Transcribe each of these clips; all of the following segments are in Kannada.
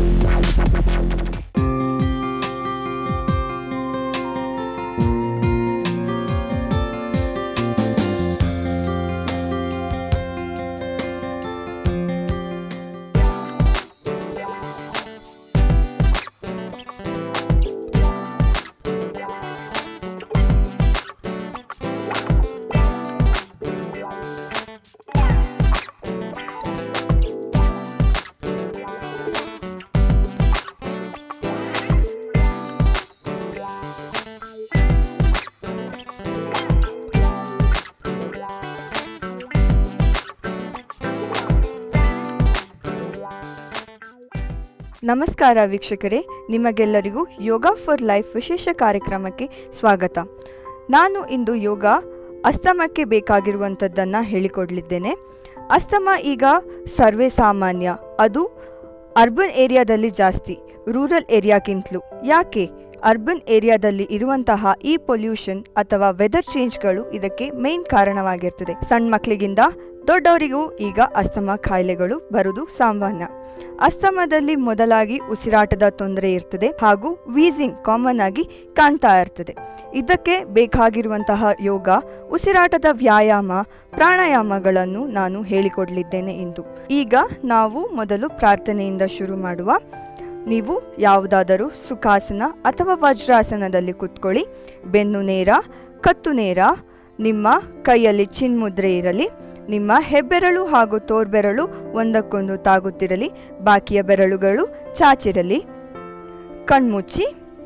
ನಮಸ್ಕಾರ ವೀಕ್ಷಕರೇ ನಿಮಗೆಲ್ಲರಿಗೂ ಯೋಗ ಫಾರ್ ಲೈಫ್ ವಿಶೇಷ ಕಾರ್ಯಕ್ರಮಕ್ಕೆ ಸ್ವಾಗತ ನಾನು ಇಂದು ಯೋಗ ಅಸ್ತಮಕ್ಕೆ ಬೇಕಾಗಿರುವಂಥದ್ದನ್ನು ಹೇಳಿಕೊಡಲಿದ್ದೇನೆ ಅಸ್ತಮ ಈಗ ಸರ್ವೇ ಸಾಮಾನ್ಯ ಅದು ಅರ್ಬನ್ ಏರಿಯಾದಲ್ಲಿ ಜಾಸ್ತಿ ರೂರಲ್ ಏರಿಯಾಗಿಂತಲೂ ಯಾಕೆ ಅರ್ಬನ್ ಏರಿಯಾದಲ್ಲಿ ಇರುವಂತಹ ಈ ಪೊಲ್ಯೂಷನ್ ಅಥವಾ ವೆದರ್ ಚೇಂಜ್ಗಳು ಇದಕ್ಕೆ ಮೇನ್ ಕಾರಣವಾಗಿರ್ತದೆ ಸಣ್ಣ ಮಕ್ಕಳಿಗಿಂದ ದೊಡ್ಡವರಿಗೂ ಈಗ ಅಸ್ತಮ ಕಾಯಿಲೆಗಳು ಬರುವುದು ಸಾಮಾನ್ಯ ಅಸ್ತಮದಲ್ಲಿ ಮೊದಲಾಗಿ ಉಸಿರಾಟದ ತೊಂದರೆ ಇರ್ತದೆ ಹಾಗೂ ವೀಸಿಂಗ್ ಕಾಮನ್ ಆಗಿ ಕಾಣ್ತಾ ಇರ್ತದೆ ಇದಕ್ಕೆ ಬೇಕಾಗಿರುವಂತಹ ಯೋಗ ಉಸಿರಾಟದ ವ್ಯಾಯಾಮ ಪ್ರಾಣಾಯಾಮಗಳನ್ನು ನಾನು ಹೇಳಿಕೊಡಲಿದ್ದೇನೆ ಇಂದು ಈಗ ನಾವು ಮೊದಲು ಪ್ರಾರ್ಥನೆಯಿಂದ ಶುರು ಮಾಡುವ ನೀವು ಯಾವುದಾದರೂ ಸುಖಾಸನ ಅಥವಾ ವಜ್ರಾಸನದಲ್ಲಿ ಕೂತ್ಕೊಳ್ಳಿ ಬೆನ್ನು ನೇರ ಕತ್ತು ನೇರ ನಿಮ್ಮ ಕೈಯಲ್ಲಿ ಚಿನ್ಮುದ್ರೆ ಇರಲಿ ನಿಮ್ಮ ಹೆಬ್ಬೆರಳು ಹಾಗೂ ತೋರ್ಬೆರಳು ಒಂದಕ್ಕೊಂದು ತಾಗುತ್ತಿರಲಿ ಬಾಕಿಯ ಬೆರಳುಗಳು ಚಾಚಿರಲಿ ಕಣ್ಮುಚ್ಚಿ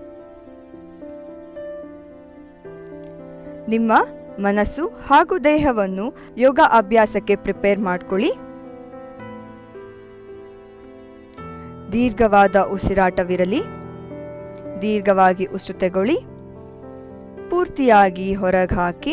ನಿಮ್ಮ ಮನಸ್ಸು ಹಾಗೂ ದೇಹವನ್ನು ಯೋಗ ಅಭ್ಯಾಸಕ್ಕೆ ಪ್ರಿಪೇರ್ ಮಾಡ್ಕೊಳ್ಳಿ ದೀರ್ಘವಾದ ಉಸಿರಾಟವಿರಲಿ ದೀರ್ಘವಾಗಿ ಉಸಿರು ತಗೊಳ್ಳಿ ಪೂರ್ತಿಯಾಗಿ ಹೊರಗೆ ಹಾಕಿ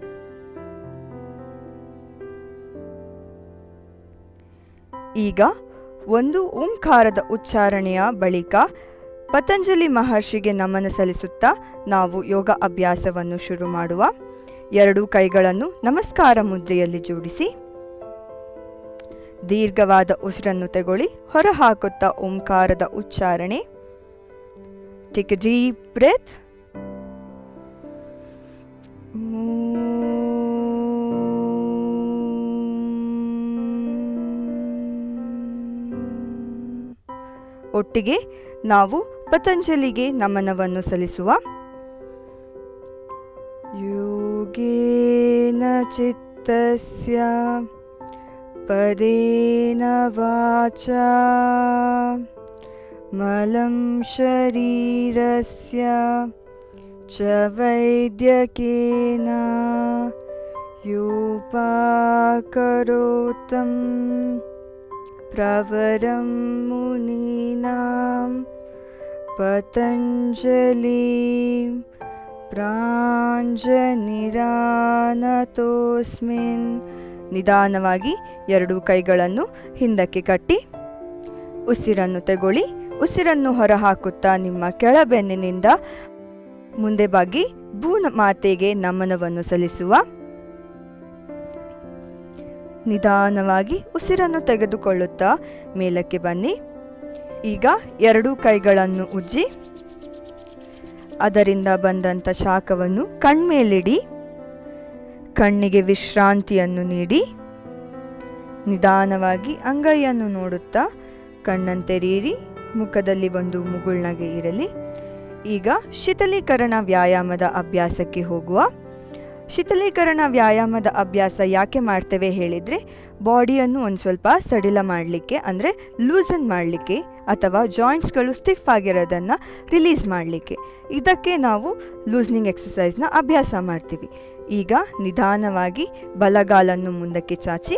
ಈಗ ಒಂದು ಓಂಕಾರದ ಉಚ್ಚಾರಣೆಯ ಬಳಿಕ ಪತಂಜಲಿ ಮಹರ್ಷಿಗೆ ನಮನ ಸಲ್ಲಿಸುತ್ತಾ ನಾವು ಯೋಗ ಅಭ್ಯಾಸವನ್ನು ಶುರು ಮಾಡುವ ಎರಡೂ ಕೈಗಳನ್ನು ನಮಸ್ಕಾರ ಮುದ್ರೆಯಲ್ಲಿ ಜೋಡಿಸಿ ದೀರ್ಘವಾದ ಉಸಿರನ್ನು ತಗೊಳ್ಳಿ ಹೊರ ಹಾಕುತ್ತಾ ಓಂಕಾರದ ಉಚ್ಚಾರಣೆ ಟೇಕ್ ಡೀಪ್ ಬ್ರೆತ್ ಒಟ್ಟಿಗೆ ನಾವು ಪತಂಜಲಿಗೆ ನಮನವನ್ನು ಸಲ್ಲಿಸುವ ಯೋಗೇನ ಚಿತ್ತಸ್ಯ ಪದೇನ ವಾಚ ಮಲಂ ಶರೀರಸ್ಯ ಚ ವೈದ್ಯಕೇನ ಯೋಪಾಕರೋತಂ ಪ್ರವರಂ ಮುನೀನಾಂ ಪತಂಜಲಿ ಪ್ರಾಂಜನಿರಾನತೋಸ್ಮಿನ್ ನಿಧಾನವಾಗಿ ಎರಡೂ ಕೈಗಳನ್ನು ಹಿಂದಕ್ಕೆ ಕಟ್ಟಿ ಉಸಿರನ್ನು ತಗೊಳ್ಳಿ ಉಸಿರನ್ನು ಹೊರಹಾಕುತ್ತಾ ನಿಮ್ಮ ಕೆಳಬೆನ್ನಿನಿಂದ ಮುಂದೆ ಬಾಗಿ ಭೂನ ಮಾತೆಗೆ ನಮನವನ್ನು ಸಲ್ಲಿಸುವ ನಿಧಾನವಾಗಿ ಉಸಿರನ್ನು ತೆಗೆದುಕೊಳ್ಳುತ್ತಾ ಮೇಲಕ್ಕೆ ಬನ್ನಿ ಈಗ ಎರಡೂ ಕೈಗಳನ್ನು ಉಜ್ಜಿ ಅದರಿಂದ ಬಂದಂಥ ಶಾಖವನ್ನು ಕಣ್ಮೇಲಿಡಿ ಕಣ್ಣಿಗೆ ವಿಶ್ರಾಂತಿಯನ್ನು ನೀಡಿ ನಿಧಾನವಾಗಿ ಅಂಗೈಯನ್ನು ನೋಡುತ್ತಾ ಕಣ್ಣಂತೆರೀರಿ ಮುಖದಲ್ಲಿ ಒಂದು ಮುಗುಳ್ನಗೆ ಇರಲಿ ಈಗ ಶೀತಲೀಕರಣ ವ್ಯಾಯಾಮದ ಅಭ್ಯಾಸಕ್ಕೆ ಹೋಗುವ ಶೀತಲೀಕರಣ ವ್ಯಾಯಾಮದ ಅಭ್ಯಾಸ ಯಾಕೆ ಮಾಡ್ತೇವೆ ಹೇಳಿದರೆ ಬಾಡಿಯನ್ನು ಒಂದು ಸ್ವಲ್ಪ ಸಡಿಲ ಮಾಡಲಿಕ್ಕೆ ಅಂದರೆ ಲೂಸನ್ ಮಾಡಲಿಕ್ಕೆ ಅಥವಾ ಜಾಯಿಂಟ್ಸ್ಗಳು ಸ್ಟಿಫ್ ಆಗಿರೋದನ್ನು ರಿಲೀಸ್ ಮಾಡಲಿಕ್ಕೆ ಇದಕ್ಕೆ ನಾವು ಲೂಸ್ನಿಂಗ್ ಎಕ್ಸಸೈಸ್ನ ಅಭ್ಯಾಸ ಮಾಡ್ತೀವಿ ಈಗ ನಿಧಾನವಾಗಿ ಬಲಗಾಲನ್ನು ಮುಂದಕ್ಕೆ ಚಾಚಿ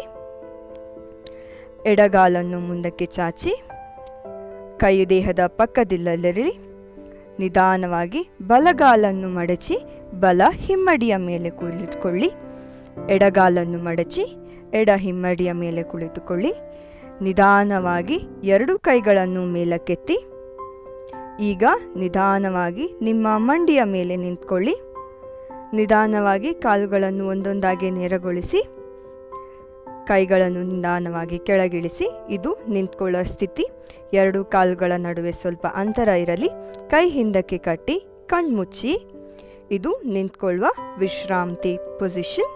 ಎಡಗಾಲನ್ನು ಮುಂದಕ್ಕೆ ಚಾಚಿ ಕೈ ದೇಹದ ಪಕ್ಕದಲ್ಲಿರಲಿ ನಿಧಾನವಾಗಿ ಬಲಗಾಲನ್ನು ಮಡಚಿ ಬಲ ಹಿಮ್ಮಡಿಯ ಮೇಲೆ ಕುಳಿತುಕೊಳ್ಳಿ ಎಡಗಾಲನ್ನು ಮಡಚಿ ಎಡ ಹಿಮ್ಮಡಿಯ ಮೇಲೆ ಕುಳಿತುಕೊಳ್ಳಿ ನಿಧಾನವಾಗಿ ಎರಡು ಕೈಗಳನ್ನು ಮೇಲಕ್ಕೆತ್ತಿ ಈಗ ನಿಧಾನವಾಗಿ ನಿಮ್ಮ ಮಂಡಿಯ ಮೇಲೆ ನಿಂತ್ಕೊಳ್ಳಿ ನಿಧಾನವಾಗಿ ಕಾಲುಗಳನ್ನು ಒಂದೊಂದಾಗಿ ನೇರಗೊಳಿಸಿ ಕೈಗಳನ್ನು ನಿಧಾನವಾಗಿ ಕೆಳಗಿಳಿಸಿ ಇದು ನಿಂತ್ಕೊಳ್ಳೋ ಸ್ಥಿತಿ ಎರಡು ಕಾಲುಗಳ ನಡುವೆ ಸ್ವಲ್ಪ ಅಂತರ ಇರಲಿ ಕೈ ಹಿಂದಕ್ಕೆ ಕಟ್ಟಿ ಕಣ್ಮುಚ್ಚಿ ಇದು ನಿಂತ್ಕೊಳ್ಳುವ ವಿಶ್ರಾಂತಿ ಪೊಸಿಷನ್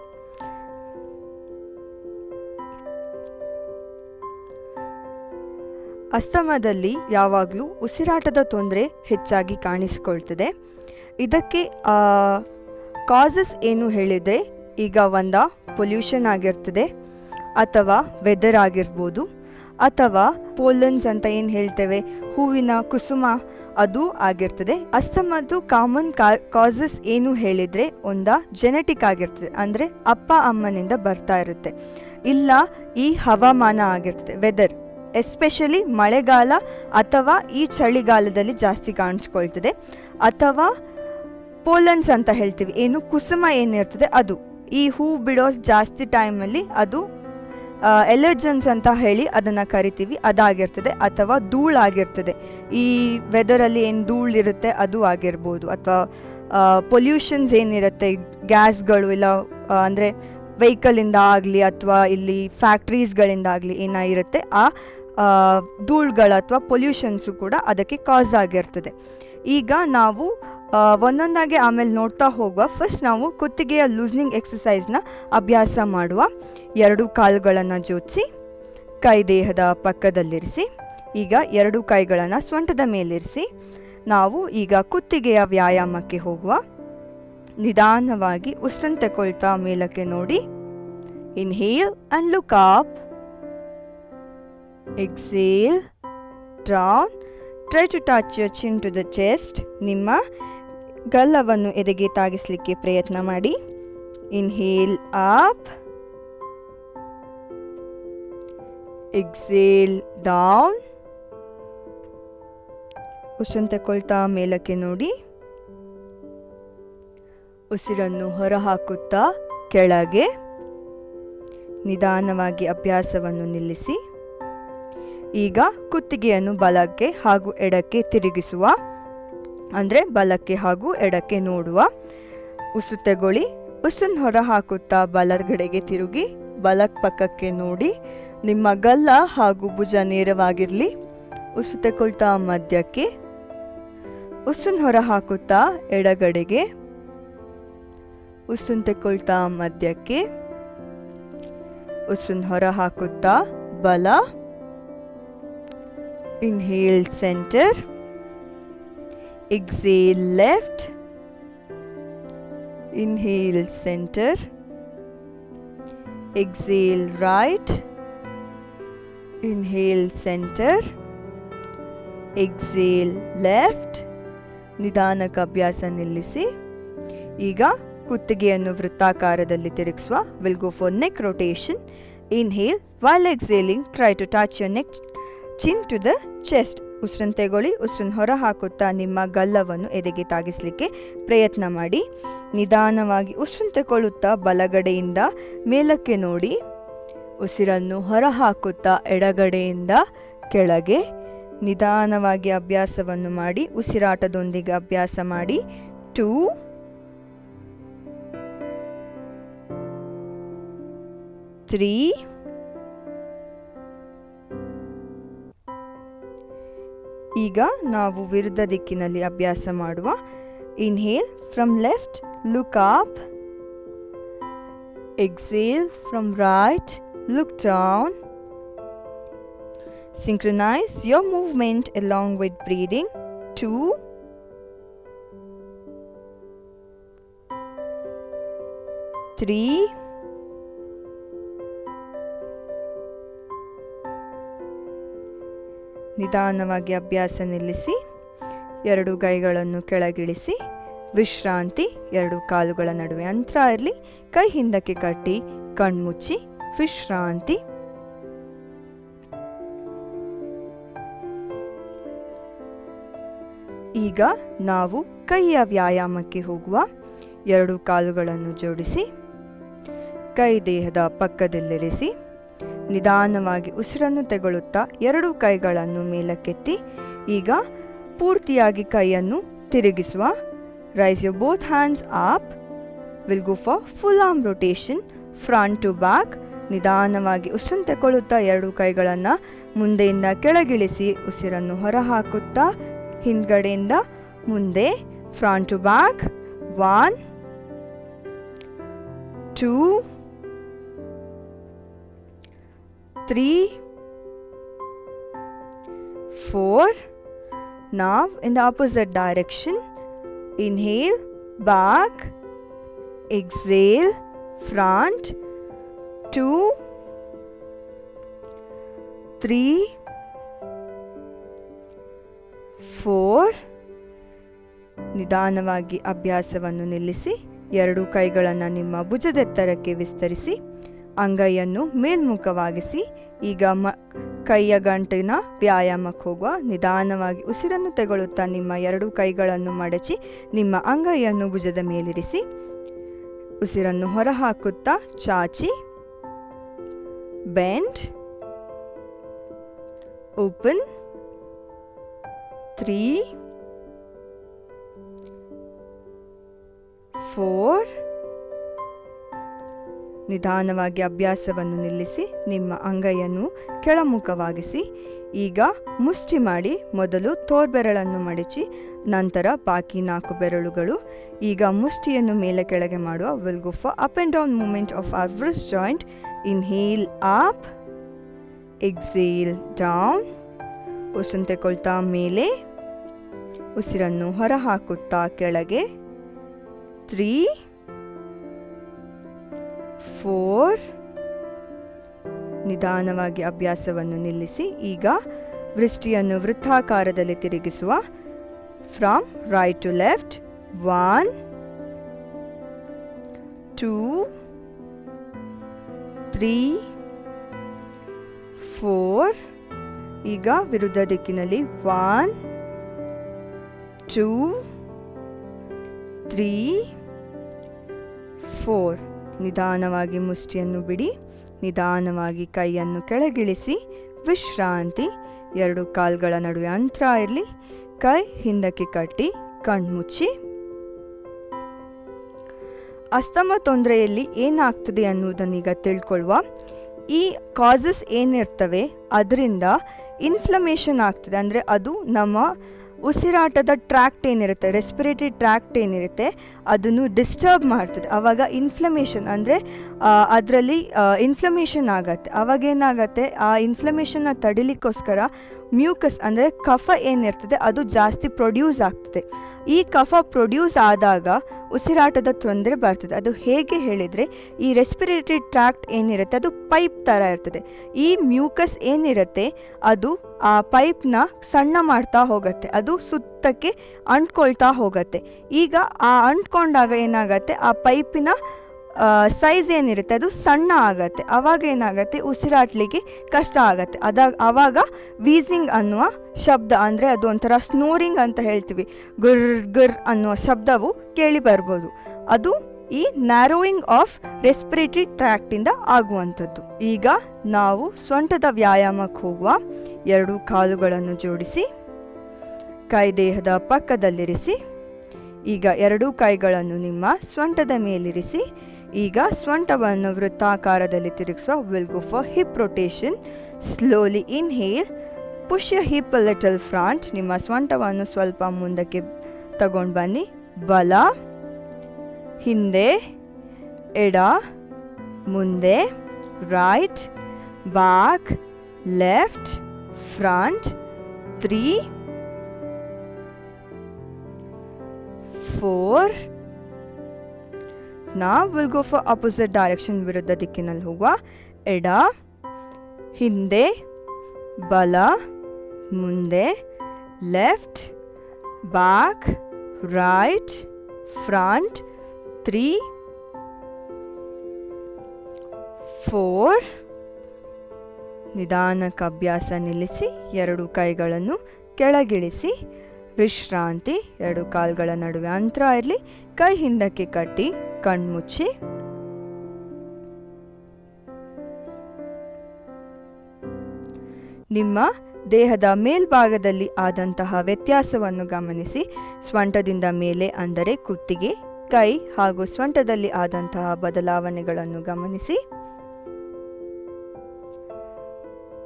ಅಸ್ತಮದಲ್ಲಿ ಯಾವಾಗಲೂ ಉಸಿರಾಟದ ತೊಂದರೆ ಹೆಚ್ಚಾಗಿ ಕಾಣಿಸಿಕೊಳ್ತದೆ ಇದಕ್ಕೆ ಕಾಸಸ್ ಏನು ಹೇಳಿದರೆ ಈಗ ಒಂದ ಪೊಲ್ಯೂಷನ್ ಆಗಿರ್ತದೆ ಅಥವಾ ವೆದರ್ ಆಗಿರ್ಬೋದು ಅಥವಾ ಪೋಲನ್ಸ್ ಅಂತ ಏನು ಹೇಳ್ತೇವೆ ಹೂವಿನ ಕುಸುಮ ಅದು ಆಗಿರ್ತದೆ ಅಸ್ತಮದ್ದು ಕಾಮನ್ ಕಾಸಸ್ ಏನು ಹೇಳಿದರೆ ಒಂದ ಜೆನೆಟಿಕ್ ಆಗಿರ್ತದೆ ಅಂದರೆ ಅಪ್ಪ ಅಮ್ಮನಿಂದ ಬರ್ತಾ ಇರುತ್ತೆ ಇಲ್ಲ ಈ ಹವಾಮಾನ ಆಗಿರ್ತದೆ ವೆದರ್ ಎಸ್ಪೆಷಲಿ ಮಳೆಗಾಲ ಅಥವಾ ಈ ಚಳಿಗಾಲದಲ್ಲಿ ಜಾಸ್ತಿ ಕಾಣಿಸ್ಕೊಳ್ತದೆ ಅಥವಾ ಪೋಲನ್ಸ್ ಅಂತ ಹೇಳ್ತೀವಿ ಏನು ಕುಸುಮ ಏನಿರ್ತದೆ ಅದು ಈ ಹೂ ಬಿಡೋ ಜಾಸ್ತಿ ಟೈಮಲ್ಲಿ ಅದು ಎಲರ್ಜನ್ಸ್ ಅಂತ ಹೇಳಿ ಅದನ್ನು ಕರಿತೀವಿ ಅದಾಗಿರ್ತದೆ ಅಥವಾ ಧೂಳಾಗಿರ್ತದೆ ಈ ವೆದರಲ್ಲಿ ಏನು ಧೂಳಿರುತ್ತೆ ಅದು ಆಗಿರ್ಬೋದು ಅಥವಾ ಪೊಲ್ಯೂಷನ್ಸ್ ಏನಿರುತ್ತೆ ಗ್ಯಾಸ್ಗಳು ಇಲ್ಲ ಅಂದರೆ ವೆಹಿಕಲಿಂದ ಆಗಲಿ ಅಥವಾ ಇಲ್ಲಿ ಫ್ಯಾಕ್ಟ್ರೀಸ್ಗಳಿಂದ ಆಗಲಿ ಏನಾಗಿರುತ್ತೆ ಆ ಧೂಳುಗಳು ಅಥವಾ ಪೊಲ್ಯೂಷನ್ಸು ಕೂಡ ಅದಕ್ಕೆ ಕಾಸ್ ಆಗಿರ್ತದೆ ಈಗ ನಾವು ಒಂದೊಂದಾಗಿ ಆಮೇಲೆ ನೋಡ್ತಾ ಹೋಗುವ ಫಸ್ಟ್ ನಾವು ಕುತ್ತಿಗೆಯ ಲೂಸ್ನಿಂಗ್ ಎಕ್ಸಸೈಸ್ನ ಅಭ್ಯಾಸ ಮಾಡುವ ಎರಡು ಕಾಲುಗಳನ್ನು ಜೋಡಿಸಿ ಕೈ ದೇಹದ ಪಕ್ಕದಲ್ಲಿರಿಸಿ ಈಗ ಎರಡು ಕೈಗಳನ್ನು ಸೊಂಟದ ಮೇಲಿರಿಸಿ ನಾವು ಈಗ ಕುತ್ತಿಗೆಯ ವ್ಯಾಯಾಮಕ್ಕೆ ಹೋಗುವ ನಿಧಾನವಾಗಿ ಉಸಿರನ್ನು ತಗೊಳ್ತಾ ಮೇಲಕ್ಕೆ ನೋಡಿ inhale and look up exhale down try to touch your chin to the chest ನಿಮ್ಮ ಗಲ್ಲವನ್ನು ಎದೆಗೆ ತಾಗಿಸಲಿಕ್ಕೆ ಪ್ರಯತ್ನ ಮಾಡಿ ಇನ್ಹೇಲ್ ಅಪ್ ಎಕ್ಸೇಲ್ ಡೌನ್ ಉಸಿರನ್ನು ತಗೊಳ್ತಾ ಮೇಲಕ್ಕೆ ನೋಡಿ ಉಸಿರನ್ನು ಹೊರಹಾಕುತ್ತಾ ಕೆಳಗೆ ನಿಧಾನವಾಗಿ ಅಭ್ಯಾಸವನ್ನು ನಿಲ್ಲಿಸಿ ಈಗ ಕುತ್ತಿಗೆಯನ್ನು ಬಲಕ್ಕೆ ಹಾಗೂ ಎಡಕ್ಕೆ ತಿರುಗಿಸುವ ಅಂದರೆ ಬಲಕ್ಕೆ ಹಾಗೂ ಎಡಕ್ಕೆ ನೋಡುವ ಉಸು ತಗೊಳ್ಳಿ ಉಸನ್ನು ಹೊರ ಹಾಕುತ್ತಾ ಬಲಗಡೆಗೆ ತಿರುಗಿ ಬಲ ಪಕ್ಕಕ್ಕೆ ನೋಡಿ ನಿಮ್ಮ ಗಲ್ಲ ಹಾಗೂ ಭುಜ ನೇರವಾಗಿರಲಿ ಉಸು ತಗೊಳ್ತಾ ಮಧ್ಯಕ್ಕೆ ಉಸನ್ನು ಹೊರ ಹಾಕುತ್ತಾ ಎಡಗಡೆಗೆ ಉಸನ್ನು ತಗೊಳ್ತಾ ಮಧ್ಯಕ್ಕೆ ಉಸನ್ನು ಹೊರ ಹಾಕುತ್ತಾ ಬಲ Inhale center. Exhale left. Inhale center. Exhale right. Inhale center. Exhale left. ನಿಧಾನಕ್ಕೆ ಅಭ್ಯಾಸ ನಿಲ್ಲಿಸಿ ಈಗ ಕುತ್ತಿಗೆಯನ್ನು ವೃತ್ತಾಕಾರದಲ್ಲಿ ತಿರುಗಿಸುವ will go for neck rotation inhale while exhaling try to touch your neck chin to the chest ಉಸಿರನ್ನು ತೆಗೊಳ್ಳಿ ಉಸಿರನ್ನು ಹೊರ ಹಾಕುತ್ತಾ ನಿಮ್ಮ ಗಲ್ಲವನ್ನು ಎದೆಗೆ ತಾಗಿಸಲಿಕ್ಕೆ ಪ್ರಯತ್ನ ಮಾಡಿ ನಿಧಾನವಾಗಿ ಉಸಿರನ್ನು ತಗೊಳ್ಳುತ್ತಾ ಬಲಗಡೆಯಿಂದ ಮೇಲಕ್ಕೆ ನೋಡಿ ಉಸಿರನ್ನು ಹೊರ ಹಾಕುತ್ತಾ ಎಡಗಡೆಯಿಂದ ಕೆಳಗೆ ನಿಧಾನವಾಗಿ ಅಭ್ಯಾಸವನ್ನು ಮಾಡಿ ಉಸಿರಾಟದೊಂದಿಗೆ ಅಭ್ಯಾಸ ಮಾಡಿ ಟೂ ತ್ರೀ ಈಗ ನಾವು ವಿರುದ್ಧ ದಿಕ್ಕಿನಲ್ಲಿ ಅಭ್ಯಾಸ ಮಾಡುವ inhale from left look up exhale from right look down synchronize your movement along with breathing two three ನಿಧಾನವಾಗಿ ಅಭ್ಯಾಸ ನಿಲ್ಲಿಸಿ ಎರಡು ಕೈಗಳನ್ನು ಕೆಳಗಿಳಿಸಿ ವಿಶ್ರಾಂತಿ ಎರಡು ಕಾಲುಗಳ ನಡುವೆ ಅಂತರ ಇರಲಿ ಕೈ ಹಿಂದಕ್ಕೆ ಕಟ್ಟಿ ಕಣ್ಮುಚ್ಚಿ ವಿಶ್ರಾಂತಿ ಈಗ ನಾವು ಕೈಯ ವ್ಯಾಯಾಮಕ್ಕೆ ಹೋಗುವ ಎರಡು ಕಾಲುಗಳನ್ನು ಜೋಡಿಸಿ ಕೈ ದೇಹದ ಪಕ್ಕದಲ್ಲಿರಿಸಿ ನಿಧಾನವಾಗಿ ಉಸಿರನ್ನು ತೆಗೊಳ್ಳುತ್ತಾ ಎರಡು ಕೈಗಳನ್ನು ಮೇಲಕ್ಕೆತ್ತಿ ಈಗ ಪೂರ್ತಿಯಾಗಿ ಕೈಯನ್ನು ತಿರುಗಿಸುವ raise you both hands up will go for full arm rotation front to back ನಿಧಾನವಾಗಿ ಉಸಿರನ್ನು ತಗೊಳ್ಳುತ್ತಾ ಎರಡು ಕೈಗಳನ್ನು ಮುಂದೆಯಿಂದ ಕೆಳಗಿಳಿಸಿ ಉಸಿರನ್ನು ಹೊರಹಾಕುತ್ತಾ ಹಿಂದ್ಗಡೆಯಿಂದ ಮುಂದೆ front to back one two three four now in the opposite direction inhale back exhale front two three four ನಿಧಾನವಾಗಿ ಅಭ್ಯಾಸವನ್ನು ನಿಲ್ಲಿಸಿ ಎರಡು ಕೈಗಳನ್ನು ನಿಮ್ಮ ಭುಜದೆತ್ತರಕ್ಕೆ ವಿಸ್ತರಿಸಿ ಅಂಗೈಯನ್ನು ಮೇಲ್ಮುಖವಾಗಿಸಿ ಈಗ ಮ ಕೈಯ ಗಂಟಿನ ವ್ಯಾಯಾಮಕ್ಕೆ ಹೋಗುವ ನಿಧಾನವಾಗಿ ಉಸಿರನ್ನು ತಗೊಳ್ಳುತ್ತಾ ನಿಮ್ಮ ಎರಡು ಕೈಗಳನ್ನು ಮಡಚಿ ನಿಮ್ಮ ಅಂಗೈಯನ್ನು ಭುಜದ ಮೇಲಿರಿಸಿ ಉಸಿರನ್ನು ಹೊರಹಾಕುತ್ತಾ ಚಾಚಿ ಬೆಂಡ್ ಓಪನ್ ತ್ರೀ ಫೋರ್ ನಿಧಾನವಾಗಿ ಅಭ್ಯಾಸವನ್ನು ನಿಲ್ಲಿಸಿ ನಿಮ್ಮ ಅಂಗೈಯನ್ನು ಕೆಳಮುಖವಾಗಿಸಿ ಈಗ ಮುಷ್ಟಿ ಮಾಡಿ ಮೊದಲು ತೋರ್ಬೆರಳನ್ನು ಮಡಚಿ ನಂತರ ಬಾಕಿ ನಾಲ್ಕು ಬೆರಳುಗಳು ಈಗ ಮುಷ್ಟಿಯನ್ನು ಮೇಲೆ ಕೆಳಗೆ ಮಾಡುವ will go for up and down movement of our wrist joint inhale up exhale down ಉಸಿರನ್ನು ತಗೊಳ್ತಾ ಮೇಲೆ ಉಸಿರನ್ನು ಹೊರಹಾಕುತ್ತಾ ಕೆಳಗೆ ತ್ರೀ ಫೋರ್ ನಿಧಾನವಾಗಿ ಅಭ್ಯಾಸವನ್ನು ನಿಲ್ಲಿಸಿ ಈಗ ವೃಷ್ಟಿಯನ್ನು ವೃತ್ತಾಕಾರದಲ್ಲಿ ತಿರುಗಿಸುವ from right to left one two three four ಈಗ ವಿರುದ್ಧ ದಿಕ್ಕಿನಲ್ಲಿ ಒನ್ ಟೂ ತ್ರೀ ಫೋರ್ ನಿಧಾನವಾಗಿ ಮುಷ್ಟಿಯನ್ನು ಬಿಡಿ ನಿಧಾನವಾಗಿ ಕೈಯನ್ನು ಕೆಳಗಿಳಿಸಿ ವಿಶ್ರಾಂತಿ ಎರಡು ಕಾಲ್ಗಳ ನಡುವೆ ಅಂತರ ಇರಲಿ ಕೈ ಹಿಂದಕ್ಕೆ ಕಟ್ಟಿ ಕಣ್ಮುಚ್ಚಿ ಅಸ್ತಮ ತೊಂದರೆಯಲ್ಲಿ ಏನಾಗ್ತದೆ ಅನ್ನೋದನ್ನೀಗ ತಿಳ್ಕೊಳ್ಳುವ ಈ ಕಾಸಸ್ ಏನಿರ್ತವೆ ಅದರಿಂದ ಇನ್ಫ್ಲಮೇಷನ್ ಆಗ್ತದೆ ಅಂದರೆ ಅದು ನಮ್ಮ ಉಸಿರಾಟದ ಟ್ರ್ಯಾಕ್ಟ್ ಏನಿರುತ್ತೆ ರೆಸ್ಪಿರೇಟರಿ ಟ್ರ್ಯಾಕ್ಟ್ ಏನಿರುತ್ತೆ ಅದನ್ನು ಡಿಸ್ಟರ್ಬ್ ಮಾಡ್ತದೆ ಆವಾಗ ಇನ್ಫ್ಲಮೇಷನ್ ಅಂದರೆ ಅದರಲ್ಲಿ ಇನ್ಫ್ಲಮೇಷನ್ ಆಗತ್ತೆ ಆವಾಗ ಏನಾಗತ್ತೆ ಆ ಇನ್ಫ್ಲಮೇಷನ್ನ ತಡಿಲಿಕ್ಕೋಸ್ಕರ ಮ್ಯೂಕಸ್ ಅಂದರೆ ಕಫ ಏನಿರ್ತದೆ ಅದು ಜಾಸ್ತಿ ಪ್ರೊಡ್ಯೂಸ್ ಆಗ್ತದೆ ಈ ಕಫ ಪ್ರೊಡ್ಯೂಸ್ ಆದಾಗ ಉಸಿರಾಟದ ತೊಂದರೆ ಬರ್ತದೆ ಅದು ಹೇಗೆ ಹೇಳಿದರೆ ಈ ರೆಸ್ಪಿರೇಟರಿ ಟ್ರ್ಯಾಕ್ಟ್ ಏನಿರುತ್ತೆ ಅದು ಪೈಪ್ ಥರ ಇರ್ತದೆ ಈ ಮ್ಯೂಕಸ್ ಏನಿರುತ್ತೆ ಅದು ಆ ಪೈಪ್ನ ಸಣ್ಣ ಮಾಡ್ತಾ ಹೋಗುತ್ತೆ ಅದು ಸುತ್ತಕ್ಕೆ ಅಂಟ್ಕೊಳ್ತಾ ಹೋಗುತ್ತೆ ಈಗ ಆ ಅಂಟ್ಕೊಂಡಾಗ ಏನಾಗತ್ತೆ ಆ ಪೈಪಿನ ಸೈಜ್ ಏನಿರುತ್ತೆ ಅದು ಸಣ್ಣ ಆಗತ್ತೆ ಆವಾಗ ಏನಾಗುತ್ತೆ ಉಸಿರಾಟ್ಲಿಕ್ಕೆ ಕಷ್ಟ ಆಗತ್ತೆ ಅದಾಗ ಆವಾಗ ವೀಸಿಂಗ್ ಅನ್ನುವ ಶಬ್ದ ಅಂದರೆ ಅದು ಒಂಥರ ಸ್ನೋರಿಂಗ್ ಅಂತ ಹೇಳ್ತೀವಿ ಗುರ್ ಗುರ್ ಅನ್ನುವ ಶಬ್ದವು ಕೇಳಿ ಬರ್ಬೋದು ಅದು ಈ ನ್ಯಾರೋಯಿಂಗ್ ಆಫ್ ರೆಸ್ಪಿರೇಟರಿ ಟ್ರ್ಯಾಕ್ಟಿಂದ ಆಗುವಂಥದ್ದು ಈಗ ನಾವು ಸೊಂಟದ ವ್ಯಾಯಾಮಕ್ಕೆ ಹೋಗುವ ಎರಡು ಕಾಲುಗಳನ್ನು ಜೋಡಿಸಿ ಕೈ ದೇಹದ ಪಕ್ಕದಲ್ಲಿರಿಸಿ ಈಗ ಎರಡೂ ಕೈಗಳನ್ನು ನಿಮ್ಮ ಸೊಂಟದ ಮೇಲಿರಿಸಿ ಈಗ ಸೊಂಟವನ್ನು ವೃತ್ತಾಕಾರದಲ್ಲಿ ತಿರುಗಿಸುವ will go for hip rotation slowly inhale push hip little front ನಿಮ್ಮ ಸೊಂಟವನ್ನು ಸ್ವಲ್ಪ ಮುಂದಕ್ಕೆ ತಗೊಂಡು ಬನ್ನಿ ಬಲ ಹಿಂದೆ ಎಡ ಮುಂದೆ right back left front three four ನಾವು will go for opposite direction ವಿರುದ್ಧ ದಿಕ್ಕಿನಲ್ಲಿ ಹೋಗುವ ಎಡ ಹಿಂದೆ ಬಲ ಮುಂದೆ left back right front three four ನಿಧಾನಕ್ಕೆ ಅಭ್ಯಾಸ ನಿಲ್ಲಿಸಿ ಎರಡು ಕೈಗಳನ್ನು ಕೆಳಗಿಳಿಸಿ ವಿಶ್ರಾಂತಿ ಎರಡು ಕಾಲ್ಗಳ ನಡುವೆ ಅಂತರ ಇರಲಿ ಕೈ ಹಿಂದಕ್ಕೆ ಕಟ್ಟಿ ಕಣ್ಮುಚ್ಚಿ ನಿಮ್ಮ ದೇಹದ ಮೇಲ್ಭಾಗದಲ್ಲಿ ಆದಂತಹ ವ್ಯತ್ಯಾಸವನ್ನು ಗಮನಿಸಿ ಸ್ವಂಟದಿಂದ ಮೇಲೆ ಅಂದರೆ ಕುತ್ತಿಗೆ ಕೈ ಹಾಗೂ ಸ್ವಂಟದಲ್ಲಿ ಆದಂತಹ ಬದಲಾವಣೆಗಳನ್ನು ಗಮನಿಸಿ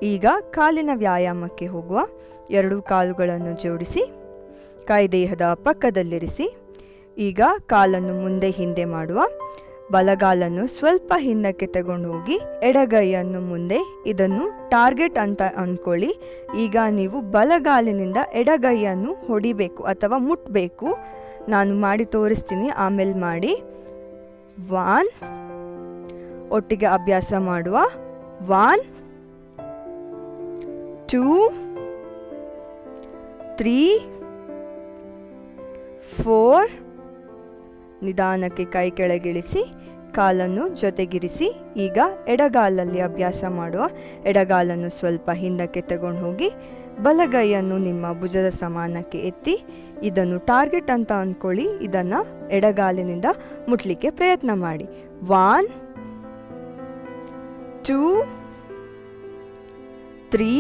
ಈಗ ಕಾಲಿನ ವ್ಯಾಯಾಮಕ್ಕೆ ಹೋಗುವ ಎರಡು ಕಾಲುಗಳನ್ನು ಜೋಡಿಸಿ ಕೈ ದೇಹದ ಪಕ್ಕದಲ್ಲಿರಿಸಿ ಈಗ ಕಾಲನ್ನು ಮುಂದೆ ಹಿಂದೆ ಮಾಡುವ ಬಲಗಾಲನ್ನು ಸ್ವಲ್ಪ ಹಿಂದಕ್ಕೆ ತಗೊಂಡು ಹೋಗಿ ಎಡಗೈಯನ್ನು ಮುಂದೆ ಇದನ್ನು ಟಾರ್ಗೆಟ್ ಅಂತ ಅಂದ್ಕೊಳ್ಳಿ ಈಗ ನೀವು ಬಲಗಾಲಿನಿಂದ ಎಡಗೈಯನ್ನು ಹೊಡಿಬೇಕು ಅಥವಾ ಮುಟ್ಟಬೇಕು ನಾನು ಮಾಡಿ ತೋರಿಸ್ತೀನಿ ಆಮೇಲೆ ಮಾಡಿ ವಾನ್ ಒಟ್ಟಿಗೆ ಅಭ್ಯಾಸ ಮಾಡುವ ಒನ್ ಟೂ ತ್ರೀ ಫೋರ್ ನಿಧಾನಕ್ಕೆ ಕೈ ಕೆಳಗಿಳಿಸಿ ಕಾಲನ್ನು ಜೊತೆಗಿರಿಸಿ ಈಗ ಎಡಗಾಲಲ್ಲಿ ಅಭ್ಯಾಸ ಮಾಡುವ ಎಡಗಾಲನ್ನು ಸ್ವಲ್ಪ ಹಿಂದಕ್ಕೆ ತಗೊಂಡು ಹೋಗಿ ಬಲಗೈಯನ್ನು ನಿಮ್ಮ ಭುಜದ ಸಮಾನಕ್ಕೆ ಎತ್ತಿ ಇದನ್ನು ಟಾರ್ಗೆಟ್ ಅಂತ ಅಂದ್ಕೊಳ್ಳಿ ಇದನ್ನು ಎಡಗಾಲಿನಿಂದ ಮುಟ್ಲಿಕ್ಕೆ ಪ್ರಯತ್ನ ಮಾಡಿ ಒನ್ ಟೂ ತ್ರೀ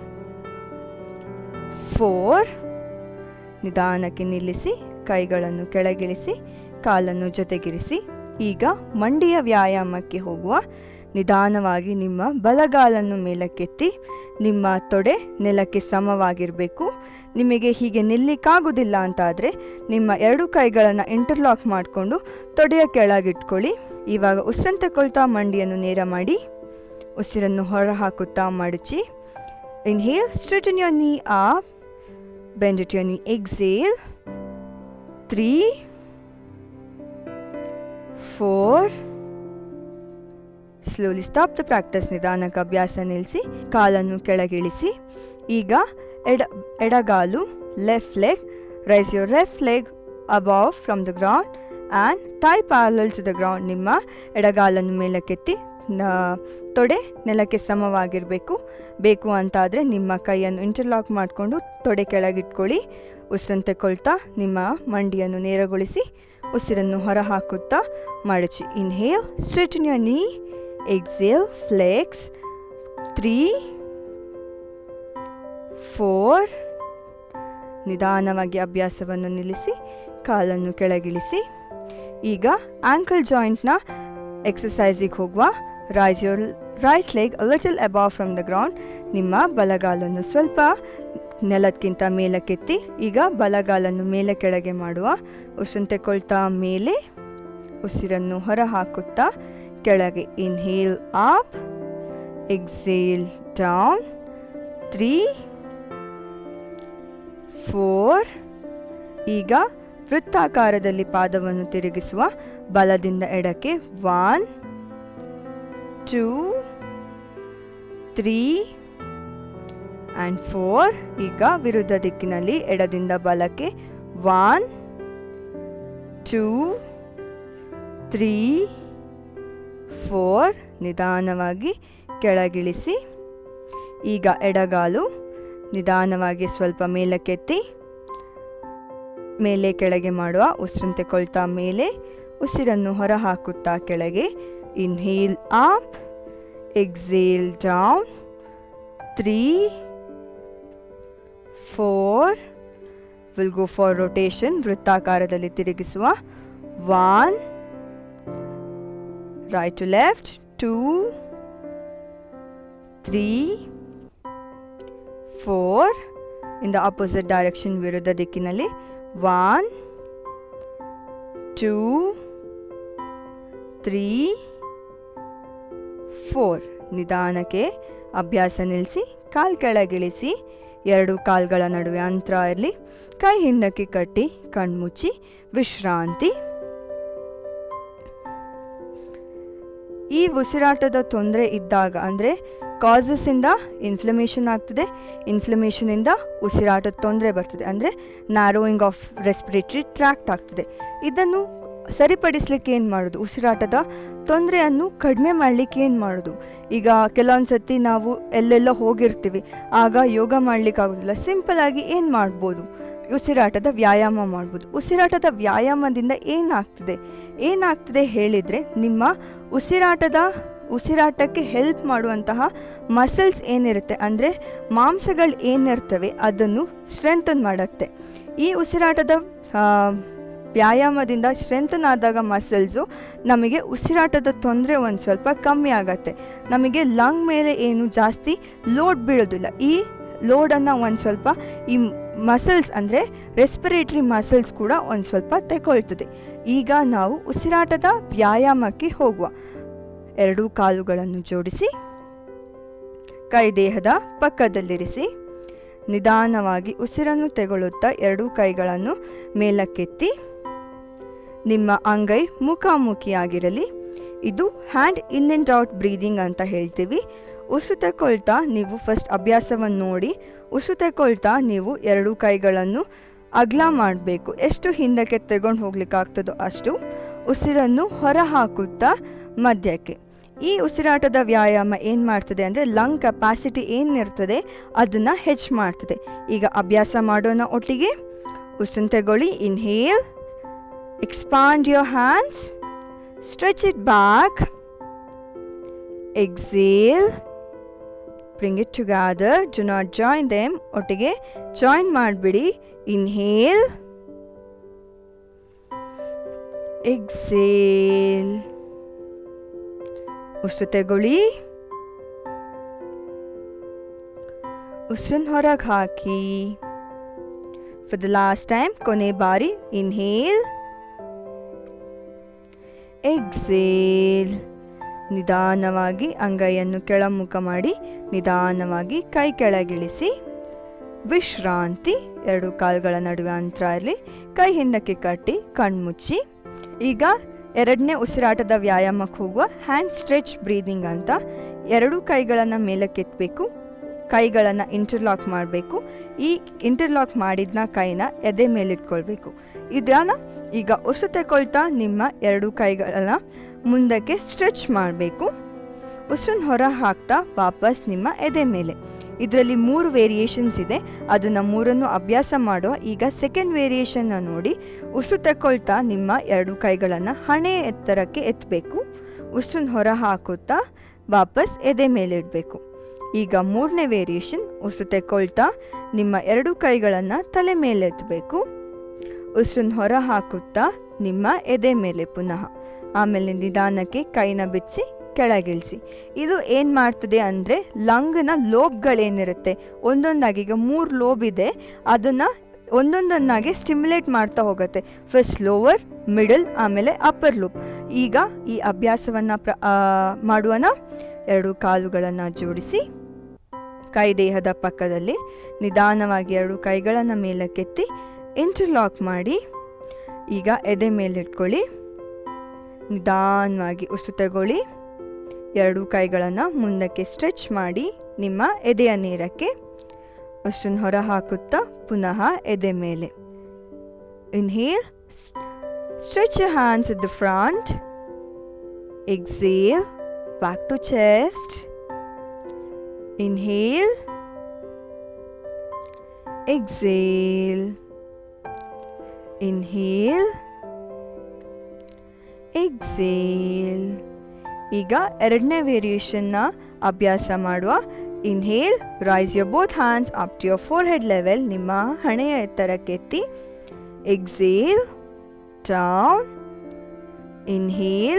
ಫೋರ್ ನಿಧಾನಕ್ಕೆ ನಿಲ್ಲಿಸಿ ಕೈಗಳನ್ನು ಕೆಳಗಿಳಿಸಿ ಕಾಲನ್ನು ಜೊತೆಗಿರಿಸಿ ಈಗ ಮಂಡಿಯ ವ್ಯಾಯಾಮಕ್ಕೆ ಹೋಗುವ ನಿಧಾನವಾಗಿ ನಿಮ್ಮ ಬಲಗಾಲನ್ನು ಮೇಲಕ್ಕೆತ್ತಿ ನಿಮ್ಮ ತೊಡೆ ನೆಲಕ್ಕೆ ಸಮವಾಗಿರಬೇಕು ನಿಮಗೆ ಹೀಗೆ ನಿಲ್ಲಿಕ್ಕಾಗೋದಿಲ್ಲ ಅಂತ ಆದರೆ ನಿಮ್ಮ ಎರಡು ಕೈಗಳನ್ನು ಇಂಟರ್ಲಾಕ್ ಮಾಡಿಕೊಂಡು ತೊಡೆಯ ಕೆಳಗಿಟ್ಕೊಳ್ಳಿ ಇವಾಗ ಉಸಿರನ್ನು ತಗೊಳ್ತಾ ಮಂಡಿಯನ್ನು ನೇರ ಮಾಡಿ ಉಸಿರನ್ನು ಹೊರ ಹಾಕುತ್ತಾ ಮಡಚಿ inhale straighten your knee up bend it your knee exhale three four slowly stop the practice ನಿಧಾನಕ್ಕೆ ಅಭ್ಯಾಸ ನಿಲ್ಲಿಸಿ ಕಾಲನ್ನು ಕೆಳಗಿಳಿಸಿ ಈಗ ಎಡ ಎಡಗಾಲು left leg raise your left leg above from the ground and thigh parallel to the ground ನಿಮ್ಮ ಎಡಗಾಲನ್ನು ಮೇಲಕ್ಕೆತ್ತಿ ನ- ತೊಡೆ ನೆಲಕ್ಕೆ ಸಮವಾಗಿರಬೇಕು ಬೇಕು ಅಂತಾದರೆ ನಿಮ್ಮ ಕೈಯನ್ನು ಇಂಟರ್ಲಾಕ್ ಮಾಡಿಕೊಂಡು ತೊಡೆ ಕೆಳಗಿಟ್ಕೊಳ್ಳಿ ಉಸಿರನ್ನು ತಗೊಳ್ತಾ ನಿಮ್ಮ ಮಂಡಿಯನ್ನು ನೇರಗೊಳಿಸಿ ಉಸಿರನ್ನು ಹೊರ ಹಾಕುತ್ತಾ ಮಡಚಿ inhale straighten your knee exhale flex three four ನಿಧಾನವಾಗಿ ಅಭ್ಯಾಸವನ್ನು ನಿಲ್ಲಿಸಿ ಕಾಲನ್ನು ಕೆಳಗಿಳಿಸಿ ಈಗ ಆಂಕಲ್ ಜಾಯಿಂಟ್ನ ಎಕ್ಸಸೈಸಿಗೆ ಹೋಗುವ raise your right leg little above from the ground ನಿಮ್ಮ ಬಲಗಾಲನ್ನು ಸ್ವಲ್ಪ ನೆಲಕ್ಕಿಂತ ಮೇಲಕ್ಕೆತ್ತಿ ಈಗ ಬಲಗಾಲನ್ನು ಮೇಲೆ ಕೆಳಗೆ ಮಾಡುವ ಉಸಿರನ್ನು ತಗೊಳ್ತಾ ಮೇಲೆ ಉಸಿರನ್ನು ಹೊರ ಹಾಕುತ್ತಾ ಕೆಳಗೆ inhale up exhale down three four ಈಗ ವೃತ್ತಾಕಾರದಲ್ಲಿ ಪಾದವನ್ನು ತಿರುಗಿಸುವ ಬಲದಿಂದ ಎಡಕ್ಕೆ one two three and four ಈಗ ವಿರುದ್ಧ ದಿಕ್ಕಿನಲ್ಲಿ ಎಡದಿಂದ ಬಲಕ್ಕೆ ಒನ್ ಟೂ ತ್ರೀ ಫೋರ್ ನಿಧಾನವಾಗಿ ಕೆಳಗಿಳಿಸಿ ಈಗ ಎಡಗಾಲು ನಿಧಾನವಾಗಿ ಸ್ವಲ್ಪ ಮೇಲಕ್ಕೆತ್ತಿ ಮೇಲೆ ಕೆಳಗೆ ಮಾಡುವ ಉಸಿರನ್ನು ತಗೊಳ್ತಾ ಮೇಲೆ ಉಸಿರನ್ನು ಹೊರ ಹಾಕುತ್ತಾ ಕೆಳಗೆ inhale up exhale down three four will go for rotation ವೃತ್ತಾಕಾರದಲ್ಲಿ ತಿರುಗಿಸುವ one right to left two three four in the opposite direction ವಿರುದ್ಧ ದಿಕ್ಕಿನಲ್ಲಿ ಒನ್ ಟೂ ತ್ರೀ ಫೋರ್ ನಿಧಾನಕ್ಕೆ ಅಭ್ಯಾಸ ನಿಲ್ಲಿಸಿ ಕಾಲು ಕೆಳಗಿಳಿಸಿ ಎರಡು ಕಾಲ್ಗಳ ನಡುವೆ ಅಂತರ ಇರಲಿ ಕೈ ಹಿಂದಕ್ಕೆ ಕಟ್ಟಿ ಕಣ್ಮುಚ್ಚಿ ವಿಶ್ರಾಂತಿ ಈ ಉಸಿರಾಟದ ತೊಂದರೆ ಇದ್ದಾಗ ಅಂದರೆ ಕಾಸಸ್ಸಿಂದ ಇನ್ಫ್ಲಮೇಷನ್ ಆಗ್ತದೆ ಇನ್ಫ್ಲಮೇಷನಿಂದ ಉಸಿರಾಟದ ತೊಂದರೆ ಬರ್ತದೆ ಅಂದರೆ ನ್ಯಾರೋಯಿಂಗ್ ಆಫ್ ರೆಸ್ಪಿರೇಟರಿ ಟ್ರ್ಯಾಕ್ಟ್ ಆಗ್ತದೆ ಇದನ್ನು ಸರಿಪಡಿಸ್ಲಿಕ್ಕೆ ಏನು ಮಾಡೋದು ಉಸಿರಾಟದ ತೊಂದರೆಯನ್ನು ಕಡಿಮೆ ಮಾಡಲಿಕ್ಕೆ ಏನು ಮಾಡೋದು ಈಗ ಕೆಲವೊಂದು ಸತಿ ನಾವು ಎಲ್ಲೆಲ್ಲೋ ಹೋಗಿರ್ತೀವಿ ಆಗ ಯೋಗ ಮಾಡಲಿಕ್ಕೆ ಆಗೋದಿಲ್ಲ ಸಿಂಪಲಾಗಿ ಏನು ಮಾಡ್ಬೋದು ಉಸಿರಾಟದ ವ್ಯಾಯಾಮ ಮಾಡ್ಬೋದು ಉಸಿರಾಟದ ವ್ಯಾಯಾಮದಿಂದ ಏನಾಗ್ತದೆ ಏನಾಗ್ತದೆ ಹೇಳಿದರೆ ನಿಮ್ಮ ಉಸಿರಾಟದ ಉಸಿರಾಟಕ್ಕೆ ಹೆಲ್ಪ್ ಮಾಡುವಂತಹ ಮಸಲ್ಸ್ ಏನಿರುತ್ತೆ ಅಂದರೆ ಮಾಂಸಗಳು ಏನಿರ್ತವೆ ಅದನ್ನು ಸ್ಟ್ರೆಂಥನ್ ಮಾಡುತ್ತೆ ಈ ಉಸಿರಾಟದ ವ್ಯಾಯಾಮದಿಂದ ಸ್ಟ್ರೆಂಥನ್ ಆದಾಗ ಮಸಲ್ಸು ನಮಗೆ ಉಸಿರಾಟದ ತೊಂದರೆ ಒಂದು ಸ್ವಲ್ಪ ಕಮ್ಮಿ ಆಗತ್ತೆ ನಮಗೆ ಲಂಗ್ ಮೇಲೆ ಏನು ಜಾಸ್ತಿ ಲೋಡ್ ಬೀಳೋದಿಲ್ಲ ಈ ಲೋಡನ್ನು ಒಂದು ಸ್ವಲ್ಪ ಈ ಮಸಲ್ಸ್ ಅಂದರೆ ರೆಸ್ಪಿರೇಟ್ರಿ ಮಸಲ್ಸ್ ಕೂಡ ಒಂದು ಸ್ವಲ್ಪ ತಗೊಳ್ತದೆ ಈಗ ನಾವು ಉಸಿರಾಟದ ವ್ಯಾಯಾಮಕ್ಕೆ ಹೋಗುವ ಎರಡೂ ಕಾಲುಗಳನ್ನು ಜೋಡಿಸಿ ಕೈ ದೇಹದ ಪಕ್ಕದಲ್ಲಿರಿಸಿ ನಿಧಾನವಾಗಿ ಉಸಿರನ್ನು ತೆಗೊಳ್ಳುತ್ತಾ ಎರಡೂ ಕೈಗಳನ್ನು ಮೇಲಕ್ಕೆತ್ತಿ ನಿಮ್ಮ ಅಂಗೈ ಮುಖಾಮುಖಿಯಾಗಿರಲಿ ಇದು hand in and out breathing ಅಂತ ಹೇಳ್ತೀವಿ ಉಸಿರು ತಗೊಳ್ತಾ ನೀವು ಫಸ್ಟ್ ಅಭ್ಯಾಸವನ್ನು ನೋಡಿ ಉಸಿರು ತಗೊಳ್ತಾ ನೀವು ಎರಡೂ ಕೈಗಳನ್ನು ಅಗಲ ಮಾಡಬೇಕು ಎಷ್ಟು ಹಿಂದಕ್ಕೆ ತೆಗೊಂಡು ಹೋಗ್ಲಿಕ್ಕಾಗ್ತದೋ ಅಷ್ಟು ಉಸಿರನ್ನು ಹೊರ ಹಾಕುತ್ತಾ ಮಧ್ಯಕ್ಕೆ ಈ ಉಸಿರಾಟದ ವ್ಯಾಯಾಮ ಏನು ಮಾಡ್ತದೆ ಅಂದರೆ ಲಂಗ್ ಕೆಪಾಸಿಟಿ ಏನಿರ್ತದೆ ಅದನ್ನು ಹೆಚ್ಚು ಮಾಡ್ತದೆ ಈಗ ಅಭ್ಯಾಸ ಮಾಡೋಣ ಒಟ್ಟಿಗೆ ಉಸಿರು ತಗೊಳ್ಳಿ inhale expand your hands stretch it back exhale bring it together do not join them ಒಟ್ಟಿಗೆ ಜಾಯಿನ್ ಮಾಡಿಬಿಡಿ ಇನ್ಹೇಲ್ ಎಕ್ಸೇಲ್ ಉಸಿರು ತಗೊಳ್ಳಿ ಉಸಿರನ್ನ ಹೊರಗೆ ಹಾಕಿ ಫಾರ್ ದ ಲಾಸ್ಟ್ ಟೈಮ್ ಕೊನೆ ಬಾರಿ ಇನ್ಹೇಲ್ ಎಕ್ಸೇಲ್ ನಿಧಾನವಾಗಿ ಅಂಗೈಯನ್ನು ಕೆಳಮುಖ ಮಾಡಿ ನಿಧಾನವಾಗಿ ಕೈ ಕೆಳಗಿಳಿಸಿ ವಿಶ್ರಾಂತಿ ಎರಡು ಕಾಲುಗಳ ನಡುವೆ ಅಂತರ ಇರಲಿ ಕೈ ಹಿಂದಕ್ಕೆ ಕಟ್ಟಿ ಕಣ್ಮುಚ್ಚಿ ಈಗ ಎರಡನೇ ಉಸಿರಾಟದ ವ್ಯಾಯಾಮಕ್ಕೆ ಹೋಗುವ ಹ್ಯಾಂಡ್ ಸ್ಟ್ರೆಚ್ ಬ್ರೀದಿಂಗ್ ಅಂತ ಎರಡು ಕೈಗಳನ್ನು ಮೇಲಕ್ಕೆತ್ತಬೇಕು ಕೈಗಳನ್ನು ಇಂಟರ್ಲಾಕ್ ಮಾಡಬೇಕು ಈ ಇಂಟರ್ಲಾಕ್ ಮಾಡಿದ್ನ ಕೈನ ಎದೆ ಮೇಲಿಟ್ಕೊಳ್ಬೇಕು ಇದನ್ನ ಈಗ ಉಸಿರು ತಗೊಳ್ತಾ ನಿಮ್ಮ ಎರಡು ಕೈಗಳನ್ನ ಮುಂದಕ್ಕೆ ಸ್ಟ್ರೆಚ್ ಮಾಡಬೇಕು ಉಸಿರನ್ನ ಹೊರ ಹಾಕ್ತಾ ವಾಪಸ್ ನಿಮ್ಮ ಎದೆ ಮೇಲೆ ಇದರಲ್ಲಿ ಮೂರು ವೇರಿಯೇಷನ್ಸ್ ಇದೆ ಅದನ್ನು ಮೂರನ್ನು ಅಭ್ಯಾಸ ಮಾಡುವ ಈಗ ಸೆಕೆಂಡ್ ವೇರಿಯೇಷನ್ನ ನೋಡಿ ಉಸಿರು ತಗೊಳ್ತಾ ನಿಮ್ಮ ಎರಡು ಕೈಗಳನ್ನು ಹಣೆ ಎತ್ತರಕ್ಕೆ ಎತ್ತಬೇಕು ಉಸಿರನ್ನ ಹೊರ ಹಾಕುತ್ತಾ ವಾಪಸ್ ಎದೆ ಮೇಲೆ ಇಡಬೇಕು ಈಗ ಮೂರನೇ ವೇರಿಯೇಷನ್ ಉಸಿರು ತೆಕ್ಕೊಳ್ತಾ ನಿಮ್ಮ ಎರಡು ಕೈಗಳನ್ನು ತಲೆ ಮೇಲೆ ಎತ್ತಬೇಕು ಉಸಿರನ್ನ ಹೊರ ಹಾಕುತ್ತಾ ನಿಮ್ಮ ಎದೆ ಮೇಲೆ ಪುನಃ ಆಮೇಲೆ ನಿಧಾನಕ್ಕೆ ಕೈನ ಬಿಡಿಸಿ ಕೆಳಗಿಳಿಸಿ ಇದು ಏನು ಮಾಡ್ತದೆ ಅಂದರೆ ಲಂಗ್ನ ಲೋಬ್ಗಳೇನಿರುತ್ತೆ ಒಂದೊಂದಾಗಿ ಈಗ ಮೂರು ಲೋಬ್ ಇದೆ ಅದನ್ನು ಒಂದೊಂದನ್ನಾಗಿ ಸ್ಟಿಮ್ಯುಲೇಟ್ ಮಾಡ್ತಾ ಹೋಗುತ್ತೆ ಫಸ್ಟ್ ಲೋವರ್ ಮಿಡಲ್ ಆಮೇಲೆ ಅಪ್ಪರ್ ಲೂಪ್ ಈಗ ಈ ಅಭ್ಯಾಸವನ್ನು ಪ್ರ ಮಾಡುವನ ಎರಡು ಕಾಲುಗಳನ್ನು ಜೋಡಿಸಿ ಕೈ ದೇಹದ ಪಕ್ಕದಲ್ಲಿ ನಿಧಾನವಾಗಿ ಎರಡು ಕೈಗಳನ್ನು ಮೇಲಕ್ಕೆತ್ತಿ ಇಂಟರ್ಲಾಕ್ ಮಾಡಿ ಈಗ ಎದೆ ಮೇಲಿಟ್ಕೊಳ್ಳಿ ನಿಧಾನವಾಗಿ ಉಸಿರು ತಗೊಳ್ಳಿ ಎರಡು ಕೈಗಳನ್ನು ಮುಂದಕ್ಕೆ ಸ್ಟ್ರೆಚ್ ಮಾಡಿ ನಿಮ್ಮ ಎದೆಯ ನೇರಕ್ಕೆ ಉಸಿರನ್ನ ಹೊರ ಹಾಕುತ್ತಾ ಪುನಃ ಎದೆ ಮೇಲೆ inhale stretch your hands at the front exhale back to chest inhale exhale inhale exhale ಈಗ ಎರಡನೇ ವೇರಿಯೇಷನ್ನ ಅಭ್ಯಾಸ ಮಾಡುವ inhale raise your both hands up to your forehead level ನಿಮ್ಮ ಹಣೆಯ ಎತ್ತರಕ್ಕೆತ್ತಿ exhale down inhale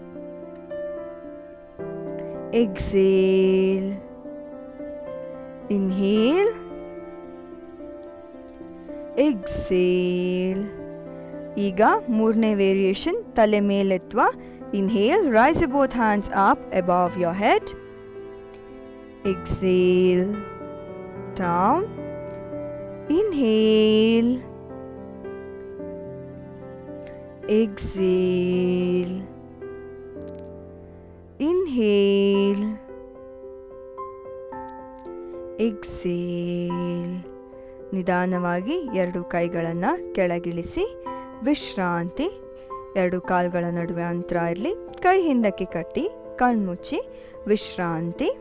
exhale inhale exhale ಈಗ ಮೂರನೇ ವೇರಿಯೇಷನ್ ತಲೆ ಮೇಲೆತ್ತುವ inhale raise both hands up above your head exhale down inhale exhale inhale exhale ನಿಧಾನವಾಗಿ ಎರಡು ಕೈಗಳನ್ನು ಕೆಳಗಿಳಿಸಿ ವಿಶ್ರಾಂತಿ ಎರಡು ಕಾಲುಗಳ ನಡುವೆ ಅಂತರ ಇರಲಿ ಕೈ ಹಿಂದಕ್ಕೆ ಕಟ್ಟಿ ಕಣ್ಮುಚ್ಚಿ ವಿಶ್ರಾಂತಿ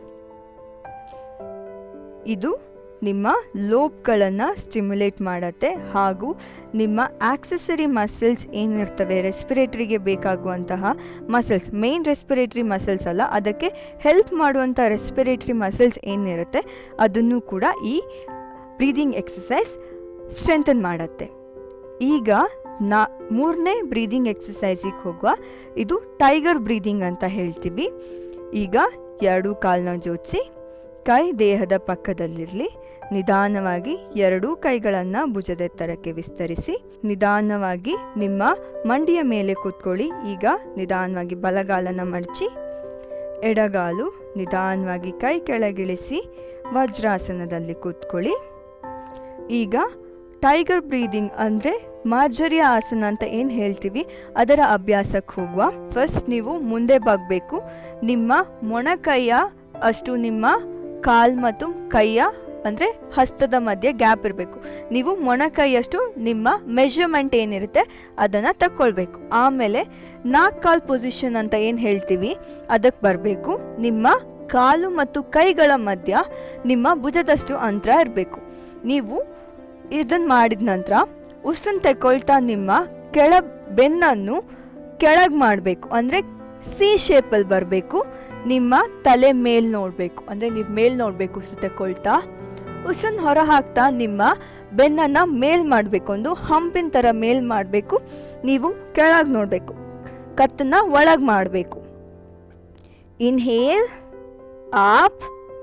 ಇದು ನಿಮ್ಮ ಲೋಬ್ಗಳನ್ನು ಸ್ಟಿಮ್ಯುಲೇಟ್ ಮಾಡುತ್ತೆ ಹಾಗೂ ನಿಮ್ಮ ಆಕ್ಸೆಸರಿ ಮಸಲ್ಸ್ ಏನಿರ್ತವೆ ರೆಸ್ಪಿರೇಟ್ರಿಗೆ ಬೇಕಾಗುವಂತಹ ಮಸಲ್ಸ್ ಮೇನ್ ರೆಸ್ಪಿರೇಟ್ರಿ ಮಸಲ್ಸ್ ಅಲ್ಲ ಅದಕ್ಕೆ ಹೆಲ್ಪ್ ಮಾಡುವಂಥ ರೆಸ್ಪಿರೇಟ್ರಿ ಮಸಲ್ಸ್ ಏನಿರುತ್ತೆ ಅದನ್ನು ಕೂಡ ಈ ಬ್ರೀದಿಂಗ್ ಎಕ್ಸಸೈಸ್ ಸ್ಟ್ರೆಂಥನ್ ಮಾಡುತ್ತೆ ಈಗ ನಾ ಮೂರನೇ ಬ್ರೀದಿಂಗ್ ಎಕ್ಸಸೈಸಿಗೆ ಹೋಗುವ ಇದು ಟೈಗರ್ ಬ್ರೀದಿಂಗ್ ಅಂತ ಹೇಳ್ತೀವಿ ಈಗ ಎರಡೂ ಕಾಲನ್ನ ಜೋಡಿಸಿ ಕೈ ದೇಹದ ಪಕ್ಕದಲ್ಲಿರಲಿ ನಿಧಾನವಾಗಿ ಎರಡೂ ಕೈಗಳನ್ನು ಭುಜದ ಎತ್ತರಕ್ಕೆ ವಿಸ್ತರಿಸಿ ನಿಧಾನವಾಗಿ ನಿಮ್ಮ ಮಂಡಿಯ ಮೇಲೆ ಕೂತ್ಕೊಳ್ಳಿ ಈಗ ನಿಧಾನವಾಗಿ ಬಲಗಾಲನ ಮಡಚಿ ಎಡಗಾಲು ನಿಧಾನವಾಗಿ ಕೈ ಕೆಳಗಿಳಿಸಿ ವಜ್ರಾಸನದಲ್ಲಿ ಕೂತ್ಕೊಳ್ಳಿ ಈಗ ಟೈಗರ್ ಬ್ರೀದಿಂಗ್ ಅಂದರೆ ಮಾರ್ಜರಿಯ ಆಸನ ಅಂತ ಏನು ಹೇಳ್ತೀವಿ ಅದರ ಅಭ್ಯಾಸಕ್ಕೆ ಹೋಗುವ ಫಸ್ಟ್ ನೀವು ಮುಂದೆ ಬಾಗಬೇಕು ನಿಮ್ಮ ಮೊಣಕೈಯ ಅಷ್ಟು ನಿಮ್ಮ ಕಾಲ್ ಮತ್ತು ಕೈಯ ಅಂದರೆ ಹಸ್ತದ ಮಧ್ಯೆ ಗ್ಯಾಪ್ ಇರಬೇಕು ನೀವು ಮೊಣಕೈಯಷ್ಟು ನಿಮ್ಮ ಮೆಷರ್ಮೆಂಟ್ ಏನಿರುತ್ತೆ ಅದನ್ನು ತಕ್ಕೊಳ್ಬೇಕು ಆಮೇಲೆ ನಾಲ್ಕು ಕಾಲ್ ಪೊಸಿಷನ್ ಅಂತ ಏನು ಹೇಳ್ತೀವಿ ಅದಕ್ಕೆ ಬರಬೇಕು ನಿಮ್ಮ ಕಾಲು ಮತ್ತು ಕೈಗಳ ಮಧ್ಯ ನಿಮ್ಮ ಭುಜದಷ್ಟು ಅಂತರ ಇರಬೇಕು ನೀವು ಇದನ್ನು ಮಾಡಿದ ನಂತರ ಉಸಿರನ್ನು ತಗೊಳ್ತಾ ನಿಮ್ಮ ಕೆಳ ಬೆನ್ನನ್ನು ಕೆಳಗೆ ಮಾಡಬೇಕು ಅಂದರೆ ಸಿ ಶೇಪಲ್ಲಿ ಬರಬೇಕು ನಿಮ್ಮ ತಲೆ ಮೇಲ್ ನೋಡಬೇಕು ಅಂದರೆ ನೀವು ಮೇಲ್ ನೋಡಬೇಕು ಉಸಿರು ತಗೊಳ್ತಾ ಉಸಿರನ್ನು ಹೊರ ಹಾಕ್ತಾ ನಿಮ್ಮ ಬೆನ್ನನ್ನು ಮೇಲ್ ಮಾಡಬೇಕು ಒಂದು ಹಂಪಿನ ಥರ ಮೇಲ್ ಮಾಡಬೇಕು ನೀವು ಕೆಳಗೆ ನೋಡಬೇಕು ಕತ್ತನ್ನ ಒಳಗೆ ಮಾಡಬೇಕು ಇನ್ಹೇಲ್ ಆಪ್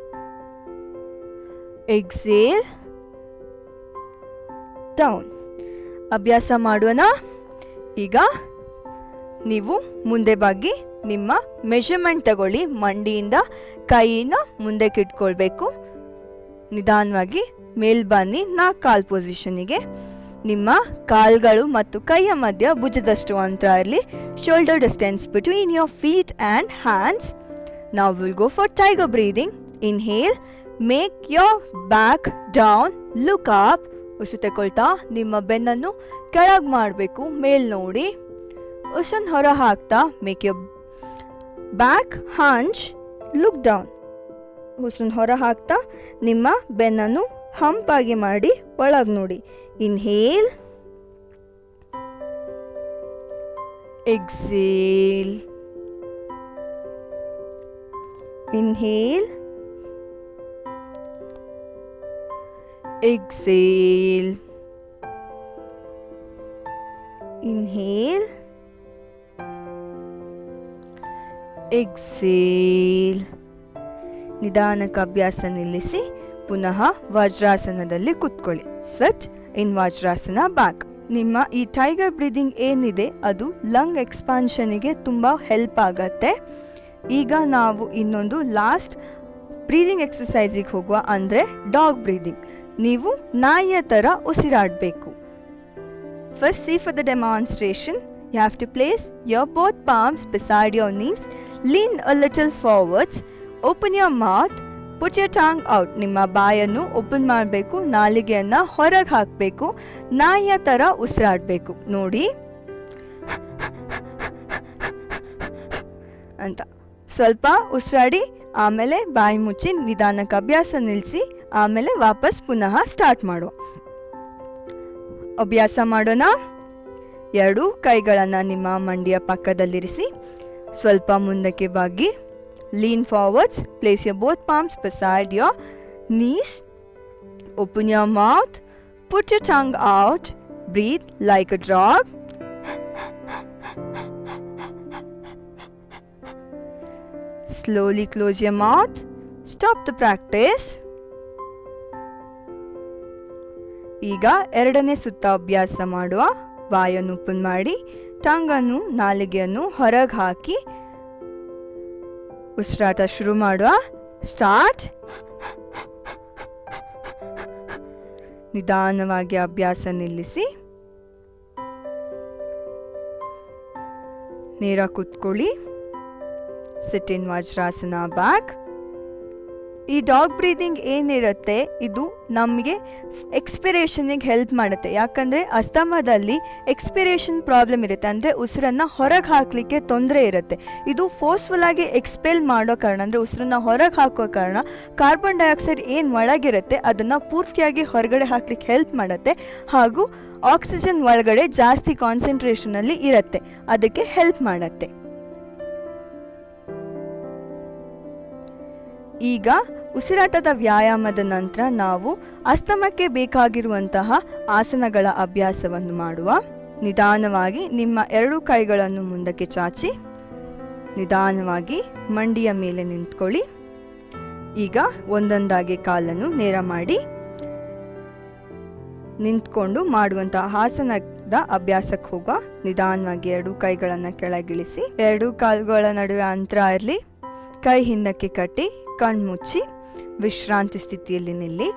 ಎಕ್ಸೇಲ್ ಡೌನ್ ಅಭ್ಯಾಸ ಮಾಡೋಣ ಈಗ ನೀವು ಮುಂದೆ ಬಾಗಿ ನಿಮ್ಮ ಮೆಷರ್ಮೆಂಟ್ ತಗೊಳ್ಳಿ ಮಂಡಿಯಿಂದ ಕೈನ ಮುಂದಕ್ಕೆ ಇಟ್ಕೊಳ್ಬೇಕು ನಿಧಾನವಾಗಿ ಮೇಲ್ ಬನ್ನಿ ನಾಲ್ಕು ಕಾಲ್ ಪೊಸಿಷನಿಗೆ ನಿಮ್ಮ ಕಾಲ್ಗಳು ಮತ್ತು ಕೈಯ ಮಧ್ಯ ಭುಜದಷ್ಟು ಅಂತರ ಇರಲಿ shoulder distance between your feet and hands ನಾವು will go for tiger breathing inhale make your back down look up ಉಸಿರು ತಗೊಳ್ತಾ ನಿಮ್ಮ ಬೆನ್ನನ್ನು ಕೆಳಗೆ ಮಾಡಬೇಕು ಮೇಲ್ ನೋಡಿ ಉಸನ್ ಹೊರ ಹಾಕ್ತಾ make your back hunch look down ಉಸಿರನ್ನ ಹೊರ ಹಾಕ್ತಾ ನಿಮ್ಮ ಬೆನ್ನನ್ನು ಹಂಪಾಗಿ ಮಾಡಿ ಒಳಗೆ ನೋಡಿ inhale exhale inhale exhale inhale exhale ನಿಧಾನಕ್ಕೆ ಅಭ್ಯಾಸ ನಿಲ್ಲಿಸಿ ಪುನಃ ವಜ್ರಾಸನದಲ್ಲಿ ಕುತ್ಕೊಳ್ಳಿ ಸಚ್ ಇನ್ ವಜ್ರಾಸನ ಬ್ಯಾಕ್ ನಿಮ್ಮ ಈ ಟೈಗರ್ ಬ್ರೀದಿಂಗ್ ಏನಿದೆ ಅದು ಲಂಗ್ ಎಕ್ಸ್ಪಾನ್ಷನಿಗೆ ತುಂಬ ಹೆಲ್ಪ್ ಆಗತ್ತೆ ಈಗ ನಾವು ಇನ್ನೊಂದು ಲಾಸ್ಟ್ ಬ್ರೀದಿಂಗ್ ಎಕ್ಸಸೈಸಿಗೆ ಹೋಗುವ ಅಂದರೆ ಡಾಗ್ ಬ್ರೀದಿಂಗ್ ನೀವು ನಾಯಿಯ ಥರ ಉಸಿರಾಡಬೇಕು First, see for the demonstration. You have to place your both palms beside your knees, lean a little forwards, open your mouth, put your tongue out. ನಿಮ್ಮ ಬಾಯನ್ನು ಓಪನ್ ಮಾಡಬೇಕು ನಾಲಿಗೆಯನ್ನು ಹೊರಗೆ ಹಾಕಬೇಕು ನಾಯಿಯ ಥರ ಉಸಿರಾಡಬೇಕು ನೋಡಿ ಅಂತ ಸ್ವಲ್ಪ ಉಸಿರಾಡಿ ಆಮೇಲೆ ಬಾಯಿ ಮುಚ್ಚಿ ನಿಧಾನಕ್ಕೆ ಅಭ್ಯಾಸ ನಿಲ್ಲಿಸಿ ಆಮೇಲೆ ವಾಪಸ್ ಪುನಃ ಸ್ಟಾರ್ಟ್ ಮಾಡುವ ಅಭ್ಯಾಸ ಮಾಡೋಣ ಎರಡು ಕೈಗಳನ್ನು ನಿಮ್ಮ ಮಂಡಿಯ ಪಕ್ಕದಲ್ಲಿರಿಸಿ ಸ್ವಲ್ಪ ಮುಂದಕ್ಕೆ ಬಾಗಿ lean forwards place your both palms beside your knees open your mouth put your tongue out breathe like a dog slowly close your mouth stop the practice ಈಗ ಎರಡನೇ ಸುತ್ತ ಅಭ್ಯಾಸ ಮಾಡುವ ಬಾಯನ್ನು ಓಪನ್ ಮಾಡಿ ಟಂಗನ್ನು ನಾಲಿಗೆಯನ್ನು ಹೊರಗೆ ಹಾಕಿ ಉಸಿರಾಟ ಶುರು ಮಾಡುವ ಸ್ಟಾರ್ಟ್ ನಿಧಾನವಾಗಿ ಅಭ್ಯಾಸ ನಿಲ್ಲಿಸಿ ನೇರ ಕೂತ್ಕೊಳ್ಳಿ ಸಿಟ್ ಇನ್ ವಜ್ರಾಸನ ಬ್ಯಾಕ್ ಈ ಡಾಗ್ ಬ್ರೀದಿಂಗ್ ಏನಿರುತ್ತೆ ಇದು ನಮಗೆ ಎಕ್ಸ್ಪಿರೇಷನಿಗೆ ಹೆಲ್ಪ್ ಮಾಡುತ್ತೆ ಯಾಕಂದರೆ ಅಸ್ತಮದಲ್ಲಿ ಎಕ್ಸ್ಪಿರೇಷನ್ ಪ್ರಾಬ್ಲಮ್ ಇರುತ್ತೆ ಅಂದರೆ ಉಸಿರನ್ನು ಹೊರಗೆ ಹಾಕಲಿಕ್ಕೆ ತೊಂದರೆ ಇರುತ್ತೆ ಇದು ಫೋರ್ಸ್ಫುಲ್ ಆಗಿ ಎಕ್ಸ್ಪೆಲ್ ಮಾಡೋ ಕಾರಣ ಅಂದರೆ ಉಸಿರನ್ನ ಹೊರಗೆ ಹಾಕೋ ಕಾರಣ ಕಾರ್ಬನ್ ಡೈಆಕ್ಸೈಡ್ ಏನು ಒಳಗಿರುತ್ತೆ ಅದನ್ನು ಪೂರ್ತಿಯಾಗಿ ಹೊರಗಡೆ ಹಾಕ್ಲಿಕ್ಕೆ ಹೆಲ್ಪ್ ಮಾಡುತ್ತೆ ಹಾಗೂ ಆಕ್ಸಿಜನ್ ಒಳಗಡೆ ಜಾಸ್ತಿ ಕಾನ್ಸಂಟ್ರೇಷನಲ್ಲಿ ಇರುತ್ತೆ ಅದಕ್ಕೆ ಹೆಲ್ಪ್ ಮಾಡುತ್ತೆ ಈಗ ಉಸಿರಾಟದ ವ್ಯಾಯಾಮದ ನಂತರ ನಾವು ಅಸ್ತಮಕ್ಕೆ ಬೇಕಾಗಿರುವಂತಹ ಆಸನಗಳ ಅಭ್ಯಾಸವನ್ನು ಮಾಡುವ ನಿಧಾನವಾಗಿ ನಿಮ್ಮ ಎರಡು ಕೈಗಳನ್ನು ಮುಂದಕ್ಕೆ ಚಾಚಿ ನಿಧಾನವಾಗಿ ಮಂಡಿಯ ಮೇಲೆ ನಿಂತ್ಕೊಳ್ಳಿ ಈಗ ಒಂದೊಂದಾಗಿ ಕಾಲನ್ನು ನೇರ ಮಾಡಿ ನಿಂತ್ಕೊಂಡು ಮಾಡುವಂತಹ ಹಾಸನದ ಅಭ್ಯಾಸಕ್ಕೆ ಹೋಗುವ ನಿಧಾನವಾಗಿ ಎರಡು ಕೈಗಳನ್ನು ಕೆಳಗಿಳಿಸಿ ಎರಡು ಕಾಲುಗಳ ನಡುವೆ ಅಂತರ ಇರಲಿ ಕೈ ಹಿಂದಕ್ಕೆ ಕಟ್ಟಿ ಕಣ್ಮುಚ್ಚಿ ವಿಶ್ರಾಂತಿ ಸ್ಥಿತಿಯಲ್ಲಿ ನಿಲ್ಲಿ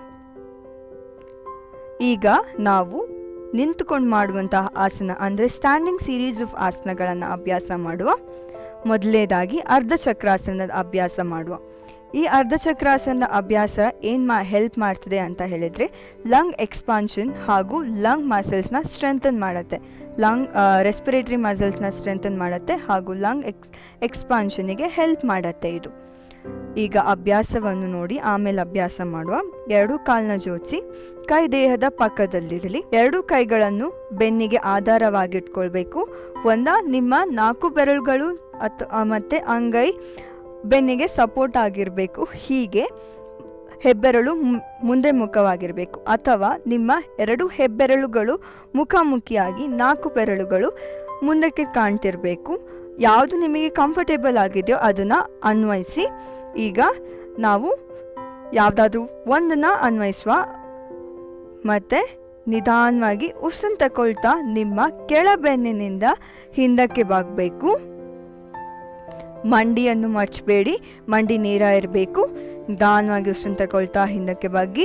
ಈಗ ನಾವು ನಿಂತುಕೊಂಡು ಮಾಡುವಂತಹ ಆಸನ ಅಂದರೆ ಸ್ಟ್ಯಾಂಡಿಂಗ್ ಸೀರೀಸ್ ಆಫ್ ಆಸನಗಳನ್ನು ಅಭ್ಯಾಸ ಮಾಡುವ ಮೊದಲನೇದಾಗಿ ಅರ್ಧ ಚಕ್ರಾಸನದ ಅಭ್ಯಾಸ ಮಾಡುವ ಈ ಅರ್ಧ ಚಕ್ರಾಸನದ ಅಭ್ಯಾಸ ಏನು ಮಾ ಹೆಲ್ಪ್ ಮಾಡ್ತದೆ ಅಂತ ಹೇಳಿದರೆ ಲಂಗ್ ಎಕ್ಸ್ಪಾನ್ಷನ್ ಹಾಗೂ ಲಂಗ್ ಮಸಲ್ಸ್ನ ಸ್ಟ್ರೆಂಥನ್ ಮಾಡುತ್ತೆ ಲಂಗ್ ರೆಸ್ಪಿರೇಟರಿ ಮಸಲ್ಸ್ನ ಸ್ಟ್ರೆಂಥನ್ ಮಾಡುತ್ತೆ ಹಾಗೂ ಲಂಗ್ ಎಕ್ಸ್ ಎಕ್ಸ್ಪಾನ್ಷನಿಗೆ ಹೆಲ್ಪ್ ಮಾಡುತ್ತೆ ಇದು ಈಗ ಅಭ್ಯಾಸವನ್ನು ನೋಡಿ ಆಮೇಲೆ ಅಭ್ಯಾಸ ಮಾಡುವ ಎರಡು ಕಾಲನ್ನ ಜೋಡಿಸಿ ಕೈ ದೇಹದ ಪಕ್ಕದಲ್ಲಿರಲಿ ಎರಡು ಕೈಗಳನ್ನು ಬೆನ್ನಿಗೆ ಆಧಾರವಾಗಿಟ್ಕೊಳ್ಬೇಕು ಒಂದ ನಿಮ್ಮ ನಾಲ್ಕು ಬೆರಳುಗಳು ಅತ್ ಮತ್ತು ಅಂಗೈ ಬೆನ್ನಿಗೆ ಸಪೋರ್ಟ್ ಆಗಿರಬೇಕು ಹೀಗೆ ಹೆಬ್ಬೆರಳು ಮು- ಮುಂದೆ ಮುಖವಾಗಿರಬೇಕು ಅಥವಾ ನಿಮ್ಮ ಎರಡು ಹೆಬ್ಬೆರಳುಗಳು ಮುಖಾಮುಖಿಯಾಗಿ ನಾಲ್ಕು ಬೆರಳುಗಳು ಮುಂದಕ್ಕೆ ಕಾಣ್ತಿರಬೇಕು ಯಾವುದು ನಿಮಗೆ ಕಂಫರ್ಟೇಬಲ್ ಆಗಿದೆಯೋ ಅದನ್ನು ಅನ್ವಯಿಸಿ ಈಗ ನಾವು ಯಾವುದಾದ್ರೂ ಒಂದನ್ನು ಅನ್ವಯಿಸುವ ಮತ್ತು ನಿಧಾನವಾಗಿ ಉಸಿರನ್ನು ತಗೊಳ್ತಾ ನಿಮ್ಮ ಕೆಳಬೆನ್ನಿನಿಂದ ಹಿಂದಕ್ಕೆ ಬಾಗಬೇಕು ಮಂಡಿಯನ್ನು ಮರ್ಚಬೇಡಿ ಮಂಡಿ ನೇರ ಇರಬೇಕು ನಿಧಾನವಾಗಿ ಉಸಿರನ್ನು ತಗೊಳ್ತಾ ಹಿಂದಕ್ಕೆ ಬಾಗಿ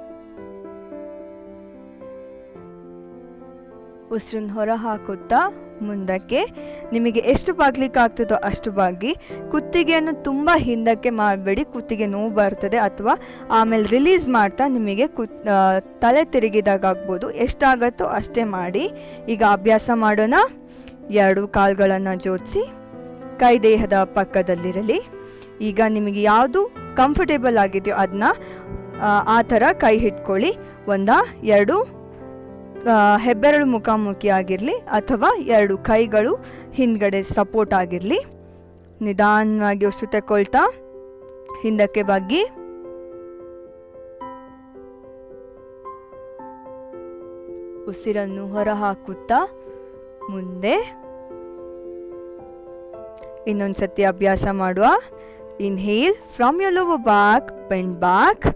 ಉಸಿರನ್ನು ಹೊರ ಹಾಕುತ್ತಾ ಮುಂದಕ್ಕೆ ನಿಮಗೆ ಎಷ್ಟು ಬಾಗ್ಲಿಕ್ಕೆ ಆಗ್ತದೋ ಅಷ್ಟು ಬಾಗಿ ಕುತ್ತಿಗೆಯನ್ನು ತುಂಬ ಹಿಂದಕ್ಕೆ ಮಾಡಬೇಡಿ ಕುತ್ತಿಗೆ ನೋವು ಬರ್ತದೆ ಅಥವಾ ಆಮೇಲೆ ರಿಲೀಸ್ ಮಾಡ್ತಾ ನಿಮಗೆ ಕುತ್ ಆ, ತಲೆ ತಿರುಗಿದಾಗ ಆಗ್ಬೋದು ಎಷ್ಟಾಗತ್ತೋ ಅಷ್ಟೇ ಮಾಡಿ ಈಗ ಅಭ್ಯಾಸ ಮಾಡೋಣ ಎರಡು ಕಾಲುಗಳನ್ನು ಜೋಡಿಸಿ ಕೈ ದೇಹದ ಪಕ್ಕದಲ್ಲಿರಲಿ ಈಗ ನಿಮಗೆ ಯಾವುದು ಕಂಫರ್ಟೇಬಲ್ ಆಗಿದೆಯೋ ಅದನ್ನ ಆ ಥರ ಕೈ ಹಿಡ್ಕೊಳ್ಳಿ ಒಂದ ಎರಡು ಆ, ಹೆಬ್ಬೆರಳು ಮುಖಾಮುಖಿ ಆಗಿರಲಿ ಅಥವಾ ಎರಡು ಕೈಗಳು ಹಿಂದ್ಗಡೆ ಸಪೋರ್ಟ್ ಆಗಿರಲಿ ನಿಧಾನವಾಗಿ ಉಸಿರು ತಗೊಳ್ತಾ ಹಿಂದಕ್ಕೆ ಬಗ್ಗಿ ಉಸಿರನ್ನು ಹೊರ ಹಾಕುತ್ತಾ ಮುಂದೆ ಇನ್ನೊಂದು ಸತಿ ಅಭ್ಯಾಸ ಮಾಡುವ inhale from your lower back bend back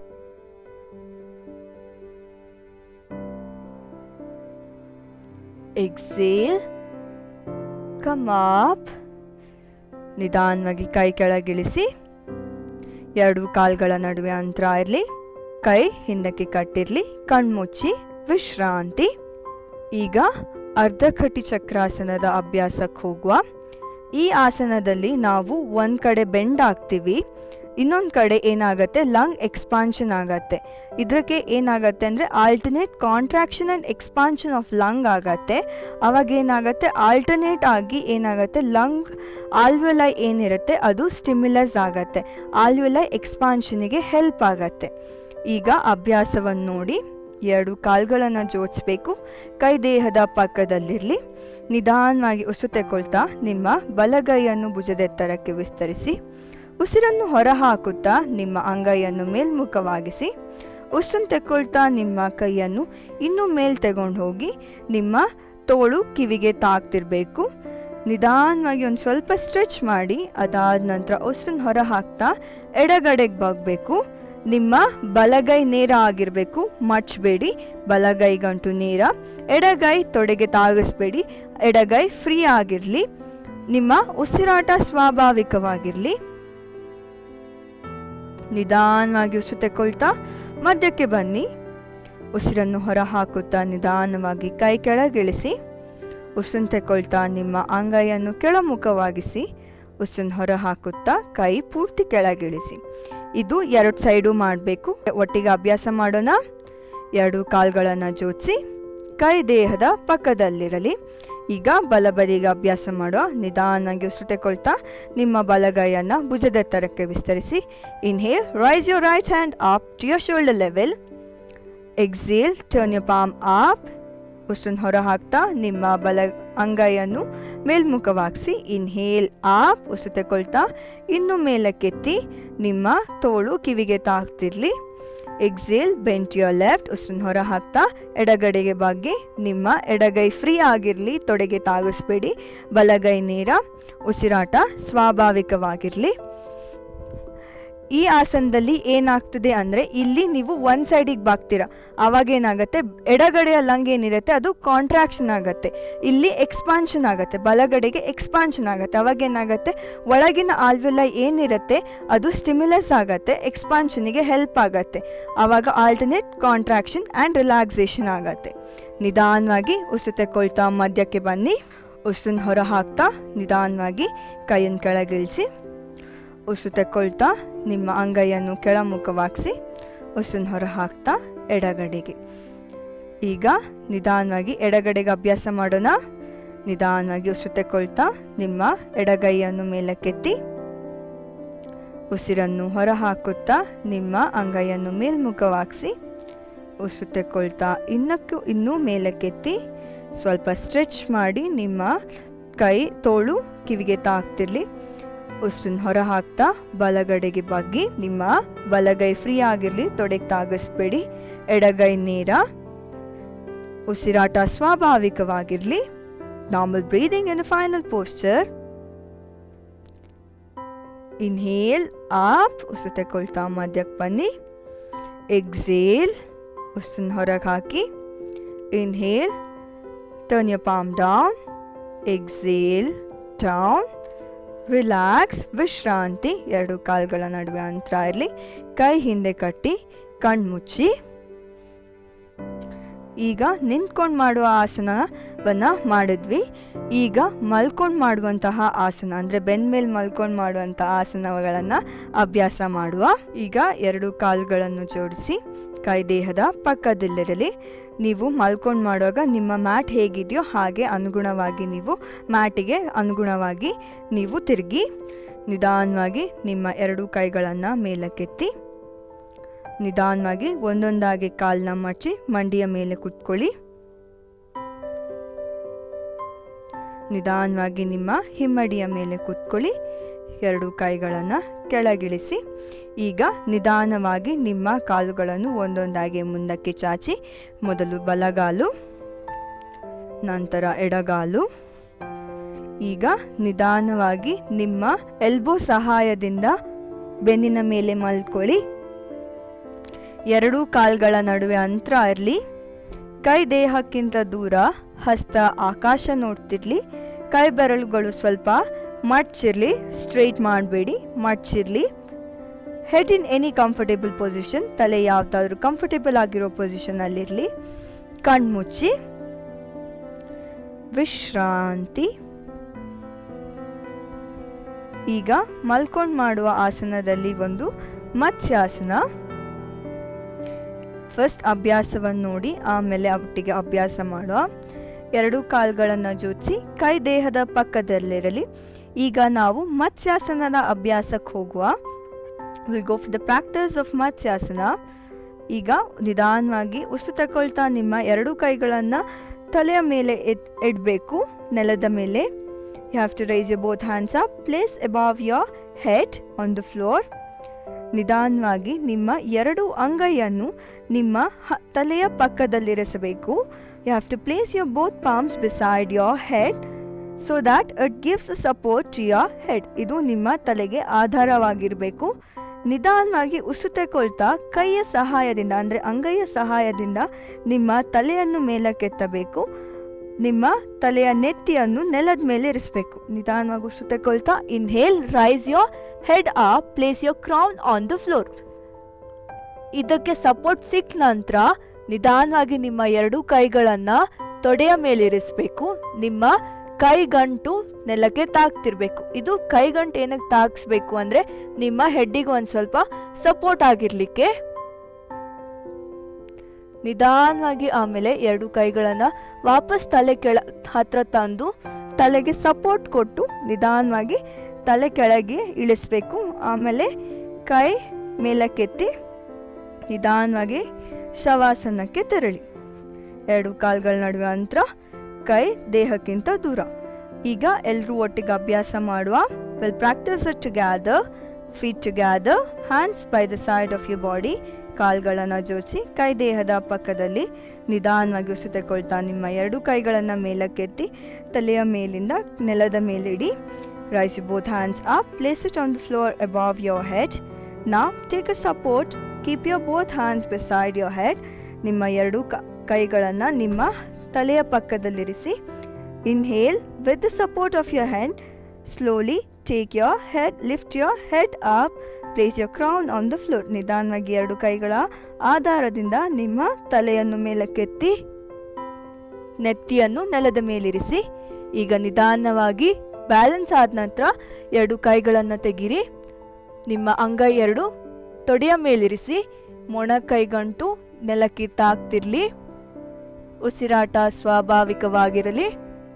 exhale come up ನಿಧಾನವಾಗಿ ಕೈ ಕೆಳಗಿಳಿಸಿ ಎರಡು ಕಾಲ್ಗಳ ನಡುವೆ ಅಂತರ ಇರಲಿ ಕೈ ಹಿಂದಕ್ಕೆ ಕಟ್ಟಿರಲಿ ಕಣ್ಮುಚ್ಚಿ ವಿಶ್ರಾಂತಿ ಈಗ ಅರ್ಧಕಟಿ ಚಕ್ರಾಸನದ ಅಭ್ಯಾಸಕ್ಕೆ ಹೋಗುವ ಈ ಆಸನದಲ್ಲಿ ನಾವು ಒಂದು ಕಡೆ ಬೆಂಡ್ ಆಗ್ತೀವಿ ಇನ್ನೊಂದು ಕಡೆ ಏನಾಗುತ್ತೆ ಲಂಗ್ ಎಕ್ಸ್ಪಾನ್ಷನ್ ಆಗತ್ತೆ ಇದಕ್ಕೆ ಏನಾಗುತ್ತೆ ಅಂದರೆ alternate contraction and expansion of lung ಆಗತ್ತೆ ಅವಾಗ ಏನಾಗುತ್ತೆ ಆಲ್ಟರ್ನೇಟ್ ಆಗಿ ಏನಾಗುತ್ತೆ ಲಂಗ್ ಆಲ್ವೆಲೈ ಏನಿರುತ್ತೆ ಅದು ಸ್ಟಿಮ್ಯುಲಸ್ ಆಗತ್ತೆ ಆಲ್ವೆಲೈ ಎಕ್ಸ್ಪಾನ್ಷನಿಗೆ ಹೆಲ್ಪ್ ಆಗತ್ತೆ ಈಗ ಅಭ್ಯಾಸವನ್ನು ನೋಡಿ ಎರಡು ಕಾಲ್ಗಳನ್ನು ಜೋಡಿಸ್ಬೇಕು ಕೈ ದೇಹದ ಪಕ್ಕದಲ್ಲಿರಲಿ ನಿಧಾನವಾಗಿ ಉಸಿರು ತೆಕೊಳ್ತಾ ನಿಮ್ಮ ಬಲಗೈಯನ್ನು ಭುಜದೆತ್ತರಕ್ಕೆ ವಿಸ್ತರಿಸಿ ಉಸಿರನ್ನು ಹೊರಹಾಕುತ್ತಾ ನಿಮ್ಮ ಅಂಗೈಯನ್ನು ಮೇಲ್ಮುಖವಾಗಿಸಿ ಉಸಿರನ್ನು ತೆಕ್ಕೊಳ್ತಾ ನಿಮ್ಮ ಕೈಯನ್ನು ಇನ್ನೂ ಮೇಲ್ ತಗೊಂಡು ಹೋಗಿ ನಿಮ್ಮ ತೋಳು ಕಿವಿಗೆ ತಾಕ್ತಿರ್ಬೇಕು ನಿಧಾನವಾಗಿ ಒಂದು ಸ್ವಲ್ಪ ಸ್ಟ್ರೆಚ್ ಮಾಡಿ ಅದಾದ ನಂತರ ಉಸಿರನ್ನು ಹೊರ ಹಾಕ್ತಾ ಎಡಗಡೆಗೆ ಬಾಗಬೇಕು ನಿಮ್ಮ ಬಲಗೈ ನೇರ ಆಗಿರಬೇಕು ಮಡ್ಚಬೇಡಿ ಬಲಗೈ ಗಂಟು ನೇರ ಎಡಗೈ ತೊಡೆಗೆ ತಾಗಿಸ್ಬೇಡಿ ಎಡಗೈ ಫ್ರೀ ಆಗಿರಲಿ ನಿಮ್ಮ ಉಸಿರಾಟ ಸ್ವಾಭಾವಿಕವಾಗಿರಲಿ ನಿಧಾನವಾಗಿ ಉಸಿರು ತೆಕ್ಕೊಳ್ತಾ ಮಧ್ಯಕ್ಕೆ ಬನ್ನಿ ಉಸಿರನ್ನು ಹೊರ ಹಾಕುತ್ತಾ ನಿಧಾನವಾಗಿ ಕೈ ಕೆಳಗಿಳಿಸಿ ಉಸಿರನ್ನು ತೆಕ್ಕೊಳ್ತಾ ನಿಮ್ಮ ಅಂಗೈಯನ್ನು ಕೆಳಮುಖವಾಗಿಸಿ ಉಸಿರನ್ನು ಹೊರ ಹಾಕುತ್ತಾ ಕೈ ಪೂರ್ತಿ ಕೆಳಗಿಳಿಸಿ ಇದು ಎರಡು ಸೈಡು ಮಾಡಬೇಕು ಒಟ್ಟಿಗೆ ಅಭ್ಯಾಸ ಮಾಡೋಣ ಎರಡು ಕಾಲ್ಗಳನ್ನು ಜೋಡಿಸಿ ಕೈ ದೇಹದ ಪಕ್ಕದಲ್ಲಿರಲಿ ಈಗ ಬಲಬದಿಗೆ ಅಭ್ಯಾಸ ಮಾಡುವ ನಿಧಾನವಾಗಿ ಉಸಿರು ತೆಕ್ಕೊಳ್ತಾ ನಿಮ್ಮ ಬಲಗೈಯನ್ನು ಭುಜದೆತ್ತರಕ್ಕೆ ವಿಸ್ತರಿಸಿ inhale raise your right hand up to your shoulder level exhale turn your palm up ಉಸಿರನ್ನು ಹೊರ ಹಾಕ್ತಾ ನಿಮ್ಮ ಬಲ ಅಂಗೈಯನ್ನು ಮೇಲ್ಮುಖವಾಗಿಸಿ ಇನ್ಹೇಲ್ ಆಪ್ ಉಸಿರು ತಗೊಳ್ತಾ ಇನ್ನು ಮೇಲಕ್ಕೆತ್ತಿ ನಿಮ್ಮ ತೋಳು ಕಿವಿಗೆ ತಾಕ್ತಿರ್ಲಿ ಎಕ್ಸೇಲ್ ಬೆಂಟ್ ಯೋರ್ ಲೆಫ್ಟ್ ಉಸಿರನ್ನ ಹೊರ ಹಾಕ್ತಾ ಎಡಗಡೆಗೆ ಬಾಗಿ ನಿಮ್ಮ ಎಡಗೈ ಫ್ರೀ ಆಗಿರಲಿ ತೊಡೆಗೆ ತಾಗಿಸ್ಬೇಡಿ ಬಲಗೈ ನೇರ ಉಸಿರಾಟ ಸ್ವಾಭಾವಿಕವಾಗಿರಲಿ ಈ ಆಸನದಲ್ಲಿ ಏನಾಗ್ತದೆ ಅಂದರೆ ಇಲ್ಲಿ ನೀವು ಒನ್ ಸೈಡಿಗೆ ಬಾಗ್ತೀರಾ ಆವಾಗ ಏನಾಗುತ್ತೆ ಎಡಗಡೆಯ ಲಂಗ್ ಏನಿರುತ್ತೆ ಅದು ಕಾಂಟ್ರಾಕ್ಷನ್ ಆಗುತ್ತೆ ಇಲ್ಲಿ ಎಕ್ಸ್ಪಾನ್ಷನ್ ಆಗುತ್ತೆ ಬಲಗಡೆಗೆ ಎಕ್ಸ್ಪಾನ್ಷನ್ ಆಗುತ್ತೆ ಅವಾಗ ಏನಾಗುತ್ತೆ ಒಳಗಿನ ಆಲ್ವೆಲ್ಲ ಏನಿರುತ್ತೆ ಅದು ಸ್ಟಿಮ್ಯುಲಸ್ ಆಗುತ್ತೆ ಎಕ್ಸ್ಪಾನ್ಷನಿಗೆ ಹೆಲ್ಪ್ ಆಗುತ್ತೆ ಆವಾಗ ಆಲ್ಟರ್ನೇಟ್ ಕಾಂಟ್ರಾಕ್ಷನ್ ಆ್ಯಂಡ್ ರಿಲ್ಯಾಕ್ಸೇಷನ್ ಆಗುತ್ತೆ ನಿಧಾನವಾಗಿ ಉಸಿರು ತೆಕ್ಕೊಳ್ತಾ ಮಧ್ಯಕ್ಕೆ ಬನ್ನಿ ಉಸಿರನ್ನ ಹೊರ ಹಾಕ್ತಾ ನಿಧಾನವಾಗಿ ಕೈಯನ್ನು ಕೆಳಗಿಳಿಸಿ ಉಸಿರು ತೆಕ್ಕೊಳ್ತಾ ನಿಮ್ಮ ಅಂಗೈಯನ್ನು ಕೆಳಮುಖವಾಗಿಸಿ ಉಸಿರನ್ನ ಹೊರ ಹಾಕ್ತಾ ಎಡಗಡೆಗೆ ಈಗ ನಿಧಾನವಾಗಿ ಎಡಗಡೆಗೆ ಅಭ್ಯಾಸ ಮಾಡೋಣ ನಿಧಾನವಾಗಿ ಉಸಿರು ತೆಕ್ಕೊಳ್ತಾ ನಿಮ್ಮ ಎಡಗೈಯನ್ನು ಮೇಲಕ್ಕೆತ್ತಿ ಉಸಿರನ್ನು ಹೊರ ಹಾಕುತ್ತಾ ನಿಮ್ಮ ಅಂಗೈಯನ್ನು ಮೇಲ್ಮುಖವಾಗಿಸಿ ಉಸಿರು ತೆಕ್ಕೊಳ್ತಾ ಇನ್ನಕ್ಕೂ ಇನ್ನೂ ಮೇಲಕ್ಕೆತ್ತಿ ಸ್ವಲ್ಪ ಸ್ಟ್ರೆಚ್ ಮಾಡಿ ನಿಮ್ಮ ಕೈ ತೋಳು ಕಿವಿಗೆ ತಾಕ್ತಿರ್ಲಿ ಉಸಿರನ್ನ ಹೊರ ಹಾಕ್ತಾ ಬಲಗಡೆಗೆ ಬಗ್ಗಿ ನಿಮ್ಮ ಬಲಗೈ ಫ್ರೀ ಆಗಿರಲಿ ತೊಡೆಗೆ ತಾಗಿಸ್ಬೇಡಿ ಎಡಗೈ ನೇರ ಉಸಿರಾಟ ಸ್ವಾಭಾವಿಕವಾಗಿರಲಿ normal breathing in final posture inhale up ಉಸಿರು ತಗೊಳ್ತಾ ಮಧ್ಯಕ್ಕೆ ಬನ್ನಿ ಎಕ್ಸೇಲ್ ಉಸಿರನ್ನ ಹೊರಗೆ ಹಾಕಿ inhale turn your palm down exhale down relax ವಿಶ್ರಾಂತಿ ಎರಡು ಕಾಲುಗಳ ನಡುವೆ ಅಂತರ ಇರಲಿ ಕೈ ಹಿಂದೆ ಕಟ್ಟಿ ಕಣ್ಣು ಮುಚ್ಚಿ ಈಗ ನಿಂತ್ಕೊಂಡು ಮಾಡುವ ಆಸನವನ್ನು ಮಾಡಿದ್ವಿ ಈಗ ಮಲ್ಕೊಂಡು ಮಾಡುವಂತಹ ಆಸನ ಅಂದರೆ ಬೆನ್ನ ಮೇಲೆ ಮಲ್ಕೊಂಡು ಮಾಡುವಂಥ ಆಸನಗಳನ್ನು ಅಭ್ಯಾಸ ಮಾಡುವ ಈಗ ಎರಡು ಕಾಲುಗಳನ್ನು ಜೋಡಿಸಿ ಕೈ ದೇಹದ ಪಕ್ಕದಲ್ಲಿರಲಿ ನೀವು ಮಲ್ಕೊಂಡು ಮಾಡುವಾಗ ನಿಮ್ಮ ಮ್ಯಾಟ್ ಹೇಗಿದೆಯೋ ಹಾಗೆ ಅನುಗುಣವಾಗಿ ನೀವು ಮ್ಯಾಟಿಗೆ ಅನುಗುಣವಾಗಿ ನೀವು ತಿರುಗಿ ನಿಧಾನವಾಗಿ ನಿಮ್ಮ ಎರಡು ಕೈಗಳನ್ನು ಮೇಲಕ್ಕೆತ್ತಿ ನಿಧಾನವಾಗಿ ಒಂದೊಂದಾಗಿ ಕಾಲನ್ನ ಮಚ್ಚಿ ಮಂಡಿಯ ಮೇಲೆ ಕುತ್ಕೊಳ್ಳಿ ನಿಧಾನವಾಗಿ ನಿಮ್ಮ ಹಿಮ್ಮಡಿಯ ಮೇಲೆ ಕುತ್ಕೊಳ್ಳಿ ಎರಡು ಕೈಗಳನ್ನು ಕೆಳಗಿಳಿಸಿ ಈಗ ನಿಧಾನವಾಗಿ ನಿಮ್ಮ ಕಾಲುಗಳನ್ನು ಒಂದೊಂದಾಗಿ ಮುಂದಕ್ಕೆ ಚಾಚಿ ಮೊದಲು ಬಲಗಾಲು ನಂತರ ಎಡಗಾಲು ಈಗ ನಿಧಾನವಾಗಿ ನಿಮ್ಮ ಎಲ್ಬೋ ಸಹಾಯದಿಂದ ಬೆನ್ನಿನ ಮೇಲೆ ಮಲ್ಕೊಳ್ಳಿ ಎರಡೂ ಕಾಲ್ಗಳ ನಡುವೆ ಅಂತರ ಇರಲಿ ಕೈ ದೇಹಕ್ಕಿಂತ ದೂರ ಹಸ್ತ ಆಕಾಶ ನೋಡ್ತಿರ್ಲಿ ಕೈ ಬೆರಳುಗಳು ಸ್ವಲ್ಪ ಮಡ್ಚಿರ್ಲಿ ಸ್ಟ್ರೈಟ್ ಮಾಡಬೇಡಿ ಮಡ್ಚಿರ್ಲಿ head in any comfortable position ತಲೆ ಯಾವುದಾದ್ರೂ ಕಂಫರ್ಟೇಬಲ್ ಆಗಿರೋ ಪೊಸಿಷನಲ್ಲಿರಲಿ ಕಣ್ಮುಚ್ಚಿ ವಿಶ್ರಾಂತಿ ಈಗ ಮಲ್ಕೊಂಡು ಮಾಡುವ ಆಸನದಲ್ಲಿ ಒಂದು ಮತ್ಸ್ಯಾಸನ ಫಸ್ಟ್ ಅಭ್ಯಾಸವನ್ನು ನೋಡಿ ಆಮೇಲೆ ಒಟ್ಟಿಗೆ ಅಭ್ಯಾಸ ಮಾಡುವ ಎರಡು ಕಾಲುಗಳನ್ನು ಜೋಡಿಸಿ ಕೈ ದೇಹದ ಪಕ್ಕದಲ್ಲಿರಲಿ ಈಗ ನಾವು ಮತ್ಸ್ಯಾಸನದ ಅಭ್ಯಾಸಕ್ಕೆ ಹೋಗುವ will go for the practice of Matsyasana ಈಗ ನಿಧಾನವಾಗಿ ಉಸಿರು ತಗೊಳ್ತಾ ನಿಮ್ಮ ಎರಡು ಕೈಗಳನ್ನು ತಲೆಯ ಮೇಲೆ ಎತ್ ಇಡಬೇಕು ನೆಲದ ಮೇಲೆ you have to raise your both hands up place above your head on the floor ನಿಧಾನವಾಗಿ ನಿಮ್ಮ ಎರಡು ಅಂಗೈಯನ್ನು ನಿಮ್ಮ ಹ ತಲೆಯ ಪಕ್ಕದಲ್ಲಿರಿಸಬೇಕು you have to place your both palms beside your head so that it gives support to your head ಇದು ನಿಮ್ಮ ತಲೆಗೆ ಆಧಾರವಾಗಿರಬೇಕು ನಿಧಾನವಾಗಿ ಉಸಿರು ತೆಕೊಳ್ತಾ ಕೈಯ ಸಹಾಯದಿಂದ ಅಂದರೆ ಅಂಗೈಯ ಸಹಾಯದಿಂದ ನಿಮ್ಮ ತಲೆಯನ್ನು ಮೇಲಕ್ಕೆತ್ತಬೇಕು ನಿಮ್ಮ ತಲೆಯ ನೆತ್ತಿಯನ್ನು ನೆಲದ ಮೇಲೆ ಇರಿಸಬೇಕು ನಿಧಾನವಾಗಿ ಉಸಿರು ತೆಕೊಳ್ತಾ inhale raise your head ah place your crown on the floor ಇದಕ್ಕೆ ಸಪೋರ್ಟ್ ಸಿಕ್ಕ ನಂತರ ನಿಧಾನವಾಗಿ ನಿಮ್ಮ ಎರಡು ಕೈಗಳನ್ನು ತೊಡೆಯ ಮೇಲೆ ಇರಿಸಬೇಕು ನಿಮ್ಮ ಕೈಗಂಟು ನೆಲಕ್ಕೆ ತಾಕ್ತಿರ್ಬೇಕು ಇದು ಕೈಗಂಟು ಏನಕ್ಕೆ ತಾಗಿಸ್ಬೇಕು ಅಂದರೆ ನಿಮ್ಮ ಹೆಡ್ಡಿಗೆ ಒಂದು ಸ್ವಲ್ಪ ಸಪೋರ್ಟ್ ಆಗಿರ್ಲಿಕ್ಕೆ ನಿಧಾನವಾಗಿ ಆಮೇಲೆ ಎರಡು ಕೈಗಳನ್ನು ವಾಪಸ್ ತಲೆ ಕೆಳ ಹತ್ರ ತಂದು ತಲೆಗೆ ಸಪೋರ್ಟ್ ಕೊಟ್ಟು ನಿಧಾನವಾಗಿ ತಲೆ ಕೆಳಗೆ ಇಳಿಸ್ಬೇಕು ಆಮೇಲೆ ಕೈ ಮೇಲಕ್ಕೆತ್ತಿ ನಿಧಾನವಾಗಿ ಶವಾಸನಕ್ಕೆ ತೆರಳಿ ಎರಡು ಕಾಲ್ಗಳ ನಡುವೆ ಅಂತರ ಕೈ ದೇಹಕ್ಕಿಂತ ದೂರ ಈಗ ಎಲ್ಲರೂ ಒಟ್ಟಿಗೆ ಅಭ್ಯಾಸ ಮಾಡುವ will practise it together feet together hands by the side of your body ಕಾಲ್ಗಳನ್ನು ಜೋಡಿಸಿ ಕೈ ದೇಹದ ಪಕ್ಕದಲ್ಲಿ ನಿಧಾನವಾಗಿ ಉಸಿರು ತಗೊಳ್ತಾ ನಿಮ್ಮ ಎರಡು ಕೈಗಳನ್ನು ಮೇಲಕ್ಕೆತ್ತಿ ತಲೆಯ ಮೇಲಿಂದ ನೆಲದ ಮೇಲಿಡಿ raise both hands up place it on the floor above your head ನಾ take a support keep your both hands beside your head ನಿಮ್ಮ ಎರಡು ಕ ಕೈಗಳನ್ನು ನಿಮ್ಮ ತಲೆಯ ಪಕ್ಕದಲ್ಲಿರಿಸಿ inhale with the support of your head slowly take your head lift your head up place your crown on the floor ನಿಧಾನವಾಗಿ ಎರಡು ಕೈಗಳ ಆಧಾರದಿಂದ ನಿಮ್ಮ ತಲೆಯನ್ನು ಮೇಲಕ್ಕೆತ್ತಿ ನೆತ್ತಿಯನ್ನು ನೆಲದ ಮೇಲಿರಿಸಿ ಈಗ ನಿಧಾನವಾಗಿ ಬ್ಯಾಲೆನ್ಸ್ ಆದ ನಂತರ ಎರಡು ಕೈಗಳನ್ನು ತೆಗಿರಿ ನಿಮ್ಮ ಅಂಗೈ ಎರಡು ತೊಡೆಯ ಮೇಲಿರಿಸಿ ಮೊಣ ಕೈಗಂಟು ನೆಲಕ್ಕೆ ತಾಕ್ತಿರ್ಲಿ ಉಸಿರಾಟ ಸ್ವಾಭಾವಿಕವಾಗಿರಲಿ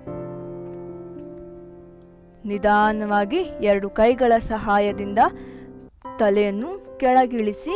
ನಿಧಾನವಾಗಿ ಎರಡು ಕೈಗಳ ಸಹಾಯದಿಂದ ತಲೆಯನ್ನು ಕೆಳಗಿಳಿಸಿ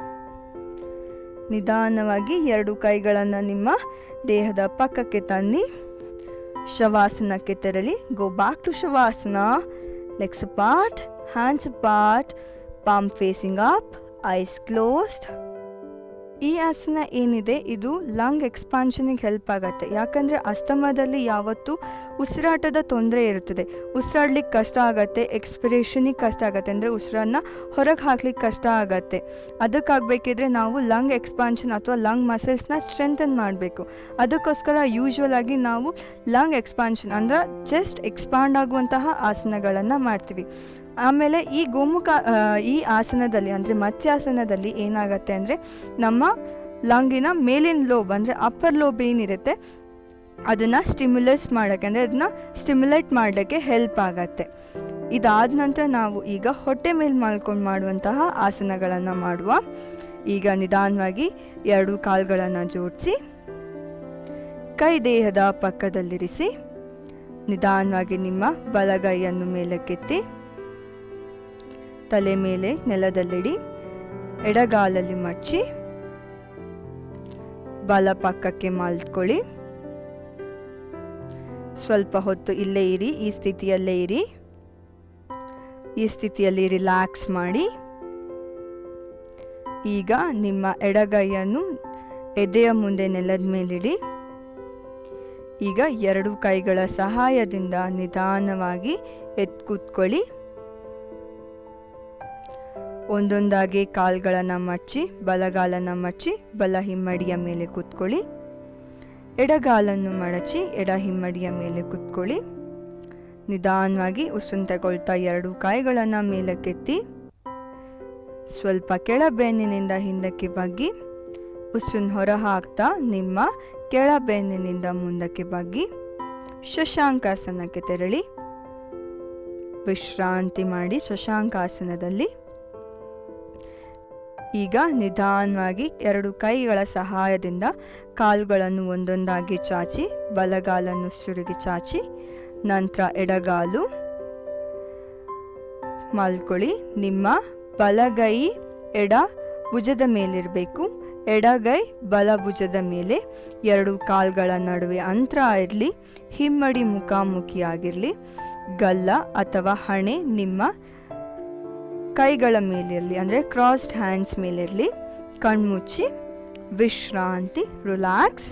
ನಿಧಾನವಾಗಿ ಎರಡು ಕೈಗಳನ್ನು ನಿಮ್ಮ ದೇಹದ ಪಕ್ಕಕ್ಕೆ ತನ್ನಿ ಶವಾಸನಕ್ಕೆ ತೆರಳಿ go back to shavasana legs apart hands apart palm facing up eyes closed ಈ ಆಸನ ಏನಿದೆ ಇದು ಲಂಗ್ ಎಕ್ಸ್ಪಾನ್ಷನಿಗೆ ಹೆಲ್ಪ್ ಆಗುತ್ತೆ ಯಾಕಂದರೆ ಅಸ್ತಮದಲ್ಲಿ ಯಾವತ್ತೂ ಉಸಿರಾಟದ ತೊಂದರೆ ಇರುತ್ತದೆ ಉಸಿರಾಡ್ಲಿಕ್ಕೆ ಕಷ್ಟ ಆಗುತ್ತೆ ಎಕ್ಸ್ಪಿರೇಷನಿಗೆ ಕಷ್ಟ ಆಗುತ್ತೆ ಅಂದರೆ ಉಸಿರನ್ನ ಹೊರಗೆ ಹಾಕ್ಲಿಕ್ಕೆ ಕಷ್ಟ ಆಗುತ್ತೆ ಅದಕ್ಕಾಗಬೇಕಿದ್ರೆ ನಾವು ಲಂಗ್ ಎಕ್ಸ್ಪಾನ್ಷನ್ ಅಥವಾ ಲಂಗ್ ಮಸಲ್ಸ್ನ ಸ್ಟ್ರೆಂಥನ್ ಮಾಡಬೇಕು ಅದಕ್ಕೋಸ್ಕರ ಯೂಶ್ವಲ್ ಆಗಿ ನಾವು ಲಂಗ್ ಎಕ್ಸ್ಪಾನ್ಷನ್ ಅಂದ್ರೆ ಜಸ್ಟ್ ಎಕ್ಸ್ಪಾಂಡ್ ಆಗುವಂತಹ ಆಸನಗಳನ್ನು ಮಾಡ್ತೀವಿ ಆಮೇಲೆ ಈ ಗೋಮುಖ ಆ, ಈ ಆಸನದಲ್ಲಿ ಅಂದರೆ ಮತ್ಸ್ಯಾಸನದಲ್ಲಿ ಏನಾಗುತ್ತೆ ಅಂದರೆ ನಮ್ಮ ಲಂಗಿನ ಮೇಲಿನ ಲೋಬ್ ಅಂದರೆ ಅಪ್ಪರ್ ಲೋಬ್ ಏನಿರುತ್ತೆ ಅದನ್ನು ಸ್ಟಿಮ್ಯುಲೇಸ್ ಮಾಡೋಕ್ಕೆ ಅಂದರೆ ಅದನ್ನ ಸ್ಟಿಮ್ಯುಲೇಟ್ ಮಾಡಲಿಕ್ಕೆ ಹೆಲ್ಪ್ ಆಗತ್ತೆ ಇದಾದ ನಂತರ ನಾವು ಈಗ ಹೊಟ್ಟೆ ಮೇಲೆ ಮಾಡ್ಕೊಂಡು ಮಾಡುವಂತಹ ಆಸನಗಳನ್ನು ಮಾಡುವ ಈಗ ನಿಧಾನವಾಗಿ ಎರಡು ಕಾಲುಗಳನ್ನು ಜೋಡಿಸಿ ಕೈ ದೇಹದ ಪಕ್ಕದಲ್ಲಿರಿಸಿ ನಿಧಾನವಾಗಿ ನಿಮ್ಮ ಬಲಗೈಯನ್ನು ಮೇಲಕ್ಕೆತ್ತಿ ತಲೆ ಮೇಲೆ ನೆಲದಲ್ಲಿಡಿ ಎಡಗಾಲಲ್ಲಿ ಮಚ್ಚಿ ಬಲ ಪಕ್ಕಕ್ಕೆ ಮಲ್ತ್ಕೊಳ್ಳಿ ಸ್ವಲ್ಪ ಹೊತ್ತು ಇಲ್ಲೇ ಇರಿ ಈ ಸ್ಥಿತಿಯಲ್ಲೇ ಇರಿ ಈ ಸ್ಥಿತಿಯಲ್ಲಿ ರಿಲ್ಯಾಕ್ಸ್ ಮಾಡಿ ಈಗ ನಿಮ್ಮ ಎಡಗೈಯನ್ನು ಎದೆಯ ಮುಂದೆ ನೆಲದ ಮೇಲಿಡಿ ಈಗ ಎರಡು ಕೈಗಳ ಸಹಾಯದಿಂದ ನಿಧಾನವಾಗಿ ಎದ್ದು ಕೂತ್ಕೊಳ್ಳಿ ಒಂದೊಂದಾಗಿ ಕಾಲ್ಗಳನ್ನು ಮಚ್ಚಿ ಬಲಗಾಲನ್ನು ಮಚ್ಚಿ ಬಲ ಹಿಮ್ಮಡಿಯ ಮೇಲೆ ಕೂತ್ಕೊಳ್ಳಿ ಎಡಗಾಲನ್ನು ಮಡಚಿ ಎಡ ಹಿಮ್ಮಡಿಯ ಮೇಲೆ ಕೂತ್ಕೊಳ್ಳಿ ನಿಧಾನವಾಗಿ ಉಸಿರು ತಗೊಳ್ತಾ ಎರಡು ಕಾಯಿಗಳನ್ನು ಮೇಲಕ್ಕೆತ್ತಿ ಸ್ವಲ್ಪ ಕೆಳ ಬೆನ್ನಿನಿಂದ ಹಿಂದಕ್ಕೆ ಬಗ್ಗಿ ಉಸಿರನ್ನು ಹೊರ ಹಾಕ್ತಾ ನಿಮ್ಮ ಕೆಳ ಬೆನ್ನಿನಿಂದ ಮುಂದಕ್ಕೆ ಬಗ್ಗಿ ಶಶಾಂಕಾಸನಕ್ಕೆ ತೆರಳಿ ವಿಶ್ರಾಂತಿ ಮಾಡಿ ಶಶಾಂಕಾಸನದಲ್ಲಿ ಈಗ ನಿಧಾನವಾಗಿ ಎರಡು ಕೈಗಳ ಸಹಾಯದಿಂದ ಕಾಲುಗಳನ್ನು ಒಂದೊಂದಾಗಿ ಚಾಚಿ ಬಲಗಾಲನ್ನು ಸುರುಗಿ ಚಾಚಿ ನಂತರ ಎಡಗಾಲು ಮಲ್ಕೊಳ್ಳಿ ನಿಮ್ಮ ಬಲಗೈ ಎಡ ಭುಜದ ಮೇಲಿರಬೇಕು ಎಡಗೈ ಬಲ ಭುಜದ ಮೇಲೆ ಎರಡು ಕಾಲ್ಗಳ ನಡುವೆ ಅಂತರ ಇರಲಿ ಹಿಮ್ಮಡಿ ಮುಖಾಮುಖಿಯಾಗಿರಲಿ ಗಲ್ಲ ಅಥವಾ ಹಣೆ ನಿಮ್ಮ ಕೈಗಳ ಮೇಲಿರಲಿ ಅಂದರೆ ಕ್ರಾಸ್ಡ್ ಹ್ಯಾಂಡ್ಸ್ ಮೇಲಿರಲಿ ಕಣ್ಮುಚ್ಚಿ ವಿಶ್ರಾಂತಿ ರಿಲ್ಯಾಕ್ಸ್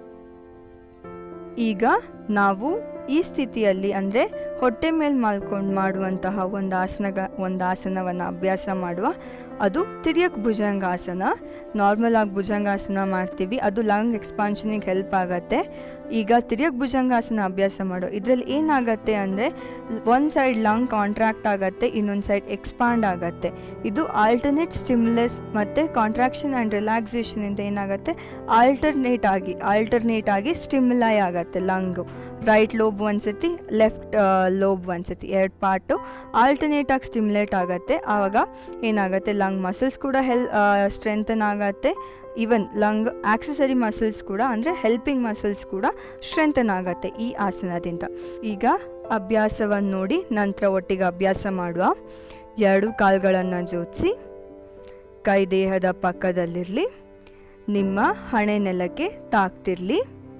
ಈಗ ನಾವು ಈ ಸ್ಥಿತಿಯಲ್ಲಿ ಅಂದರೆ ಹೊಟ್ಟೆ ಮೇಲೆ ಮಲ್ಕೊಂಡು ಮಾಡುವಂತಹ ಒಂದು ಆಸನಗ ಒಂದು ಆಸನವನ್ನು ಅಭ್ಯಾಸ ಮಾಡುವ ಅದು ತಿರ್ಯಕ್ ಭುಜಂಗಾಸನ ನಾರ್ಮಲ್ ಆಗಿ ಭುಜಂಗಾಸನ ಮಾಡ್ತೀವಿ ಅದು ಲಂಗ್ ಎಕ್ಸ್ಪಾನ್ಷನಿಗೆ ಹೆಲ್ಪ್ ಆಗುತ್ತೆ ಈಗ ತಿರ್ಯಕ್ ಭುಜಂಗಾಸನ ಅಭ್ಯಾಸ ಮಾಡೋ ಇದರಲ್ಲಿ ಏನಾಗತ್ತೆ ಅಂದರೆ ಒಂದು ಸೈಡ್ ಲಂಗ್ ಕಾಂಟ್ರಾಕ್ಟ್ ಆಗುತ್ತೆ ಇನ್ನೊಂದು ಸೈಡ್ ಎಕ್ಸ್ಪಾಂಡ್ ಆಗುತ್ತೆ ಇದು ಆಲ್ಟರ್ನೇಟ್ ಸ್ಟಿಮ್ಯುಲಸ್ ಮತ್ತು ಕಾಂಟ್ರಾಕ್ಷನ್ ಆ್ಯಂಡ್ ರಿಲ್ಯಾಕ್ಸೇಷನಿಂದ ಏನಾಗುತ್ತೆ ಆಲ್ಟರ್ನೇಟ್ ಆಗಿ ಆಲ್ಟರ್ನೇಟ್ ಆಗಿ ಸ್ಟಿಮ್ಯುಲೈ ಆಗುತ್ತೆ ಲಂಗು ರೈಟ್ ಲೋಬ್ ಒಂದ್ಸತಿ ಲೆಫ್ಟ್ ಲೋಬ್ ಒಂದ್ಸತಿ ಎರಡು ಪಾರ್ಟು ಆಲ್ಟರ್ನೇಟ್ ಆಗಿ ಸ್ಟಿಮ್ಯುಲೇಟ್ ಆಗುತ್ತೆ ಆವಾಗ ಏನಾಗುತ್ತೆ ಲಂಗ್ ಮಸಲ್ಸ್ ಕೂಡ ಹೆಲ್ ಸ್ಟ್ರೆಂಥನ್ ಆಗುತ್ತೆ ಈವನ್ ಲಂಗ್ ಆಕ್ಸೆಸರಿ ಮಸಲ್ಸ್ ಕೂಡ ಅಂದರೆ ಹೆಲ್ಪಿಂಗ್ ಮಸಲ್ಸ್ ಕೂಡ ಸ್ಟ್ರೆಂಥನ್ ಆಗುತ್ತೆ ಈ ಆಸನದಿಂದ ಈಗ ಅಭ್ಯಾಸವನ್ನು ನೋಡಿ ನಂತರ ಒಟ್ಟಿಗೆ ಅಭ್ಯಾಸ ಮಾಡುವ ಎರಡು ಕಾಲುಗಳನ್ನು ಜೋಡಿಸಿ ಕೈ ದೇಹದ ಪಕ್ಕದಲ್ಲಿರಲಿ ನಿಮ್ಮ ಹಣೆ ನೆಲಕ್ಕೆ ತಾಕ್ತಿರಲಿ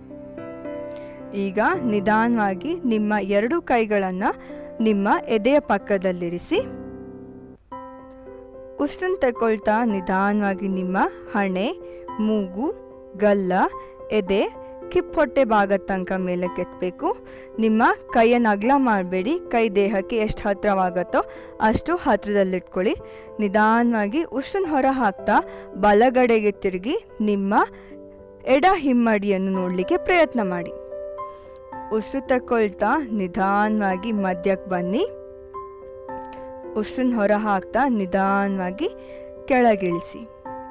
ಈಗ ನಿಧಾನವಾಗಿ ನಿಮ್ಮ ಎರಡು ಕೈಗಳನ್ನು ನಿಮ್ಮ ಎದೆಯ ಪಕ್ಕದಲ್ಲಿರಿಸಿ ಉಸಿರನ್ನು ತಗೊಳ್ತಾ ನಿಧಾನವಾಗಿ ನಿಮ್ಮ ಹಣೆ ಮೂಗು ಗಲ್ಲ ಎದೆ ಕಿಪ್ಪೊಟ್ಟೆ ಭಾಗ ತನಕ ಮೇಲೆ ಕೆತ್ತಬೇಕು ನಿಮ್ಮ ಕೈಯನ್ನು ಅಗಲ ಮಾಡಬೇಡಿ ಕೈ ದೇಹಕ್ಕೆ ಎಷ್ಟು ಹತ್ತಿರವಾಗುತ್ತೋ ಅಷ್ಟು ಹತ್ತಿರದಲ್ಲಿಟ್ಕೊಳ್ಳಿ ನಿಧಾನವಾಗಿ ಉಸಿರನ್ನು ಹೊರ ಹಾಕ್ತಾ ಬಲಗಡೆಗೆ ತಿರುಗಿ ನಿಮ್ಮ ಎಡ ಹಿಮ್ಮಡಿಯನ್ನು ನೋಡಲಿಕ್ಕೆ ಪ್ರಯತ್ನ ಮಾಡಿ ಉಸಿರು ತಗೊಳ್ತಾ ನಿಧಾನವಾಗಿ ಮಧ್ಯಕ್ಕೆ ಬನ್ನಿ ಉಸಿರನ್ನ ಹೊರ ಹಾಕ್ತಾ ನಿಧಾನವಾಗಿ ಕೆಳಗಿಳಿಸಿ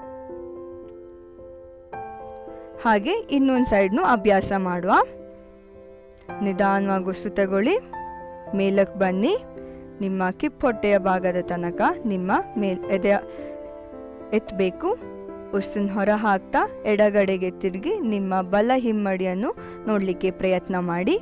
ಹಾಗೆ ಇನ್ನೊಂದು ಸೈಡ್ನು ಅಭ್ಯಾಸ ಮಾಡುವ ನಿಧಾನವಾಗಿ ಉಸಿರು ತಗೊಳ್ಳಿ ಮೇಲಕ್ಕೆ ಬನ್ನಿ ನಿಮ್ಮ ಕಿಪ್ಪೊಟ್ಟೆಯ ಭಾಗದ ತನಕ ನಿಮ್ಮ ಮೇಲ್ ಎದೆ ಎತ್ತಬೇಕು ಉಸಿರನ್ನ ಹೊರ ಹಾಕ್ತಾ ಎಡಗಡೆಗೆ ತಿರುಗಿ ನಿಮ್ಮ ಬಲ ಹಿಮ್ಮಡಿಯನ್ನು ನೋಡಲಿಕ್ಕೆ ಪ್ರಯತ್ನ ಮಾಡಿ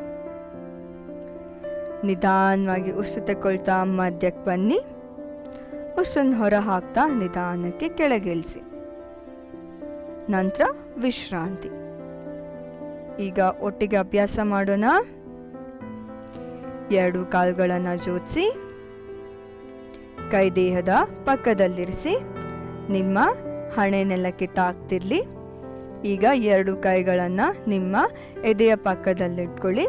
ನಿಧಾನವಾಗಿ ಉಸಿರು ತಗೊಳ್ತಾ ಮಧ್ಯಕ್ಕೆ ಬನ್ನಿ ಉಸಿರನ್ನ ಹೊರ ಹಾಕ್ತಾ ನಿಧಾನಕ್ಕೆ ಕೆಳಗಿಳಿಸಿ ನಂತರ ವಿಶ್ರಾಂತಿ ಈಗ ಒಟ್ಟಿಗೆ ಅಭ್ಯಾಸ ಮಾಡೋಣ ಎರಡು ಕಾಲುಗಳನ್ನು ಜೋಡಿಸಿ ಕೈ ದೇಹದ ಪಕ್ಕದಲ್ಲಿರಿಸಿ ನಿಮ್ಮ ಹಣೆ ನೆಲಕ್ಕೆ ತಾಕ್ತಿರ್ಲಿ ಈಗ ಎರಡು ಕೈಗಳನ್ನು ನಿಮ್ಮ ಎದೆಯ ಪಕ್ಕದಲ್ಲಿಟ್ಕೊಳ್ಳಿ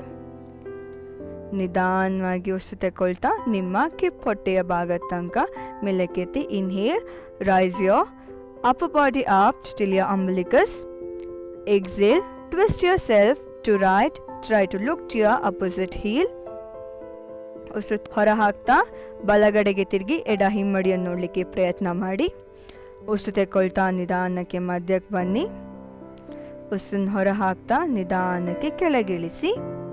ನಿಧಾನವಾಗಿ ಉಸಿರು ತಗೊಳ್ತಾ ನಿಮ್ಮ ಕಿಪ್ಪೊಟ್ಟೆಯ ಭಾಗದ ತನಕ ಮೇಲಕ್ಕೆತ್ತಿ inhale raise your upper body up till your umbilicus. Exhale, twist yourself to right. Try to look to your opposite heel. ಉಸಿರು ಹೊರ ಹಾಕ್ತಾ ಬಲಗಡೆಗೆ ತಿರುಗಿ ಎಡ ಹಿಮ್ಮಡಿಯನ್ನು ನೋಡಲಿಕ್ಕೆ ಪ್ರಯತ್ನ ಮಾಡಿ ಉಸಿರು ತೆಕ್ಕೊಳ್ತಾ ನಿಧಾನಕ್ಕೆ ಮಧ್ಯಕ್ಕೆ ಬನ್ನಿ ಉಸಿರನ್ನ ಹೊರ ಹಾಕ್ತಾ ನಿಧಾನಕ್ಕೆ ಕೆಳಗಿಳಿಸಿ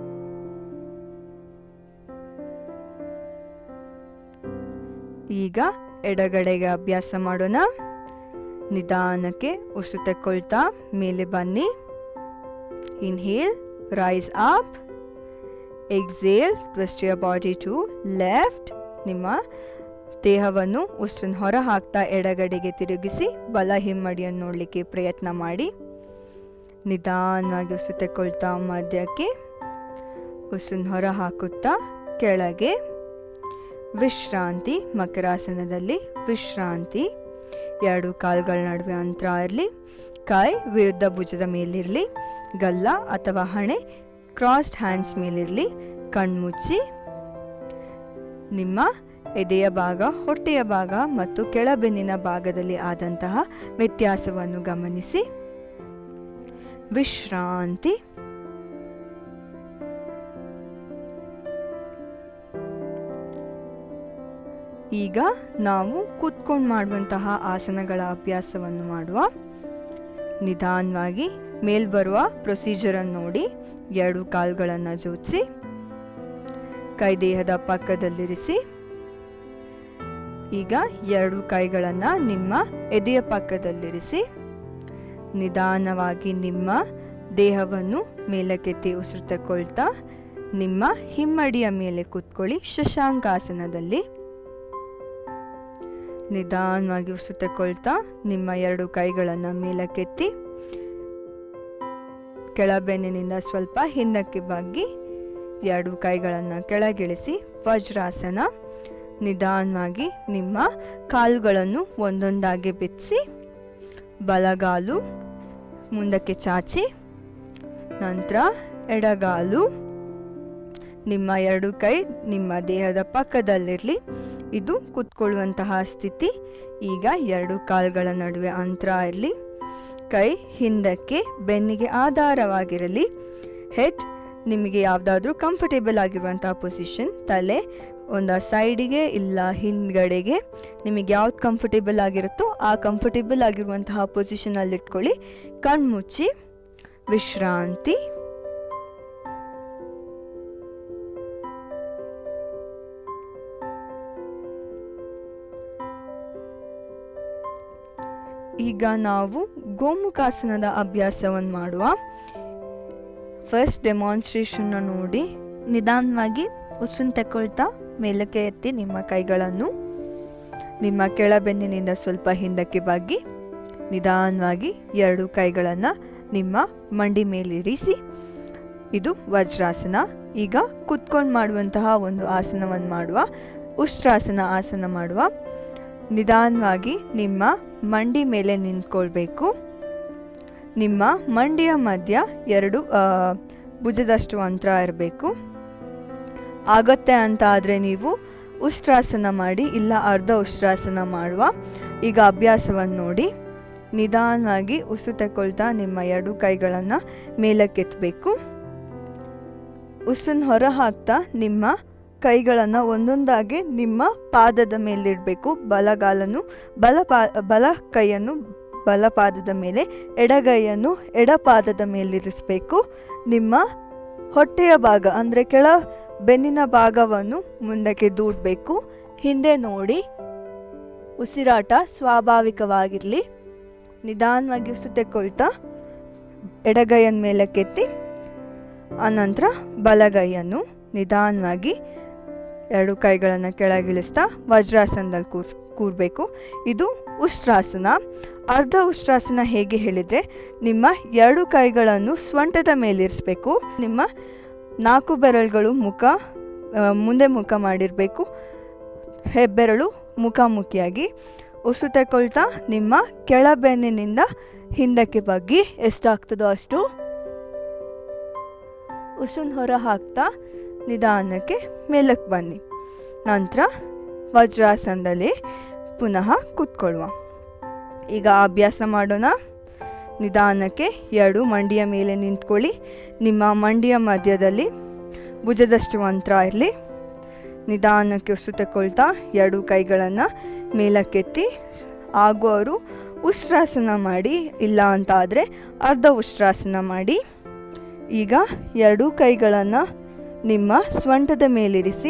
ಈಗ ಎಡಗಡೆಗೆ ಅಭ್ಯಾಸ ಮಾಡೋಣ ನಿಧಾನಕ್ಕೆ ಉಸಿರು ತಗೊಳ್ತಾ ಮೇಲೆ ಬನ್ನಿ inhale raise up exhale twist your body to left ನಿಮ್ಮ ದೇಹವನ್ನು ಉಸಿರನ್ನ ಹೊರ ಹಾಕ್ತಾ ಎಡಗಡೆಗೆ ತಿರುಗಿಸಿ ಬಲ ಹಿಮ್ಮಡಿಯನ್ನು ನೋಡಲಿಕ್ಕೆ ಪ್ರಯತ್ನ ಮಾಡಿ ನಿಧಾನವಾಗಿ ಉಸಿರು ತಗೊಳ್ತಾ ಮಧ್ಯಕ್ಕೆ ಉಸಿರನ್ನ ಹೊರ ಹಾಕುತ್ತಾ ಕೆಳಗೆ ವಿಶ್ರಾಂತಿ ಮಕರಾಸನದಲ್ಲಿ ವಿಶ್ರಾಂತಿ ಎರಡು ಕಾಲುಗಳ ನಡುವೆ ಅಂತರ ಇರಲಿ ಕೈ ವಿರುದ್ಧ ಭುಜದ ಮೇಲಿರಲಿ ಗಲ್ಲ ಅಥವಾ ಹಣೆ ಕ್ರಾಸ್ಡ್ ಹ್ಯಾಂಡ್ಸ್ ಮೇಲಿರಲಿ ಕಣ್ಮುಚ್ಚಿ ನಿಮ್ಮ ಎದೆಯ ಭಾಗ ಹೊಟ್ಟೆಯ ಭಾಗ ಮತ್ತು ಕೆಳಬೆನ್ನಿನ ಭಾಗದಲ್ಲಿ ಆದಂತಹ ವ್ಯತ್ಯಾಸವನ್ನು ಗಮನಿಸಿ ವಿಶ್ರಾಂತಿ ಈಗ ನಾವು ಕೂತ್ಕೊಂಡು ಮಾಡುವಂತಹ ಆಸನಗಳ ಅಭ್ಯಾಸವನ್ನು ಮಾಡುವ ನಿಧಾನವಾಗಿ ಮೇಲ್ ಬರುವ ಪ್ರೊಸೀಜರನ್ನು ನೋಡಿ ಎರಡು ಕಾಲುಗಳನ್ನು ಜೋಡಿಸಿ ಕೈ ದೇಹದ ಪಕ್ಕದಲ್ಲಿರಿಸಿ ಈಗ ಎರಡು ಕೈಗಳನ್ನು ನಿಮ್ಮ ಎದೆಯ ಪಕ್ಕದಲ್ಲಿರಿಸಿ ನಿಧಾನವಾಗಿ ನಿಮ್ಮ ದೇಹವನ್ನು ಮೇಲಕ್ಕೆತ್ತಿ ಉಸಿರು ತಗೊಳ್ತಾ ನಿಮ್ಮ ಹಿಮ್ಮಡಿಯ ಮೇಲೆ ಕೂತ್ಕೊಳ್ಳಿ ಶಶಾಂಕಾಸನದಲ್ಲಿ ನಿಧಾನವಾಗಿ ಉಸಿರು ತಗೊಳ್ತಾ ನಿಮ್ಮ ಎರಡು ಕೈಗಳನ್ನು ಮೇಲಕ್ಕೆತ್ತಿ ಕೆಳಬೆನ್ನಿನಿಂದ ಸ್ವಲ್ಪ ಹಿಂದಕ್ಕೆ ಬಗ್ಗಿ ಎರಡು ಕೈಗಳನ್ನು ಕೆಳಗಿಳಿಸಿ ವಜ್ರಾಸನ ನಿಧಾನವಾಗಿ ನಿಮ್ಮ ಕಾಲುಗಳನ್ನು ಒಂದೊಂದಾಗಿ ಬಿತ್ತಿಸಿ ಬಲಗಾಲು ಮುಂದಕ್ಕೆ ಚಾಚಿ ನಂತರ ಎಡಗಾಲು ನಿಮ್ಮ ಎರಡು ಕೈ ನಿಮ್ಮ ದೇಹದ ಪಕ್ಕದಲ್ಲಿರಲಿ ಇದು ಕೂತ್ಕೊಳ್ಳುವಂತಹ ಸ್ಥಿತಿ ಈಗ ಎರಡು ಕಾಲುಗಳ ನಡುವೆ ಅಂತರ ಇರಲಿ ಕೈ ಹಿಂದಕ್ಕೆ ಬೆನ್ನಿಗೆ ಆಧಾರವಾಗಿರಲಿ ಹೆಡ್ ನಿಮಗೆ ಯಾವುದಾದ್ರೂ ಕಂಫರ್ಟೇಬಲ್ ಆಗಿರುವಂತಹ ಪೊಸಿಷನ್ ತಲೆ ಒಂದು ಸೈಡಿಗೆ ಇಲ್ಲ ಹಿಂದ್ಗಡೆಗೆ ನಿಮಗೆ ಯಾವ್ದು ಕಂಫರ್ಟೇಬಲ್ ಆಗಿರುತ್ತೋ ಆ ಕಂಫರ್ಟೇಬಲ್ ಆಗಿರುವಂತಹ ಪೊಸಿಷನಲ್ಲಿ ಇಟ್ಕೊಳ್ಳಿ ಕಣ್ಮುಚ್ಚಿ ವಿಶ್ರಾಂತಿ ಈಗ ನಾವು ಗೋಮುಖಾಸನದ ಅಭ್ಯಾಸವನ್ನು ಮಾಡುವ ಫಸ್ಟ್ ಡೆಮಾನ್ಸ್ಟ್ರೇಷನ್ನ ನೋಡಿ ನಿಧಾನವಾಗಿ ಉಸಿರು ತಗೊಳ್ತಾ ಮೇಲಕ್ಕೆ ಎತ್ತಿ ನಿಮ್ಮ ಕೈಗಳನ್ನು ನಿಮ್ಮ ಕೆಳಬೆನ್ನಿನಿಂದ ಸ್ವಲ್ಪ ಹಿಂದಕ್ಕೆ ಬಗ್ಗಿ ನಿಧಾನವಾಗಿ ಎರಡು ಕೈಗಳನ್ನು ನಿಮ್ಮ ಮಂಡಿ ಮೇಲಿರಿಸಿ ಇದು ವಜ್ರಾಸನ ಈಗ ಕುತ್ಕೊಂಡು ಮಾಡುವಂತಹ ಒಂದು ಆಸನವನ್ನು ಮಾಡುವ ಉಷ್ಟ್ರಾಸನ ಆಸನ ಮಾಡುವ ನಿಧಾನವಾಗಿ ನಿಮ್ಮ ಮಂಡಿ ಮೇಲೆ ನಿಂತ್ಕೊಳ್ಬೇಕು ನಿಮ್ಮ ಮಂಡಿಯ ಮಧ್ಯ ಎರಡು ಆ, ಭುಜದಷ್ಟು ಅಂತರ ಇರಬೇಕು ಆಗತ್ತೆ ಅಂತ ಆದರೆ ನೀವು ಉಷ್ಟ್ರಾಸನ ಮಾಡಿ ಇಲ್ಲ ಅರ್ಧ ಉಷ್ಟ್ರಾಸನ ಮಾಡುವ ಈಗ ಅಭ್ಯಾಸವನ್ನು ನೋಡಿ ನಿಧಾನವಾಗಿ ಉಸಿರು ತಗೊಳ್ತಾ ನಿಮ್ಮ ಎರಡು ಕೈಗಳನ್ನು ಮೇಲಕ್ಕೆತ್ತಬೇಕು ಉಸಿರನ್ನ ಹೊರ ಹಾಕ್ತಾ ನಿಮ್ಮ ಕೈಗಳನ್ನು ಒಂದೊಂದಾಗಿ ನಿಮ್ಮ ಪಾದದ ಮೇಲಿಡಬೇಕು ಬಲಗಾಲನ್ನು ಬಲ ಪಾ ಬಲ ಕೈಯನ್ನು ಬಲ ಪಾದದ ಮೇಲೆ ಎಡಗೈಯನ್ನು ಎಡಪಾದದ ಮೇಲಿರಿಸಬೇಕು ನಿಮ್ಮ ಹೊಟ್ಟೆಯ ಭಾಗ ಅಂದರೆ ಕೆಳ ಬೆನ್ನಿನ ಭಾಗವನ್ನು ಮುಂದಕ್ಕೆ ದೂಡಬೇಕು ಹಿಂದೆ ನೋಡಿ ಉಸಿರಾಟ ಸ್ವಾಭಾವಿಕವಾಗಿರಲಿ ನಿಧಾನವಾಗಿ ಉಸಿರು ತೆಕ್ಕೊಳ್ತಾ ಎಡಗೈಯನ್ನು ಮೇಲಕ್ಕೆತ್ತಿ ಆನಂತರ ಬಲಗೈಯನ್ನು ನಿಧಾನವಾಗಿ ಎರಡು ಕೈಗಳನ್ನು ಕೆಳಗಿಳಿಸ್ತಾ ವಜ್ರಾಸನದಲ್ಲಿ ಕೂರ್ಸ್ ಕೂರಬೇಕು ಇದು ಉಷ್ಟ್ರಾಸನ ಅರ್ಧ ಉಷ್ಟ್ರಾಸನ ಹೇಗೆ ಹೇಳಿದರೆ ನಿಮ್ಮ ಎರಡು ಕೈಗಳನ್ನು ಸ್ವಂಟದ ಮೇಲಿರಿಸಬೇಕು ನಿಮ್ಮ ನಾಲ್ಕು ಬೆರಳುಗಳು ಮುಖ ಆ, ಮುಂದೆ ಮುಖ ಮಾಡಿರಬೇಕು ಹೆಬ್ಬೆರಳು ಮುಖಾಮುಖಿಯಾಗಿ ಉಸಿರು ತಗೊಳ್ತಾ ನಿಮ್ಮ ಕೆಳಬೆನ್ನಿನಿಂದ ಹಿಂದಕ್ಕೆ ಬಗ್ಗಿ ಎಷ್ಟಾಗ್ತದೋ ಅಷ್ಟು ಉಸಿರನ್ನ ಹೊರ ಹಾಕ್ತಾ ನಿಧಾನಕ್ಕೆ ಮೇಲಕ್ಕೆ ಬನ್ನಿ ನಂತರ ವಜ್ರಾಸನದಲ್ಲಿ ಪುನಃ ಕೂತ್ಕೊಳ್ಳುವ ಈಗ ಅಭ್ಯಾಸ ಮಾಡೋಣ ನಿಧಾನಕ್ಕೆ ಎರಡು ಮಂಡಿಯ ಮೇಲೆ ನಿಂತ್ಕೊಳ್ಳಿ ನಿಮ್ಮ ಮಂಡಿಯ ಮಧ್ಯದಲ್ಲಿ ಭುಜದಷ್ಟು ಅಂತರ ಇರಲಿ ನಿಧಾನಕ್ಕೆ ಉಸಿರು ತಗೊಳ್ತಾ ಎರಡು ಕೈಗಳನ್ನು ಮೇಲಕ್ಕೆತ್ತಿ ಆಗುವವರು ಉಷ್ಟ್ರಾಸನ ಮಾಡಿ ಇಲ್ಲ ಅಂತ ಆದರೆ ಅರ್ಧ ಉಷ್ಟ್ರಾಸನ ಮಾಡಿ ಈಗ ಎರಡೂ ಕೈಗಳನ್ನು ನಿಮ್ಮ ಸ್ವಂಟದ ಮೇಲಿರಿಸಿ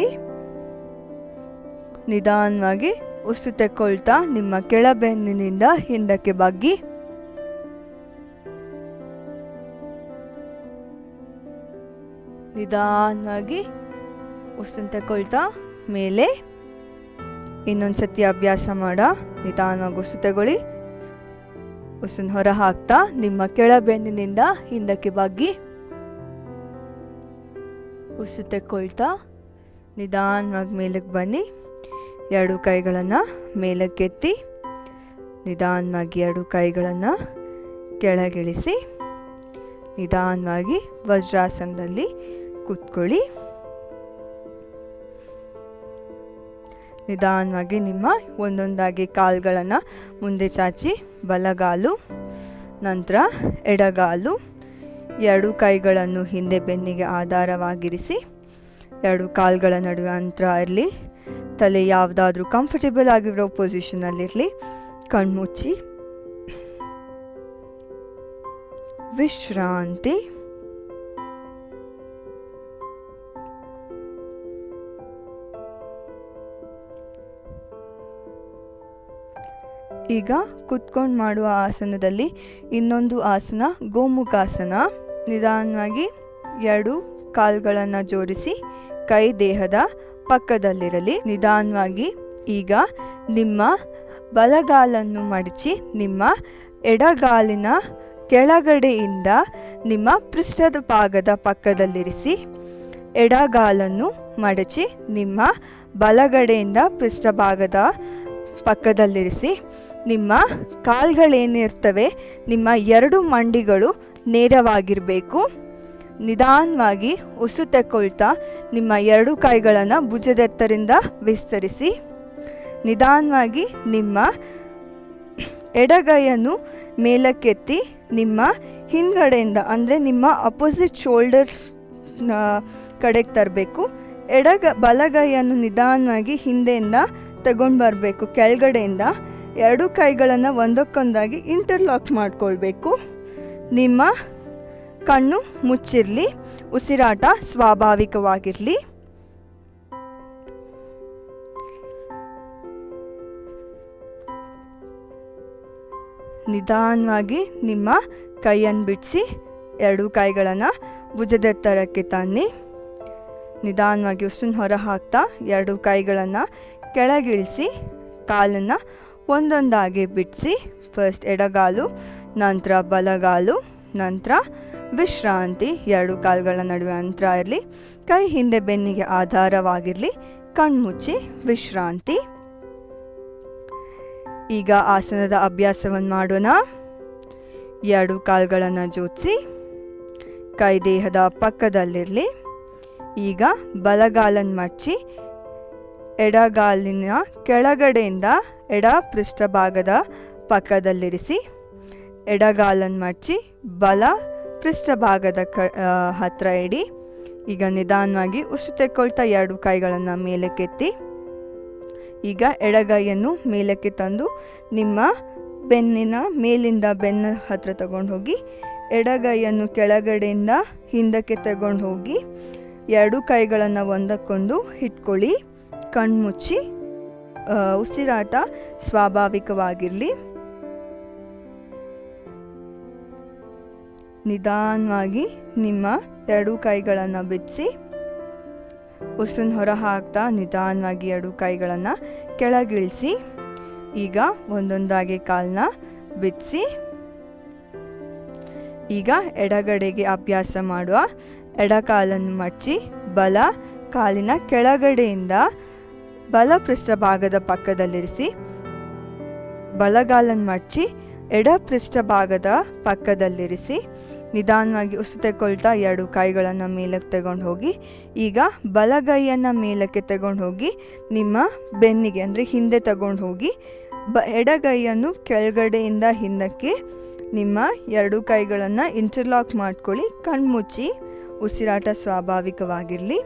ನಿಧಾನವಾಗಿ ಉಸಿರು ತಗೊಳ್ತಾ ನಿಮ್ಮ ಕೆಳಬೆನ್ನಿನಿಂದ ಹಿಂದಕ್ಕೆ ಬಗ್ಗಿ ನಿಧಾನವಾಗಿ ಉಸಿರು ತಗೊಳ್ತಾ ಮೇಲೆ ಇನ್ನೊಂದು ಸತಿ ಅಭ್ಯಾಸ ಮಾಡ ನಿಧಾನವಾಗಿ ಉಸಿರು ತಗೊಳ್ಳಿ ಉಸಿರನ್ನ ಹೊರ ಹಾಕ್ತಾ ನಿಮ್ಮ ಕೆಳಬೆನ್ನಿನಿಂದ ಹಿಂದಕ್ಕೆ ಬಗ್ಗಿ ಉಸಿರು ತಗೊಳ್ತಾ ನಿಧಾನವಾಗಿ ಮೇಲಕ್ಕೆ ಬನ್ನಿ ಎರಡು ಕೈಗಳನ್ನು ಮೇಲಕ್ಕೆತ್ತಿ ನಿಧಾನವಾಗಿ ಎರಡು ಕೈಗಳನ್ನು ಕೆಳಗಿಳಿಸಿ ನಿಧಾನವಾಗಿ ವಜ್ರಾಸನದಲ್ಲಿ ಕೂತ್ಕೊಳ್ಳಿ ನಿಧಾನವಾಗಿ ನಿಮ್ಮ ಒಂದೊಂದಾಗಿ ಕಾಲುಗಳನ್ನು ಮುಂದೆ ಚಾಚಿ ಬಲಗಾಲು ನಂತರ ಎಡಗಾಲು ಎರಡು ಕೈಗಳನ್ನು ಹಿಂದೆ ಬೆನ್ನಿಗೆ ಆಧಾರವಾಗಿರಿಸಿ ಎರಡು ಕಾಲುಗಳ ನಡುವೆ ಅಂತರ ಇರಲಿ ತಲೆ ಯಾವುದಾದ್ರೂ ಕಂಫರ್ಟೇಬಲ್ ಆಗಿರೋ ಪೊಸಿಷನಲ್ಲಿರಲಿ ಕಣ್ಮುಚ್ಚಿ ವಿಶ್ರಾಂತಿ ಈಗ ಕುತ್ಕೊಂಡು ಮಾಡುವ ಆಸನದಲ್ಲಿ ಇನ್ನೊಂದು ಆಸನ ಗೋಮುಖಾಸನ ನಿಧಾನವಾಗಿ ಎರಡು ಕಾಲುಗಳನ್ನು ಜೋಡಿಸಿ ಕೈ ದೇಹದ ಪಕ್ಕದಲ್ಲಿರಲಿ ನಿಧಾನವಾಗಿ ಈಗ ನಿಮ್ಮ ಬಲಗಾಲನ್ನು ಮಡಚಿ ನಿಮ್ಮ ಎಡಗಾಲಿನ ಕೆಳಗಡೆಯಿಂದ ನಿಮ್ಮ ಪೃಷ್ಠದ ಭಾಗದ ಪಕ್ಕದಲ್ಲಿರಿಸಿ ಎಡಗಾಲನ್ನು ಮಡಚಿ ನಿಮ್ಮ ಬಲಗಡೆಯಿಂದ ಪೃಷ್ಠಭಾಗದ ಪಕ್ಕದಲ್ಲಿರಿಸಿ ನಿಮ್ಮ ಕಾಲ್ಗಳೇನಿರ್ತವೆ ನಿಮ್ಮ ಎರಡು ಮಂಡಿಗಳು ನೇರವಾಗಿರಬೇಕು ನಿಧಾನವಾಗಿ ಉಸಿರು ತಗೊಳ್ತಾ ನಿಮ್ಮ ಎರಡು ಕೈಗಳನ್ನು ಭುಜದೆತ್ತರಿಂದ ವಿಸ್ತರಿಸಿ ನಿಧಾನವಾಗಿ ನಿಮ್ಮ ಎಡಗೈಯನ್ನು ಮೇಲಕ್ಕೆತ್ತಿ ನಿಮ್ಮ ಹಿಂದ್ಗಡೆಯಿಂದ ಅಂದರೆ ನಿಮ್ಮ ಅಪೋಸಿಟ್ ಶೋಲ್ಡರ್ ಕಡೆಗೆ ತರಬೇಕು ಎಡಗ ಬಲಗೈಯನ್ನು ನಿಧಾನವಾಗಿ ಹಿಂದೆಯಿಂದ ತಗೊಂಡು ಬರಬೇಕು ಕೆಳಗಡೆಯಿಂದ ಎರಡು ಕೈಗಳನ್ನು ಒಂದಕ್ಕೊಂದಾಗಿ ಇಂಟರ್ಲಾಕ್ ಮಾಡ್ಕೊಳ್ಬೇಕು ನಿಮ್ಮ ಕಣ್ಣು ಮುಚ್ಚಿರಲಿ ಉಸಿರಾಟ ಸ್ವಾಭಾವಿಕವಾಗಿರಲಿ ನಿಧಾನವಾಗಿ ನಿಮ್ಮ ಕೈಯನ್ನು ಬಿಡಿಸಿ ಎರಡು ಕೈಗಳನ್ನು ಭುಜದೆತ್ತರಕ್ಕೆ ತನ್ನಿ ನಿಧಾನವಾಗಿ ಉಸಿರನ್ನ ಹೊರ ಹಾಕ್ತಾ ಎರಡು ಕೈಗಳನ್ನು ಕೆಳಗಿಳಿಸಿ ಕಾಲನ್ನು ಒಂದೊಂದಾಗಿ ಬಿಡಿಸಿ ಫಸ್ಟ್ ಎಡಗಾಲು ನಂತರ ಬಲಗಾಲು ನಂತರ ವಿಶ್ರಾಂತಿ ಎರಡು ಕಾಲುಗಳ ನಡುವೆ ಅಂತರ ಇರಲಿ ಕೈ ಹಿಂದೆ ಬೆನ್ನಿಗೆ ಆಧಾರವಾಗಿರಲಿ ಕಣ್ಮುಚ್ಚಿ ವಿಶ್ರಾಂತಿ ಈಗ ಆಸನದ ಅಭ್ಯಾಸವನ್ನು ಮಾಡೋಣ ಎರಡು ಕಾಲುಗಳನ್ನು ಜೋಡಿಸಿ ಕೈ ದೇಹದ ಪಕ್ಕದಲ್ಲಿರಲಿ ಈಗ ಬಲಗಾಲನ್ನು ಮಡಚಿ ಎಡಗಾಲಿನ ಕೆಳಗಡೆಯಿಂದ ಎಡ ಪೃಷ್ಠಭಾಗದ ಪಕ್ಕದಲ್ಲಿರಿಸಿ ಎಡಗಾಲನ್ನು ಮಡಚಿ ಬಲ ಪೃಷ್ಠಭಾಗದ ಕ ಆ, ಹತ್ರ ಇಡಿ ಈಗ ನಿಧಾನವಾಗಿ ಉಸಿರು ತೆಕ್ಕೊಳ್ತಾ ಎರಡು ಕೈಗಳನ್ನು ಮೇಲಕ್ಕೆತ್ತಿ ಈಗ ಎಡಗೈಯನ್ನು ಮೇಲಕ್ಕೆ ತಂದು ನಿಮ್ಮ ಬೆನ್ನಿನ ಮೇಲಿಂದ ಬೆನ್ನ ಹತ್ರ ತಗೊಂಡು ಹೋಗಿ ಎಡಗೈಯನ್ನು ಕೆಳಗಡೆಯಿಂದ ಹಿಂದಕ್ಕೆ ತಗೊಂಡು ಹೋಗಿ ಎರಡು ಕೈಗಳನ್ನು ಒಂದಕ್ಕೊಂದು ಇಟ್ಕೊಳ್ಳಿ ಕಣ್ಮುಚ್ಚಿ ಆ, ಉಸಿರಾಟ ಸ್ವಾಭಾವಿಕವಾಗಿರಲಿ ನಿಧಾನವಾಗಿ ನಿಮ್ಮ ಎರಡು ಕೈಗಳನ್ನು ಬಿಡಿಸಿ ಉಸಿರನ್ನ ಹೊರ ಹಾಕ್ತಾ ನಿಧಾನವಾಗಿ ಎರಡು ಕೈಗಳನ್ನು ಕೆಳಗಿಳಿಸಿ ಈಗ ಒಂದೊಂದಾಗಿ ಕಾಲನ್ನ ಬಿಡಿಸಿ ಈಗ ಎಡಗಡೆಗೆ ಅಭ್ಯಾಸ ಮಾಡುವ ಎಡಕಾಲನ್ನು ಮಡಚಿ ಬಲ ಕಾಲಿನ ಕೆಳಗಡೆಯಿಂದ ಬಲ ಪೃಷ್ಠಭಾಗದ ಪಕ್ಕದಲ್ಲಿರಿಸಿ ಬಲಗಾಲನ್ನು ಮಡಚಿ ಎಡ ಪೃಷ್ಠಭಾಗದ ಪಕ್ಕದಲ್ಲಿರಿಸಿ ನಿಧಾನವಾಗಿ ಉಸಿರು ತೆಕ್ಕೊಳ್ತಾ ಎರಡು ಕೈಗಳನ್ನು ಮೇಲಕ್ಕೆ ತಗೊಂಡು ಹೋಗಿ ಈಗ ಬಲಗೈಯನ್ನು ಮೇಲಕ್ಕೆ ತಗೊಂಡು ಹೋಗಿ ನಿಮ್ಮ ಬೆನ್ನಿಗೆ ಅಂದರೆ ಹಿಂದೆ ತಗೊಂಡು ಹೋಗಿ ಬ ಎಡಗೈಯನ್ನು ಕೆಳಗಡೆಯಿಂದ ಹಿಂದಕ್ಕೆ ನಿಮ್ಮ ಎರಡು ಕೈಗಳನ್ನು ಇಂಟರ್ಲಾಕ್ ಮಾಡ್ಕೊಳ್ಳಿ ಕಣ್ಮುಚ್ಚಿ ಉಸಿರಾಟ ಸ್ವಾಭಾವಿಕವಾಗಿರಲಿ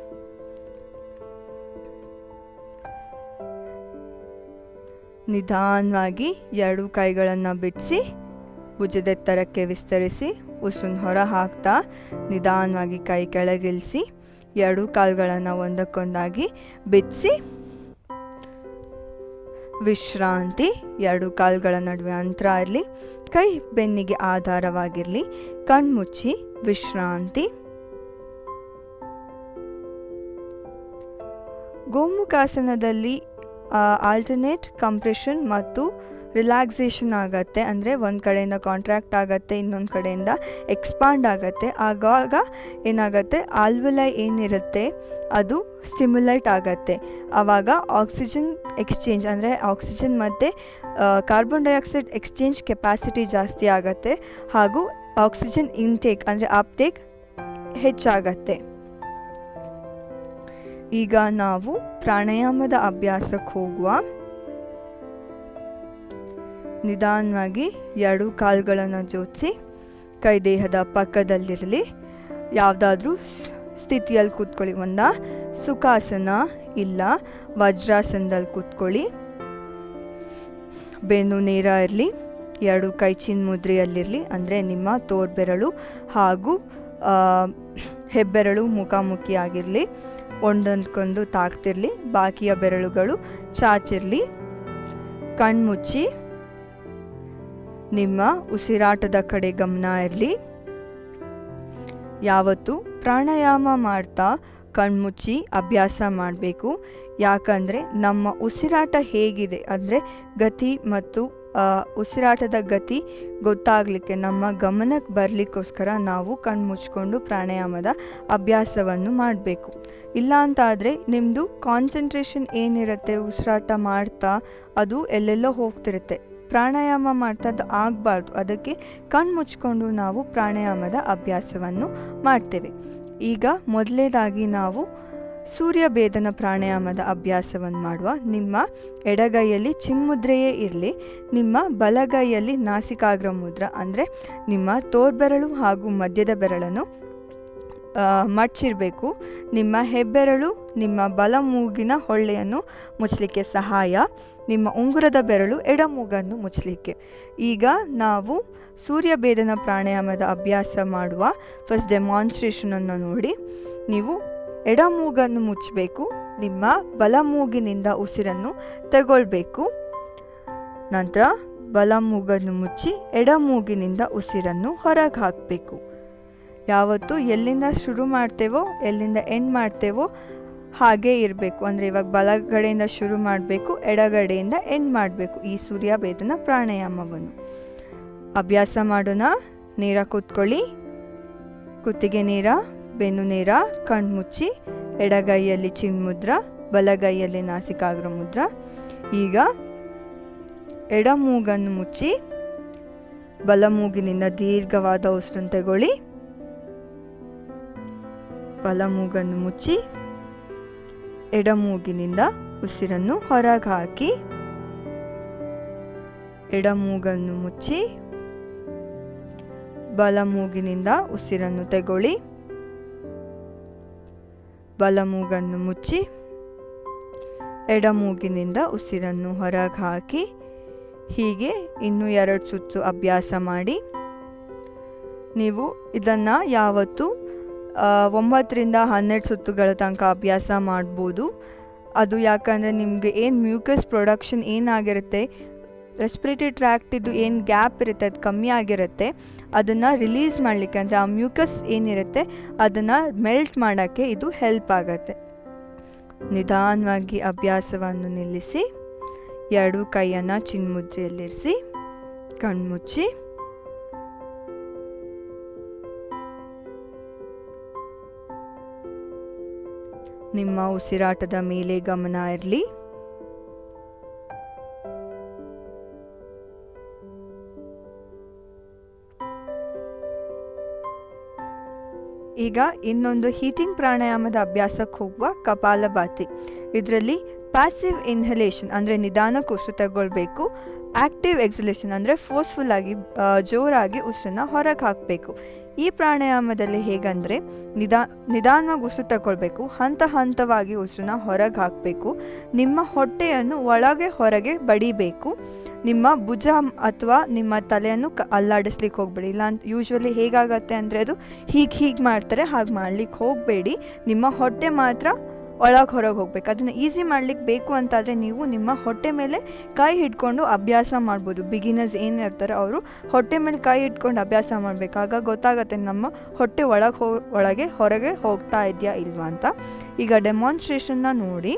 ನಿಧಾನವಾಗಿ ಎರಡು ಕೈಗಳನ್ನು ಬಿಡಿಸಿ ಭುಜದೆತ್ತರಕ್ಕೆ ವಿಸ್ತರಿಸಿ ಉಸಿರನ್ನ ಹೊರ ಹಾಕ್ತಾ ನಿಧಾನವಾಗಿ ಕೈ ಕೆಳಗಿಳಿಸಿ ಎರಡು ಕಾಲುಗಳನ್ನು ಒಂದಕ್ಕೊಂದಾಗಿ ಬಿಡಿಸಿ ವಿಶ್ರಾಂತಿ ಎರಡು ಕಾಲುಗಳ ನಡುವೆ ಅಂತರ ಇರಲಿ ಕೈ ಬೆನ್ನಿಗೆ ಆಧಾರವಾಗಿರಲಿ ಕಣ್ಮುಚ್ಚಿ ವಿಶ್ರಾಂತಿ ಗೋಮುಖಾಸನದಲ್ಲಿ ಆಲ್ಟರ್ನೇಟ್ ಕಂಪ್ರೆಷನ್ ಮತ್ತು ರಿಲ್ಯಾಕ್ಸೇಷನ್ ಆಗತ್ತೆ ಅಂದರೆ ಒಂದು ಕಡೆಯಿಂದ ಕಾಂಟ್ರಾಕ್ಟ್ ಆಗುತ್ತೆ ಇನ್ನೊಂದು ಕಡೆಯಿಂದ ಎಕ್ಸ್ಪಾಂಡ್ ಆಗುತ್ತೆ ಆಗಾಗ ಏನಾಗುತ್ತೆ ಆಲ್ವಲೈ ಏನಿರುತ್ತೆ ಅದು ಸ್ಟಿಮ್ಯುಲೇಟ್ ಆಗತ್ತೆ ಆವಾಗ ಆಕ್ಸಿಜನ್ ಎಕ್ಸ್ಚೇಂಜ್ ಅಂದರೆ ಆಕ್ಸಿಜನ್ ಮತ್ತು ಕಾರ್ಬನ್ ಡೈಆಕ್ಸೈಡ್ ಎಕ್ಸ್ಚೇಂಜ್ ಕೆಪಾಸಿಟಿ ಜಾಸ್ತಿ ಆಗತ್ತೆ ಹಾಗೂ ಆಕ್ಸಿಜನ್ ಇನ್ಟೇಕ್ ಅಂದರೆ ಅಪ್ಟೇಕ್ ಹೆಚ್ಚಾಗತ್ತೆ ಈಗ ನಾವು ಪ್ರಾಣಾಯಾಮದ ಅಭ್ಯಾಸಕ್ಕೆ ಹೋಗುವ ನಿಧಾನವಾಗಿ ಎರಡು ಕಾಲುಗಳನ್ನು ಜೋಡಿಸಿ ಕೈ ದೇಹದ ಪಕ್ಕದಲ್ಲಿರಲಿ ಯಾವುದಾದ್ರೂ ಸ್ಥಿತಿಯಲ್ಲಿ ಕೂತ್ಕೊಳ್ಳಿ ಒಂದ ಸುಖಾಸನ ಇಲ್ಲ ವಜ್ರಾಸನದಲ್ಲಿ ಕೂತ್ಕೊಳ್ಳಿ ಬೆನ್ನು ನೇರ ಇರಲಿ ಎರಡು ಕೈ ಚಿನ್ ಮುದ್ರೆಯಲ್ಲಿರಲಿ ಅಂದರೆ ನಿಮ್ಮ ತೋರ್ಬೆರಳು ಹಾಗೂ ಆ, ಹೆಬ್ಬೆರಳು ಮುಖಾಮುಖಿಯಾಗಿರಲಿ ಒಂದೊಂದಕ್ಕೊಂದು ತಾಕ್ತಿರಲಿ ಬಾಕಿಯ ಬೆರಳುಗಳು ಚಾಚಿರಲಿ ಕಣ್ಮುಚ್ಚಿ ನಿಮ್ಮ ಉಸಿರಾಟದ ಕಡೆ ಗಮನ ಇರಲಿ ಯಾವತ್ತು ಪ್ರಾಣಾಯಾಮ ಮಾಡ್ತಾ ಕಣ್ಮುಚ್ಚಿ ಅಭ್ಯಾಸ ಮಾಡಬೇಕು ಯಾಕಂದರೆ ನಮ್ಮ ಉಸಿರಾಟ ಹೇಗಿದೆ ಅಂದರೆ ಗತಿ ಮತ್ತು ಆ, ಉಸಿರಾಟದ ಗತಿ ಗೊತ್ತಾಗಲಿಕ್ಕೆ ನಮ್ಮ ಗಮನಕ್ಕೆ ಬರಲಿಕ್ಕೋಸ್ಕರ ನಾವು ಕಣ್ಮುಚ್ಕೊಂಡು ಪ್ರಾಣಾಯಾಮದ ಅಭ್ಯಾಸವನ್ನು ಮಾಡಬೇಕು ಇಲ್ಲ ಅಂತ ಆದರೆ ನಿಮ್ಮದು ಕಾನ್ಸಂಟ್ರೇಷನ್ ಏನಿರುತ್ತೆ ಉಸಿರಾಟ ಮಾಡ್ತಾ ಅದು ಎಲ್ಲೆಲ್ಲೋ ಹೋಗ್ತಿರುತ್ತೆ ಪ್ರಾಣಾಯಾಮ ಮಾಡ್ತಾ ಅದು ಆಗಬಾರ್ದು ಅದಕ್ಕೆ ಕಣ್ಣು ಮುಚ್ಕೊಂಡು ನಾವು ಪ್ರಾಣಾಯಾಮದ ಅಭ್ಯಾಸವನ್ನು ಮಾಡ್ತೇವೆ ಈಗ ಮೊದಲನೇದಾಗಿ ನಾವು ಸೂರ್ಯ ಭೇದನ ಪ್ರಾಣಾಯಾಮದ ಅಭ್ಯಾಸವನ್ನು ಮಾಡುವ ನಿಮ್ಮ ಎಡಗೈಯಲ್ಲಿ ಚಿನ್ಮುದ್ರೆಯೇ ಇರಲಿ ನಿಮ್ಮ ಬಲಗೈಯಲ್ಲಿ ನಾಸಿಕಾಗ್ರ ಮುದ್ರ ಅಂದರೆ ನಿಮ್ಮ ತೋರ್ಬೆರಳು ಹಾಗೂ ಮಧ್ಯದ ಬೆರಳನ್ನು ಆ, ಮಡ್ಚಿರಬೇಕು ನಿಮ್ಮ ಹೆಬ್ಬೆರಳು ನಿಮ್ಮ ಬಲ ಮೂಗಿನ ಹೊಳ್ಳೆಯನ್ನು ಮುಚ್ಚಲಿಕ್ಕೆ ಸಹಾಯ ನಿಮ್ಮ ಉಂಗುರದ ಬೆರಳು ಎಡಮೂಗನ್ನು ಮುಚ್ಚಲಿಕ್ಕೆ ಈಗ ನಾವು ಸೂರ್ಯ ಭೇದನ ಪ್ರಾಣಾಯಾಮದ ಅಭ್ಯಾಸ ಮಾಡುವ ಫಸ್ಟ್ ಡೆಮಾನ್ಸ್ಟ್ರೇಷನನ್ನು ನೋಡಿ ನೀವು ಎಡಮೂಗನ್ನು ಮುಚ್ಚಬೇಕು ನಿಮ್ಮ ಬಲ ಮೂಗಿನಿಂದ ಉಸಿರನ್ನು ತಗೊಳ್ಬೇಕು ನಂತರ ಬಲ ಮೂಗನ್ನು ಮುಚ್ಚಿ ಎಡಮೂಗಿನಿಂದ ಉಸಿರನ್ನು ಹೊರಗೆ ಹಾಕಬೇಕು ಯಾವತ್ತು ಎಲ್ಲಿಂದ ಶುರು ಮಾಡ್ತೇವೋ ಎಲ್ಲಿಂದ ಎಂಡ್ ಮಾಡ್ತೇವೋ ಹಾಗೇ ಇರಬೇಕು ಅಂದರೆ ಇವಾಗ ಬಲಗಡೆಯಿಂದ ಶುರು ಮಾಡಬೇಕು ಎಡಗಡೆಯಿಂದ ಎಂಡ್ ಮಾಡಬೇಕು ಈ ಸೂರ್ಯ ಭೇದನ ಪ್ರಾಣಾಯಾಮವನ್ನು ಅಭ್ಯಾಸ ಮಾಡೋಣ ನೇರ ಕೂತ್ಕೊಳ್ಳಿ ಕುತ್ತಿಗೆ ನೇರ ಬೆನ್ನು ನೇರ ಕಣ್ಮುಚ್ಚಿ ಎಡಗೈಯಲ್ಲಿ ಚಿನ್ಮುದ್ರ ಬಲಗೈಯಲ್ಲಿ ನಾಸಿಕಾಗ್ರ ಮುದ್ರ ಈಗ ಎಡ ಮೂಗನ್ನು ಮುಚ್ಚಿ ಬಲ ಮೂಗಿನಿಂದ ದೀರ್ಘವಾದ ಉಸಿರನ್ನು ತಗೊಳ್ಳಿ ಬಲ ಮೂಗನ್ನು ಮುಚ್ಚಿ ಎಡ ಮೂಗಿನಿಂದ ಉಸಿರನ್ನು ಹೊರಗೆ ಹಾಕಿ ಎಡ ಮೂಗನ್ನು ಮುಚ್ಚಿ ಬಲ ಮೂಗಿನಿಂದ ಉಸಿರನ್ನು ತಗೊಳ್ಳಿ ಬಲ ಮೂಗನ್ನು ಮುಚ್ಚಿ ಎಡ ಮೂಗಿನಿಂದ ಉಸಿರನ್ನು ಹೊರಗೆ ಹಾಕಿ ಹೀಗೆ ಇನ್ನೂ ಎರಡು ಸುತ್ತು ಅಭ್ಯಾಸ ಮಾಡಿ ನೀವು ಇದನ್ನು ಯಾವತ್ತು ಆ, ಒಂಬತ್ತರಿಂದ ಹನ್ನೆರಡು ಸುತ್ತುಗಳ ತನಕ ಅಭ್ಯಾಸ ಮಾಡ್ಬೋದು ಅದು ಯಾಕಂದರೆ ನಿಮಗೆ ಏನು ಮ್ಯೂಕಸ್ ಪ್ರೊಡಕ್ಷನ್ ಏನಾಗಿರುತ್ತೆ ರೆಸ್ಪಿರೇಟರಿ ಟ್ರ್ಯಾಕ್ಟಿದ್ದು ಏನು ಗ್ಯಾಪ್ ಇರುತ್ತೆ ಅದು ಕಮ್ಮಿ ಆಗಿರುತ್ತೆ ಅದನ್ನು ರಿಲೀಸ್ ಮಾಡಲಿಕ್ಕೆ ಅಂದರೆ ಆ ಮ್ಯೂಕಸ್ ಏನಿರುತ್ತೆ ಅದನ್ನು ಮೆಲ್ಟ್ ಮಾಡೋಕ್ಕೆ ಇದು ಹೆಲ್ಪ್ ಆಗುತ್ತೆ ನಿಧಾನವಾಗಿ ಅಭ್ಯಾಸವನ್ನು ನಿಲ್ಲಿಸಿ ಎರಡು ಕೈಯನ್ನು ಚಿನ್ಮುದ್ರೆಯಲ್ಲಿರಿಸಿ ಕಣ್ಮುಚ್ಚಿ ನಿಮ್ಮ ಉಸಿರಾಟದ ಮೇಲೆ ಗಮನ ಇರಲಿ ಈಗ ಇನ್ನೊಂದು ಹೀಟಿಂಗ್ ಪ್ರಾಣಾಯಾಮದ ಅಭ್ಯಾಸಕ್ಕೆ ಹೋಗುವ ಕಪಾಲಭಾತಿ ಇದರಲ್ಲಿ ಪ್ಯಾಸಿವ್ ಇನ್ಹಲೇಷನ್ ಅಂದರೆ ನಿಧಾನಕ್ಕೆ ಉಸಿರು ತಗೊಳ್ಬೇಕು ಆ್ಯಕ್ಟಿವ್ ಎಕ್ಸಲೇಷನ್ ಅಂದರೆ ಫೋರ್ಸ್ಫುಲ್ ಆಗಿ ಆ, ಜೋರಾಗಿ ಉಸಿರನ್ನ ಹೊರಗೆ ಹಾಕಬೇಕು ಈ ಪ್ರಾಣಾಯಾಮದಲ್ಲಿ ಹೇಗಂದರೆ ನಿಧಾ ನಿಧಾನವಾಗಿ ಉಸಿರು ತಗೊಳ್ಬೇಕು ಹಂತ ಹಂತವಾಗಿ ಉಸಿರನ್ನ ಹೊರಗೆ ಹಾಕಬೇಕು ನಿಮ್ಮ ಹೊಟ್ಟೆಯನ್ನು ಒಳಗೆ ಹೊರಗೆ ಬಡಿಬೇಕು ನಿಮ್ಮ ಭುಜ ಅಥವಾ ನಿಮ್ಮ ತಲೆಯನ್ನು ಕ ಅಲ್ಲಾಡಿಸ್ಲಿಕ್ಕೆ ಹೋಗಬೇಡಿ ಇಲ್ಲ ಅಂತ ಯೂಶ್ವಲಿ ಹೇಗಾಗತ್ತೆ ಅಂದರೆ ಅದು ಹೀಗೆ ಹೀಗೆ ಮಾಡ್ತಾರೆ ಹಾಗೆ ಮಾಡ್ಲಿಕ್ಕೆ ಹೋಗಬೇಡಿ ನಿಮ್ಮ ಹೊಟ್ಟೆ ಮಾತ್ರ ಒಳಗೆ ಹೊರಗೆ ಹೋಗ್ಬೇಕು ಅದನ್ನು ಈಸಿ ಮಾಡ್ಲಿಕ್ಕೆ ಬೇಕು ಅಂತಾದರೆ ನೀವು ನಿಮ್ಮ ಹೊಟ್ಟೆ ಮೇಲೆ ಕೈ ಹಿಡ್ಕೊಂಡು ಅಭ್ಯಾಸ ಮಾಡ್ಬೋದು ಬಿಗಿನರ್ಸ್ ಏನು ಇರ್ತಾರೆ ಅವರು ಹೊಟ್ಟೆ ಮೇಲೆ ಕೈ ಇಟ್ಕೊಂಡು ಅಭ್ಯಾಸ ಮಾಡಬೇಕು ಆಗ ಗೊತ್ತಾಗತ್ತೆ ನಮ್ಮ ಹೊಟ್ಟೆ ಒಳಗೆ ಹೋ ಒಳಗೆ ಹೊರಗೆ ಹೋಗ್ತಾ ಇದೆಯಾ ಇಲ್ವಾ ಅಂತ ಈಗ ಡೆಮಾನ್ಸ್ಟ್ರೇಷನ್ನ ನೋಡಿ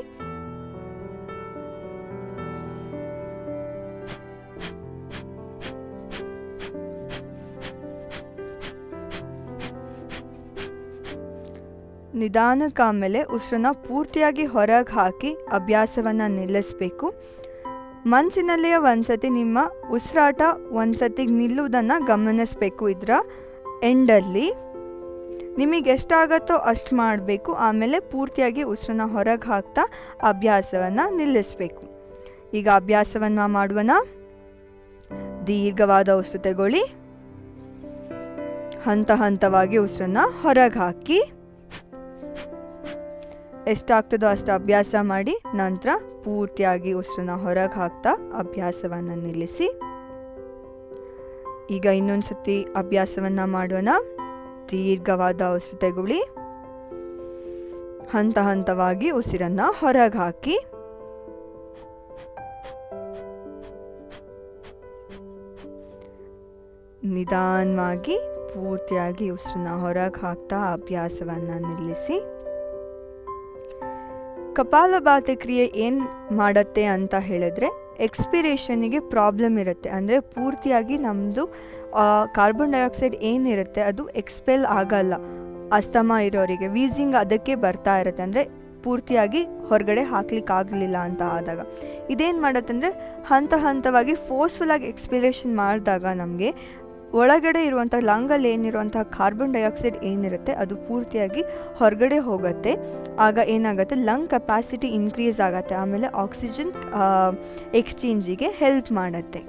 ನಿಧಾನಕ್ಕೆ ಆಮೇಲೆ ಉಸಿರನ್ನ ಪೂರ್ತಿಯಾಗಿ ಹೊರಗೆ ಹಾಕಿ ಅಭ್ಯಾಸವನ್ನು ನಿಲ್ಲಿಸಬೇಕು ಮನಸ್ಸಿನಲ್ಲೇ ಒಂದ್ಸತಿ ನಿಮ್ಮ ಉಸಿರಾಟ ಒಂದ್ಸತಿ ನಿಲ್ಲುವುದನ್ನು ಗಮನಿಸಬೇಕು ಇದರ ಎಂಡಲ್ಲಿ ನಿಮಗೆ ಎಷ್ಟಾಗತ್ತೋ ಅಷ್ಟು ಮಾಡಬೇಕು ಆಮೇಲೆ ಪೂರ್ತಿಯಾಗಿ ಉಸಿರನ್ನ ಹೊರಗೆ ಹಾಕ್ತಾ ಅಭ್ಯಾಸವನ್ನು ನಿಲ್ಲಿಸಬೇಕು ಈಗ ಅಭ್ಯಾಸವನ್ನು ಮಾಡುವನ ದೀರ್ಘವಾದ ಉಸಿರು ತಗೊಳ್ಳಿ ಹಂತ ಹಂತವಾಗಿ ಉಸಿರನ್ನ ಹೊರಗೆ ಹಾಕಿ ಎಷ್ಟಾಗ್ತದೋ ಅಷ್ಟು ಅಭ್ಯಾಸ ಮಾಡಿ ನಂತರ ಪೂರ್ತಿಯಾಗಿ ಉಸಿರನ್ನ ಹೊರಗೆ ಹಾಕ್ತಾ ಅಭ್ಯಾಸವನ್ನು ನಿಲ್ಲಿಸಿ ಈಗ ಇನ್ನೊಂದು ಸತಿ ಅಭ್ಯಾಸವನ್ನು ಮಾಡೋಣ ದೀರ್ಘವಾದ ಉಸಿರು ತಗೊಳ್ಳಿ ಹಂತ ಹಂತವಾಗಿ ಉಸಿರನ್ನ ಹೊರಗೆ ಹಾಕಿ ನಿಧಾನವಾಗಿ ಪೂರ್ತಿಯಾಗಿ ಉಸಿರನ್ನ ಹೊರಗೆ ಹಾಕ್ತಾ ಅಭ್ಯಾಸವನ್ನು ನಿಲ್ಲಿಸಿ ಕಪಾಲಭಾತಿ ಕ್ರಿಯೆ ಏನು ಮಾಡುತ್ತೆ ಅಂತ ಹೇಳಿದ್ರೆ ಎಕ್ಸ್ಪಿರೇಷನಿಗೆ ಪ್ರಾಬ್ಲಮ್ ಇರುತ್ತೆ ಅಂದರೆ ಪೂರ್ತಿಯಾಗಿ ನಮ್ಮದು ಕಾರ್ಬನ್ ಡೈಆಕ್ಸೈಡ್ ಏನಿರುತ್ತೆ ಅದು ಎಕ್ಸ್ಪೆಲ್ ಆಗಲ್ಲ ಅಸ್ತಮ ಇರೋರಿಗೆ ವೀಸಿಂಗ್ ಅದಕ್ಕೆ ಬರ್ತಾ ಇರುತ್ತೆ ಅಂದರೆ ಪೂರ್ತಿಯಾಗಿ ಹೊರಗಡೆ ಹಾಕ್ಲಿಕ್ಕೆ ಆಗಲಿಲ್ಲ ಅಂತ ಆದಾಗ ಇದೇನು ಮಾಡುತ್ತಂದರೆ ಹಂತ ಹಂತವಾಗಿ ಫೋರ್ಸ್ಫುಲ್ಲಾಗಿ ಎಕ್ಸ್ಪಿರೇಷನ್ ಮಾಡಿದಾಗ ನಮಗೆ ಒಳಗಡೆ ಇರುವಂಥ ಲಂಗಲ್ಲಿ ಏನಿರುವಂಥ ಕಾರ್ಬನ್ ಡೈಆಕ್ಸೈಡ್ ಏನಿರುತ್ತೆ ಅದು ಪೂರ್ತಿಯಾಗಿ ಹೊರಗಡೆ ಹೋಗುತ್ತೆ ಆಗ ಏನಾಗುತ್ತೆ ಲಂಗ್ ಕೆಪಾಸಿಟಿ ಇನ್ಕ್ರೀಸ್ ಆಗುತ್ತೆ ಆಮೇಲೆ ಆಕ್ಸಿಜನ್ ಎಕ್ಸ್ಚೇಂಜಿಗೆ ಹೆಲ್ಪ್ ಮಾಡುತ್ತೆ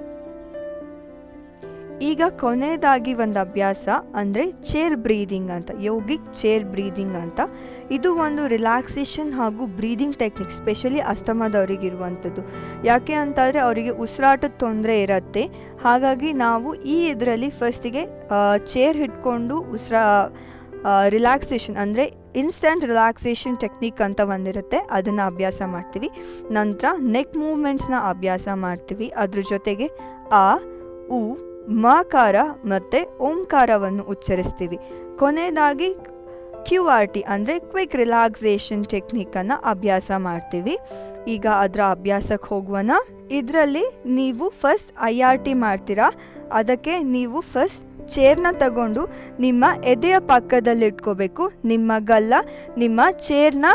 ಈಗ ಕೊನೆಯದಾಗಿ ಒಂದು ಅಭ್ಯಾಸ ಅಂದರೆ ಚೇರ್ ಬ್ರೀದಿಂಗ್ ಅಂತ ಯೋಗಿಕ್ ಚೇರ್ ಬ್ರೀದಿಂಗ್ ಅಂತ ಇದು ಒಂದು ರಿಲ್ಯಾಕ್ಸೇಷನ್ ಹಾಗೂ ಬ್ರೀದಿಂಗ್ ಟೆಕ್ನಿಕ್ ಸ್ಪೆಷಲಿ ಅಸ್ತಮದವರಿಗೆ ಇರುವಂಥದ್ದು ಯಾಕೆ ಅಂತಂದರೆ ಅವರಿಗೆ ಉಸಿರಾಟದ ತೊಂದರೆ ಇರುತ್ತೆ ಹಾಗಾಗಿ ನಾವು ಈ ಇದರಲ್ಲಿ ಫಸ್ಟಿಗೆ ಚೇರ್ ಹಿಡ್ಕೊಂಡು ಉಸಿರಾ ರಿಲ್ಯಾಕ್ಸೇಷನ್ ಅಂದರೆ ಇನ್ಸ್ಟಂಟ್ ರಿಲ್ಯಾಕ್ಸೇಷನ್ ಟೆಕ್ನಿಕ್ ಅಂತ ಒಂದಿರುತ್ತೆ ಅದನ್ನು ಅಭ್ಯಾಸ ಮಾಡ್ತೀವಿ ನಂತರ ನೆಕ್ ಮೂವ್ಮೆಂಟ್ಸ್ನ ಅಭ್ಯಾಸ ಮಾಡ್ತೀವಿ ಅದ್ರ ಜೊತೆಗೆ ಆ ಉ ಮಕಾರ ಮತ್ತು ಓಂಕಾರವನ್ನು ಉಚ್ಚರಿಸ್ತೀವಿ ಕೊನೆಯದಾಗಿ ಕ್ಯೂ ಆರ್ ಟಿ ಅಂದರೆ ಕ್ವಿಕ್ ರಿಲ್ಯಾಕ್ಸೇಷನ್ ಟೆಕ್ನಿಕನ್ನು ಅಭ್ಯಾಸ ಮಾಡ್ತೀವಿ ಈಗ ಅದರ ಅಭ್ಯಾಸಕ್ಕೆ ಹೋಗುವನ ಇದರಲ್ಲಿ ನೀವು ಫಸ್ಟ್ ಐ ಆರ್ ಟಿ ಮಾಡ್ತೀರಾ ಅದಕ್ಕೆ ನೀವು ಫಸ್ಟ್ ಚೇರ್ನ ತಗೊಂಡು ನಿಮ್ಮ ಎದೆಯ ಪಕ್ಕದಲ್ಲಿ ಇಟ್ಕೋಬೇಕು ನಿಮ್ಮ ಗಲ್ಲ ನಿಮ್ಮ ಚೇರ್ನ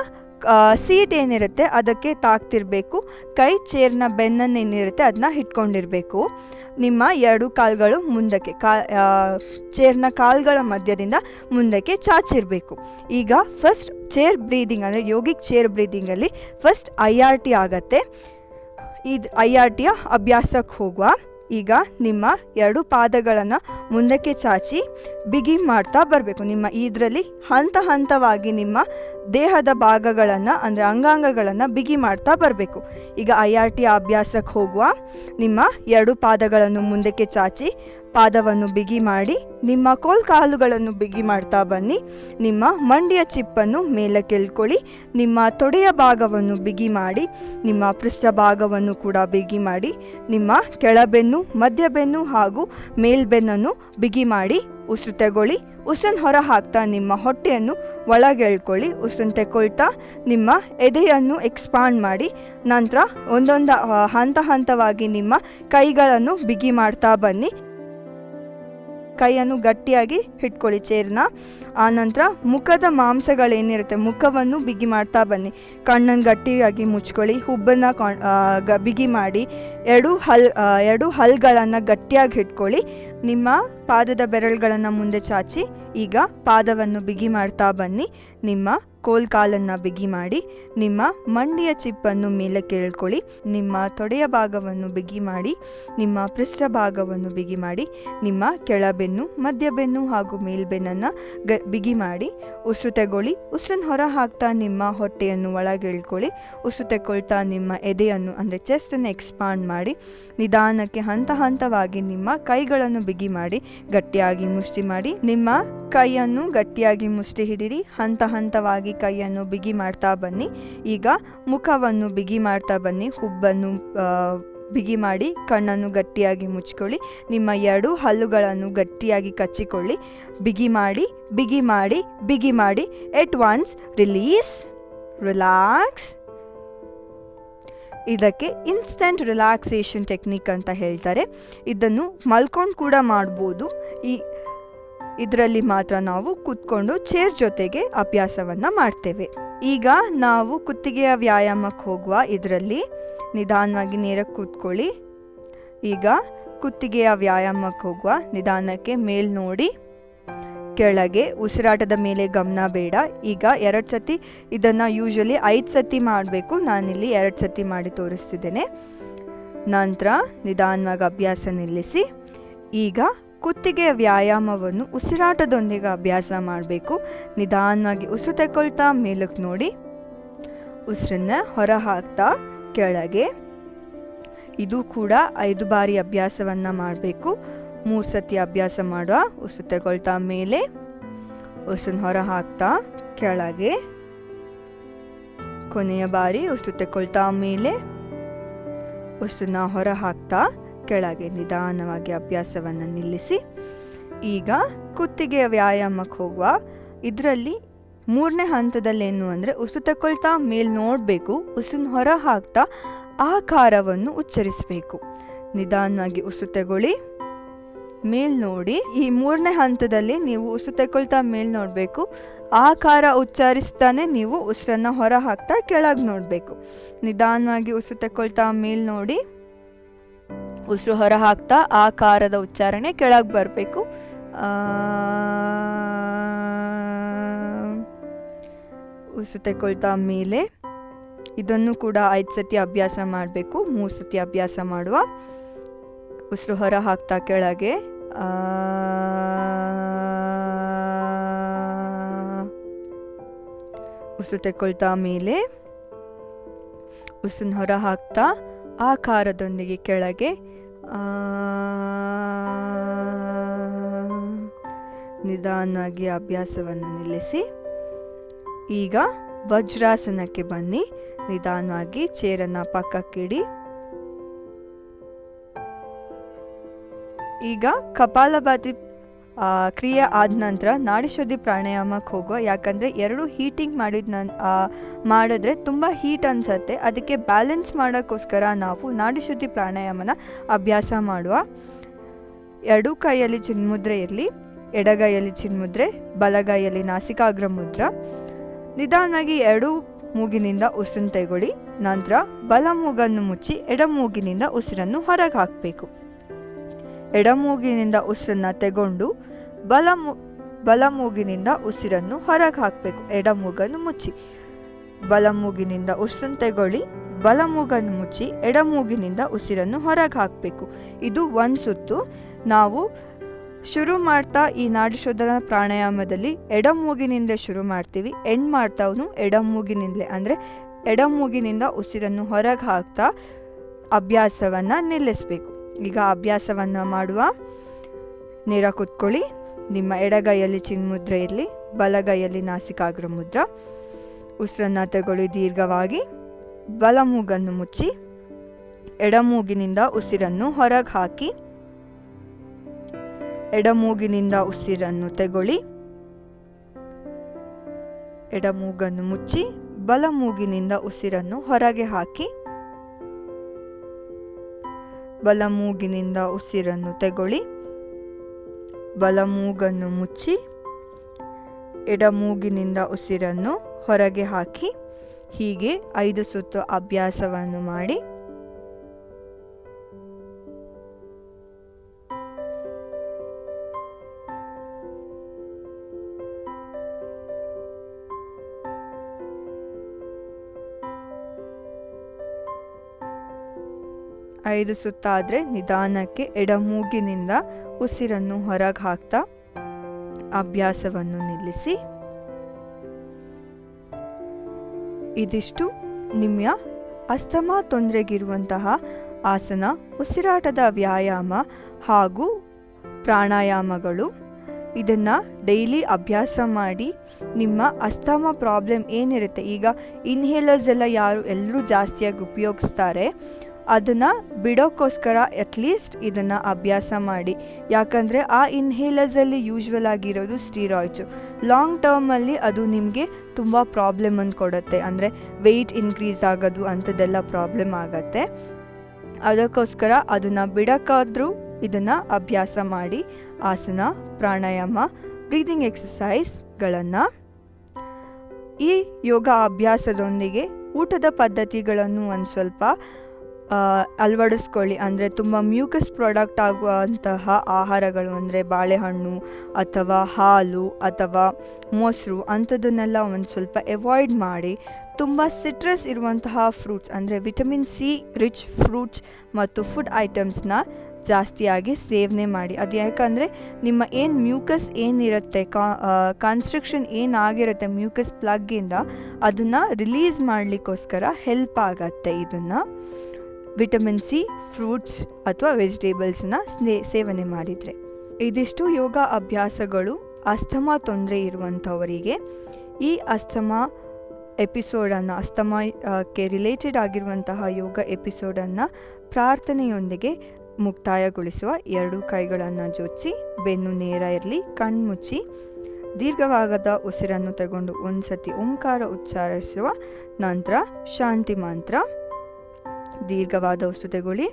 ಸೀಟ್ ಏನಿರುತ್ತೆ ಅದಕ್ಕೆ ತಾಕ್ತಿರ್ಬೇಕು ಕೈ ಚೇರ್ನ ಬೆನ್ನನ್ನೇನಿರುತ್ತೆ ಅದನ್ನ ಇಟ್ಕೊಂಡಿರಬೇಕು ನಿಮ್ಮ ಎರಡು ಕಾಲುಗಳು ಮುಂದಕ್ಕೆ ಕಾ ಚೇರ್ನ ಕಾಲುಗಳ ಮಧ್ಯದಿಂದ ಮುಂದಕ್ಕೆ ಚಾಚಿರಬೇಕು ಈಗ ಫಸ್ಟ್ ಚೇರ್ ಬ್ರೀದಿಂಗ್ ಅಂದರೆ ಯೋಗಿಕ್ ಚೇರ್ ಬ್ರೀದಿಂಗಲ್ಲಿ ಫಸ್ಟ್ ಐ ಆರ್ ಟಿ ಆಗತ್ತೆ ಇದು ಐ ಆರ್ ಟಿಯ ಅಭ್ಯಾಸಕ್ಕೆ ಹೋಗುವ ಈಗ ನಿಮ್ಮ ಎರಡು ಪಾದಗಳನ್ನು ಮುಂದಕ್ಕೆ ಚಾಚಿ ಬಿಗಿ ಮಾಡ್ತಾ ಬರಬೇಕು ನಿಮ್ಮ ಇದರಲ್ಲಿ ಹಂತ ಹಂತವಾಗಿ ನಿಮ್ಮ ದೇಹದ ಭಾಗಗಳನ್ನು ಅಂದರೆ ಅಂಗಾಂಗಗಳನ್ನು ಬಿಗಿ ಮಾಡ್ತಾ ಬರಬೇಕು ಈಗ ಐ ಆರ್ ಟಿ ಅಭ್ಯಾಸಕ್ಕೆ ಹೋಗುವ ನಿಮ್ಮ ಎರಡು ಪಾದಗಳನ್ನು ಮುಂದಕ್ಕೆ ಚಾಚಿ ಪಾದವನ್ನು ಬಿಗಿ ಮಾಡಿ ನಿಮ್ಮ ಕೋಲ್ಕಾಲುಗಳನ್ನು ಬಿಗಿ ಮಾಡ್ತಾ ಬನ್ನಿ ನಿಮ್ಮ ಮಂಡಿಯ ಚಿಪ್ಪನ್ನು ಮೇಲಕ್ಕೆ ಎಳ್ಕೊಳ್ಳಿ ನಿಮ್ಮ ತೊಡೆಯ ಭಾಗವನ್ನು ಬಿಗಿ ಮಾಡಿ ನಿಮ್ಮ ಪೃಷ್ಠಭಾಗವನ್ನು ಕೂಡ ಬಿಗಿ ಮಾಡಿ ನಿಮ್ಮ ಕೆಳಬೆನ್ನು ಮಧ್ಯಬೆನ್ನು ಹಾಗೂ ಮೇಲ್ಬೆನ್ನನ್ನು ಬಿಗಿ ಮಾಡಿ ಉಸಿರು ತಗೊಳ್ಳಿ ಉಸಿರನ್ನು ಹೊರ ಹಾಕ್ತಾ ನಿಮ್ಮ ಹೊಟ್ಟೆಯನ್ನು ಒಳಗೆ ಎಳ್ಕೊಳ್ಳಿ ಉಸಿರನ್ನು ತೆಗೊಳ್ತಾ ನಿಮ್ಮ ಎದೆಯನ್ನು ಎಕ್ಸ್ಪಾಂಡ್ ಮಾಡಿ ನಂತರ ಒಂದೊಂದು ಆ, ಹಂತ ಹಂತವಾಗಿ ನಿಮ್ಮ ಕೈಗಳನ್ನು ಬಿಗಿ ಮಾಡ್ತಾ ಬನ್ನಿ ಕೈಯನ್ನು ಗಟ್ಟಿಯಾಗಿ ಹಿಡ್ಕೊಳ್ಳಿ ಚೇರ್ನ ಆನಂತರ ಮುಖದ ಮಾಂಸಗಳೇನಿರುತ್ತೆ ಮುಖವನ್ನು ಬಿಗಿ ಮಾಡ್ತಾ ಬನ್ನಿ ಕಣ್ಣನ್ನು ಗಟ್ಟಿಯಾಗಿ ಮುಚ್ಕೊಳ್ಳಿ ಹುಬ್ಬನ್ನು ಕಾಣ್ ಆ, ಗ ಬಿಗಿ ಮಾಡಿ ಎರಡು ಹಲ್ ಆ, ಎರಡು ಹಲ್ಗಳನ್ನು ಗಟ್ಟಿಯಾಗಿ ಹಿಡ್ಕೊಳ್ಳಿ ನಿಮ್ಮ ಪಾದದ ಬೆರಳುಗಳನ್ನು ಮುಂದೆ ಚಾಚಿ ಈಗ ಪಾದವನ್ನು ಬಿಗಿ ಮಾಡ್ತಾ ಬನ್ನಿ ನಿಮ್ಮ ಕೋಲ್ಕಾಲನ್ನು ಬಿಗಿ ಮಾಡಿ ನಿಮ್ಮ ಮಂಡಿಯ ಚಿಪ್ಪನ್ನು ಮೇಲಕ್ಕೆ ಎಳ್ಕೊಳ್ಳಿ ನಿಮ್ಮ ತೊಡೆಯ ಭಾಗವನ್ನು ಬಿಗಿ ಮಾಡಿ ನಿಮ್ಮ ಪೃಷ್ಠಭಾಗವನ್ನು ಬಿಗಿ ಮಾಡಿ ನಿಮ್ಮ ಕೆಳಬೆನ್ನು ಮಧ್ಯಬೆನ್ನು ಹಾಗೂ ಮೇಲ್ಬೆನ್ನನ್ನು ಗ ಬಿಗಿ ಮಾಡಿ ಉಸಿರು ತಗೊಳ್ಳಿ ಉಸಿರನ್ನು ಹೊರ ಹಾಕ್ತಾ ನಿಮ್ಮ ಹೊಟ್ಟೆಯನ್ನು ಒಳಗೆ ಎಳ್ಕೊಳ್ಳಿ ಉಸಿರು ತಗೊಳ್ತಾ ನಿಮ್ಮ ಎದೆಯನ್ನು ಅಂದರೆ ಚೆಸ್ಟನ್ನು ಎಕ್ಸ್ಪಾಂಡ್ ಮಾಡಿ ನಿಧಾನಕ್ಕೆ ಹಂತ ಹಂತವಾಗಿ ನಿಮ್ಮ ಕೈಗಳನ್ನು ಬಿಗಿ ಮಾಡಿ ಗಟ್ಟಿಯಾಗಿ ಮುಷ್ಟಿ ಮಾಡಿ ನಿಮ್ಮ ಕೈಯನ್ನು ಗಟ್ಟಿಯಾಗಿ ಮುಷ್ಟಿ ಹಿಡಿರಿ ಹಂತ ಹಂತವಾಗಿ ಕೈಯನ್ನು ಬಿಗಿ ಮಾಡ್ತಾ ಬನ್ನಿ ಈಗ ಮುಖವನ್ನು ಬಿಗಿ ಮಾಡ್ತಾ ಬನ್ನಿ ಹುಬ್ಬನ್ನು ಆ, ಬಿಗಿ ಮಾಡಿ ಕಣ್ಣನ್ನು ಗಟ್ಟಿಯಾಗಿ ಮುಚ್ಕೊಳ್ಳಿ ನಿಮ್ಮ ಎರಡು ಹಲ್ಲುಗಳನ್ನು ಗಟ್ಟಿಯಾಗಿ ಕಚ್ಚಿಕೊಳ್ಳಿ ಬಿಗಿ ಮಾಡಿ ಬಿಗಿ ಮಾಡಿ ಬಿಗಿ ಮಾಡಿ ಎಟ್ ಒನ್ಸ್ ರಿಲೀಸ್ ರಿಲ್ಯಾಕ್ಸ್ ಇದಕ್ಕೆ ಇನ್ಸ್ಟಂಟ್ ರಿಲ್ಯಾಕ್ಸೇಷನ್ ಟೆಕ್ನಿಕ್ ಅಂತ ಹೇಳ್ತಾರೆ ಇದನ್ನು ಮಲ್ಕೊಂಡು ಕೂಡ ಮಾಡ್ಬೋದು ಈ ಇದರಲ್ಲಿ ಮಾತ್ರ ನಾವು ಕೂತ್ಕೊಂಡು ಚೇರ್ ಜೊತೆಗೆ ಅಭ್ಯಾಸವನ್ನು ಮಾಡ್ತೇವೆ ಈಗ ನಾವು ಕುತ್ತಿಗೆಯ ವ್ಯಾಯಾಮಕ್ಕೆ ಹೋಗುವ ಇದರಲ್ಲಿ ನಿಧಾನವಾಗಿ ನೇರಕ್ಕೆ ಕೂತ್ಕೊಳ್ಳಿ ಈಗ ಕುತ್ತಿಗೆಯ ವ್ಯಾಯಾಮಕ್ಕೆ ಹೋಗುವ ನಿಧಾನಕ್ಕೆ ಮೇಲ್ ನೋಡಿ ಕೆಳಗೆ ಉಸಿರಾಟದ ಮೇಲೆ ಗಮನ ಬೇಡ ಈಗ ಎರಡು ಸತಿ ಇದನ್ನು ಯೂಶ್ವಲಿ ಐದು ಸತಿ ಮಾಡಬೇಕು ನಾನಿಲ್ಲಿ ಎರಡು ಸತಿ ಮಾಡಿ ತೋರಿಸ್ತಿದ್ದೇನೆ ನಂತರ ನಿಧಾನವಾಗಿ ಅಭ್ಯಾಸ ನಿಲ್ಲಿಸಿ ಈಗ ಕುತ್ತಿಗೆಯ ವ್ಯಾಯಾಮವನ್ನು ಉಸಿರಾಟದೊಂದಿಗೆ ಅಭ್ಯಾಸ ಮಾಡಬೇಕು ನಿಧಾನವಾಗಿ ಉಸಿರು ತಗೊಳ್ತಾ ಮೇಲಕ್ಕೆ ನೋಡಿ ಉಸಿರನ್ನ ಹೊರ ಹಾಕ್ತಾ ಕೆಳಗೆ ಇದು ಕೂಡ ಐದು ಬಾರಿ ಅಭ್ಯಾಸವನ್ನು ಮಾಡಬೇಕು ಮೂರು ಸತಿ ಅಭ್ಯಾಸ ಮಾಡುವ ಉಸಿರು ತಗೊಳ್ತಾ ಮೇಲೆ ಉಸಿರನ್ನ ಹೊರ ಹಾಕ್ತಾ ಕೆಳಗೆ ಕೊನೆಯ ಬಾರಿ ಉಸಿರು ತಗೊಳ್ತಾ ಮೇಲೆ ಉಸಿರನ್ನ ಹೊರ ಹಾಕ್ತಾ ಕೆಳಗೆ ನಿಧಾನವಾಗಿ ಅಭ್ಯಾಸವನ್ನು ನಿಲ್ಲಿಸಿ ಈಗ ಕುತ್ತಿಗೆಯ ವ್ಯಾಯಾಮಕ್ಕೆ ಹೋಗುವ ಇದರಲ್ಲಿ ಮೂರನೇ ಹಂತದಲ್ಲಿ ಏನು ಅಂದರೆ ಉಸಿರು ತಗೊಳ್ತಾ ಮೇಲೆ ನೋಡಬೇಕು ಉಸಿರನ್ನ ಹೊರ ಹಾಕ್ತಾ ಆಕಾರವನ್ನು ಉಚ್ಚರಿಸಬೇಕು ನಿಧಾನವಾಗಿ ಉಸಿರು ತಗೊಳ್ಳಿ ಮೇಲ್ ನೋಡಿ ಈ ಮೂರನೇ ಹಂತದಲ್ಲಿ ನೀವು ಉಸಿರು ತಗೊಳ್ತಾ ಮೇಲ್ ನೋಡಬೇಕು ಆಕಾರ ಉಚ್ಚರಿಸ್ತಾನೆ ನೀವು ಉಸಿರನ್ನ ಹೊರ ಹಾಕ್ತಾ ಕೆಳಗೆ ನೋಡಬೇಕು ನಿಧಾನವಾಗಿ ಉಸಿರು ತಗೊಳ್ತಾ ಮೇಲ್ ನೋಡಿ ಉಸಿರು ಹೊರ ಹಾಕ್ತಾ ಆಕಾರದ ಉಚ್ಚಾರಣೆ ಕೆಳಗೆ ಬರಬೇಕು ಉಸಿರು ತಗೊಳ್ತಾ ಮೇಲೆ ಇದನ್ನು ಕೂಡ ಐದು ಸತಿ ಅಭ್ಯಾಸ ಮಾಡಬೇಕು ಮೂರು ಸತಿ ಅಭ್ಯಾಸ ಮಾಡುವ ಉಸಿರು ಹೊರ ಹಾಕ್ತಾ ಕೆಳಗೆ ಆ, ಉಸಿರು ತಗೊಳ್ತಾ ಮೇಲೆ ಉಸಿರನ್ನ ಹೊರ ಹಾಕ್ತಾ ಆಕಾರದೊಂದಿಗೆ ಕೆಳಗೆ ಆ, ನಿಧಾನವಾಗಿ ಅಭ್ಯಾಸವನ್ನು ನಿಲ್ಲಿಸಿ ಈಗ ವಜ್ರಾಸನಕ್ಕೆ ಬನ್ನಿ ನಿಧಾನವಾಗಿ ಚೇರನ್ನು ಪಕ್ಕಕ್ಕಿಡಿ ಈಗ ಕಪಾಲಭಾತಿ ಆ, ಕ್ರಿಯೆ ಆದ ನಂತರ ನಾಡಿಶುದ್ಧಿ ಪ್ರಾಣಾಯಾಮಕ್ಕೆ ಹೋಗೋ ಯಾಕಂದರೆ ಎರಡು ಹೀಟಿಂಗ್ ಮಾಡಿದ ನನ್ ಆ, ಮಾಡಿದ್ರೆ ತುಂಬ ಹೀಟ್ ಅನಿಸತ್ತೆ ಅದಕ್ಕೆ ಬ್ಯಾಲೆನ್ಸ್ ಮಾಡೋಕ್ಕೋಸ್ಕರ ನಾವು ನಾಡಿಶುದ್ಧಿ ಪ್ರಾಣಾಯಾಮನ ಅಭ್ಯಾಸ ಮಾಡುವ ಎರಡು ಕೈಯಲ್ಲಿ ಚಿನ್ಮುದ್ರೆ ಇರಲಿ ಎಡಗೈಯಲ್ಲಿ ಚಿನ್ಮುದ್ರೆ ಬಲಗೈಯಲ್ಲಿ ನಾಸಿಕಾಗ್ರ ಮುದ್ರ ನಿಧಾನವಾಗಿ ಎರಡು ಮೂಗಿನಿಂದ ಉಸಿರನ್ನು ತಗೊಳ್ಳಿ ನಂತರ ಬಲ ಮೂಗನ್ನು ಮುಚ್ಚಿ ಎಡ ಮೂಗಿನಿಂದ ಉಸಿರನ್ನು ಹೊರಗೆ ಹಾಕಬೇಕು ಎಡ ಮೂಗಿನಿಂದ ಉಸಿರನ್ನು ತಗೊಂಡು ಬಲ ಮೂ ಬಲ ಮೂಗಿನಿಂದ ಉಸಿರನ್ನು ಹೊರಗೆ ಹಾಕಬೇಕು ಎಡ ಮೂಗನ್ನು ಮುಚ್ಚಿ ಬಲ ಮೂಗಿನಿಂದ ಉಸಿರನ್ನು ತಗೊಳ್ಳಿ ಬಲ ಮೂಗನ್ನು ಮುಚ್ಚಿ ಎಡ ಮೂಗಿನಿಂದ ಉಸಿರನ್ನು ಹೊರಗೆ ಹಾಕಬೇಕು ಇದು ಒಂದು ಸುತ್ತು ನಾವು ಶುರು ಮಾಡ್ತಾ ಈ ನಾಡಿಶೋಧನ ಪ್ರಾಣಾಯಾಮದಲ್ಲಿ ಎಡ ಮೂಗಿನಿಂದ ಶುರು ಮಾಡ್ತೀವಿ ಎಂಡ್ ಮಾಡ್ತಾವನು ಎಡ ಮೂಗಿನಿಂದಲೇ ಅಂದರೆ ಎಡ ಮೂಗಿನಿಂದ ಉಸಿರನ್ನು ಹೊರಗೆ ಹಾಕ್ತಾ ಅಭ್ಯಾಸವನ್ನು ನಿಲ್ಲಿಸಬೇಕು ಈಗ ಅಭ್ಯಾಸವನ್ನು ಮಾಡುವ ನೇರ ಕೂತ್ಕೊಳ್ಳಿ ನಿಮ್ಮ ಎಡಗೈಯಲ್ಲಿ ಚಿನ್ಮುದ್ರೆ ಇರಲಿ ಬಲಗೈಯಲ್ಲಿ ನಾಸಿಕಾಗ್ರ ಮುದ್ರ ಉಸಿರನ್ನು ತಗೊಳ್ಳಿ ದೀರ್ಘವಾಗಿ ಬಲ ಮೂಗನ್ನು ಮುಚ್ಚಿ ಎಡ ಮೂಗಿನಿಂದ ಉಸಿರನ್ನು ಹೊರಗೆ ಹಾಕಿ ಎಡ ಮೂಗಿನಿಂದ ಉಸಿರನ್ನು ತಗೊಳ್ಳಿ ಎಡ ಮೂಗನ್ನು ಮುಚ್ಚಿ ಬಲ ಮೂಗಿನಿಂದ ಉಸಿರನ್ನು ಹೊರಗೆ ಹಾಕಿ ಬಲ ಮೂಗಿನಿಂದ ಉಸಿರನ್ನು ತಗೊಳ್ಳಿ ಬಲ ಮೂಗನ್ನು ಮುಚ್ಚಿ ಎಡ ಮೂಗಿನಿಂದ ಉಸಿರನ್ನು ಹೊರಗೆ ಹಾಕಿ ಹೀಗೆ ಐದು ಸುತ್ತು ಅಭ್ಯಾಸವನ್ನು ಮಾಡಿ ಐದು ಸುತ್ತಾದರೆ ನಿಧಾನಕ್ಕೆ ಎಡಮೂಗಿನಿಂದ ಉಸಿರನ್ನು ಹೊರಗೆ ಹಾಕ್ತಾ ಅಭ್ಯಾಸವನ್ನು ನಿಲ್ಲಿಸಿ ಇದಿಷ್ಟು ನಿಮ್ಮ ಅಸ್ತಮಾ ತೊಂದರೆಗಿರುವಂತಹ ಆಸನ ಉಸಿರಾಟದ ವ್ಯಾಯಾಮ ಹಾಗೂ ಪ್ರಾಣಾಯಾಮಗಳು ಇದನ್ನು ಡೈಲಿ ಅಭ್ಯಾಸ ಮಾಡಿ ನಿಮ್ಮ ಅಸ್ತಮಾ ಪ್ರಾಬ್ಲಮ್ ಏನಿರುತ್ತೆ ಈಗ ಇನ್ಹೇಲರ್ಸ್ ಎಲ್ಲ ಯಾರು ಎಲ್ಲರೂ ಜಾಸ್ತಿಯಾಗಿ ಉಪಯೋಗಿಸ್ತಾರೆ ಅದನ್ನು ಬಿಡೋಕ್ಕೋಸ್ಕರ ಅಟ್ಲೀಸ್ಟ್ ಇದನ್ನು ಅಭ್ಯಾಸ ಮಾಡಿ ಯಾಕಂದರೆ ಆ ಇನ್ಹೇಲರ್ಸಲ್ಲಿ ಯೂಶ್ವಲ್ ಆಗಿರೋದು ಸ್ಟೀರಾಯ್ಡ್ಸು ಲಾಂಗ್ ಟರ್ಮಲ್ಲಿ ಅದು ನಿಮಗೆ ತುಂಬ ಪ್ರಾಬ್ಲಮನ್ನು ಕೊಡುತ್ತೆ ಅಂದರೆ ವೆಯ್ಟ್ ಇನ್ಕ್ರೀಸ್ ಆಗೋದು ಅಂಥದ್ದೆಲ್ಲ ಪ್ರಾಬ್ಲಮ್ ಆಗುತ್ತೆ ಅದಕ್ಕೋಸ್ಕರ ಅದನ್ನು ಬಿಡೋಕ್ಕಾದ್ರೂ ಇದನ್ನು ಅಭ್ಯಾಸ ಮಾಡಿ ಆಸನ ಪ್ರಾಣಾಯಾಮ ಬ್ರೀದಿಂಗ್ ಎಕ್ಸಸೈಸ್ಗಳನ್ನು ಈ ಯೋಗ ಅಭ್ಯಾಸದೊಂದಿಗೆ ಊಟದ ಪದ್ಧತಿಗಳನ್ನು ಒಂದು ಸ್ವಲ್ಪ ಅಳವಡಿಸ್ಕೊಳ್ಳಿ ಅಂದರೆ ತುಂಬ ಮ್ಯೂಕಸ್ ಪ್ರಾಡಕ್ಟ್ ಆಗುವಂತಹ ಆಹಾರಗಳು ಅಂದರೆ ಬಾಳೆಹಣ್ಣು ಅಥವಾ ಹಾಲು ಅಥವಾ ಮೊಸರು ಅಂಥದ್ದನ್ನೆಲ್ಲ ಒಂದು ಸ್ವಲ್ಪ ಅವಾಯ್ಡ್ ಮಾಡಿ ತುಂಬ ಸಿಟ್ರಸ್ ಇರುವಂತಹ ಫ್ರೂಟ್ಸ್ ಅಂದರೆ ವಿಟಮಿನ್ ಸಿ ರಿಚ್ ಫ್ರೂಟ್ಸ್ ಮತ್ತು ಫುಡ್ ಐಟಮ್ಸ್ನ ಜಾಸ್ತಿಯಾಗಿ ಸೇವನೆ ಮಾಡಿ ಅದು ಯಾಕಂದರೆ ನಿಮ್ಮ ಏನು ಮ್ಯೂಕಸ್ ಏನಿರುತ್ತೆ ಕಾ ಕಾನ್ಸ್ಟ್ರಕ್ಷನ್ ಏನಾಗಿರುತ್ತೆ ಮ್ಯೂಕಸ್ ಪ್ಲಗ್ಗಿಂದ ಅದನ್ನು ರಿಲೀಸ್ ಮಾಡಲಿಕ್ಕೋಸ್ಕರ ಹೆಲ್ಪ್ ಆಗತ್ತೆ ಇದನ್ನು ವಿಟಮಿನ್ ಸಿ ಫ್ರೂಟ್ಸ್ ಅಥವಾ ವೆಜಿಟೇಬಲ್ಸ್ನ ಸ್ನೇ ಸೇವನೆ ಮಾಡಿದರೆ ಇದಿಷ್ಟು ಯೋಗ ಅಭ್ಯಾಸಗಳು ಅಸ್ತಮಾ ತೊಂದರೆ ಇರುವಂಥವರಿಗೆ ಈ ಅಸ್ತಮಾ ಎಪಿಸೋಡನ್ನು ಅಸ್ತಮಾಕ್ಕೆ ರಿಲೇಟೆಡ್ ಆಗಿರುವಂತಹ ಯೋಗ ಎಪಿಸೋಡನ್ನು ಪ್ರಾರ್ಥನೆಯೊಂದಿಗೆ ಮುಕ್ತಾಯಗೊಳಿಸುವ ಎರಡು ಕೈಗಳನ್ನು ಜೋಡಿಸಿ ಬೆನ್ನು ನೇರ ಇರಲಿ ಕಣ್ಮುಚ್ಚಿ ದೀರ್ಘವಾಗದ ಉಸಿರನ್ನು ತಗೊಂಡು ಒಂದು ಸತಿ ಓಂಕಾರ ಉಚ್ಚಾರಿಸುವ ನಂತರ ಶಾಂತಿ ಮಂತ್ರ ದೀರ್ಘವಾದ ಉಸಿರು ತಗೊಳ್ಳಿ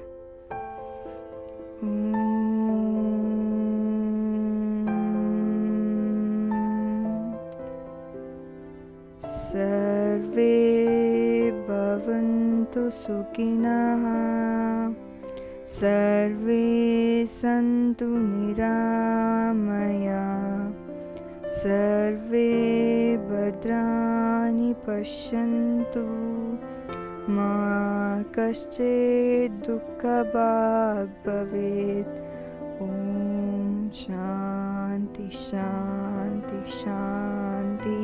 ಸರ್ವೇ ಭವಂತು ಸುಖಿನಃ ಸರ್ವೇ ಸಂತು ನಿರಾಮಯ ಸರ್ವೇ ಭದ್ರಾಣಿ ಪಶ್ಯಂತು मा कश्चित् दुःखभाग् भवेत् ॐ ಶಾಂತಿ ಶಾಂತಿ ಶಾಂತಿ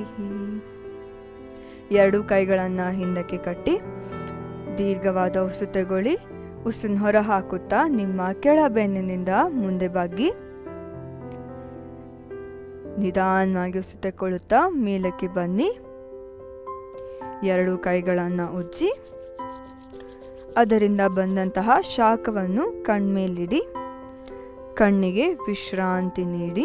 ಎರಡು ಕೈಗಳನ್ನು ಹಿಂದಕ್ಕೆ ಕಟ್ಟಿ ದೀರ್ಘವಾದ ಉಸಿರು ತಗೊಳ್ಳಿ ಉಸಿರನ್ನ ಹೊರ ಹಾಕುತ್ತಾ ನಿಮ್ಮ ಕೆಳ ಬೆನ್ನಿನಿಂದ ಮುಂದೆ ಬಗ್ಗಿ ನಿಧಾನವಾಗಿ ಉಸಿರು ತಗೊಳ್ಳುತ್ತಾ ಮೇಲಕ್ಕೆ ಬನ್ನಿ ಎರಡು ಕೈಗಳನ್ನು ಉಜ್ಜಿ ಅದರಿಂದ ಬಂದಂತಹ ಶಾಖವನ್ನು ಕಣ್ಮೇಲಿಡಿ ಕಣ್ಣಿಗೆ ವಿಶ್ರಾಂತಿ ನೀಡಿ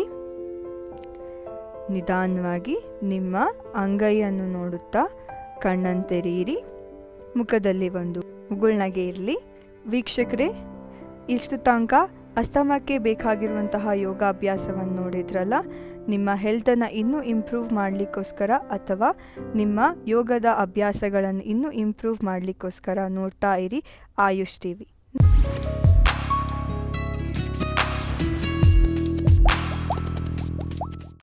ನಿಧಾನವಾಗಿ ನಿಮ್ಮ ಅಂಗೈಯನ್ನು ನೋಡುತ್ತಾ ಕಣ್ಣನ್ನು ತೆರೆಯಿರಿ ಮುಖದಲ್ಲಿ ಒಂದು ಮುಗುಳ್ನಗೆ ಇರಲಿ ವೀಕ್ಷಕರೇ ಇಷ್ಟು ತನಕ ಅಸ್ತಮಕ್ಕೆ ಬೇಕಾಗಿರುವಂತಹ ಯೋಗಾಭ್ಯಾಸವನ್ನು ನೋಡಿದ್ರಲ್ಲ ನಿಮ್ಮ ಹೆಲ್ತನ್ನು ಇನ್ನೂ ಇಂಪ್ರೂವ್ ಮಾಡಲಿಕ್ಕೋಸ್ಕರ ಅಥವಾ ನಿಮ್ಮ ಯೋಗದ ಅಭ್ಯಾಸಗಳನ್ನು ಇನ್ನೂ ಇಂಪ್ರೂವ್ ಮಾಡಲಿಕ್ಕೋಸ್ಕರ ನೋಡ್ತಾ ಇರಿ ಆಯುಷ್ ಟಿ ವಿ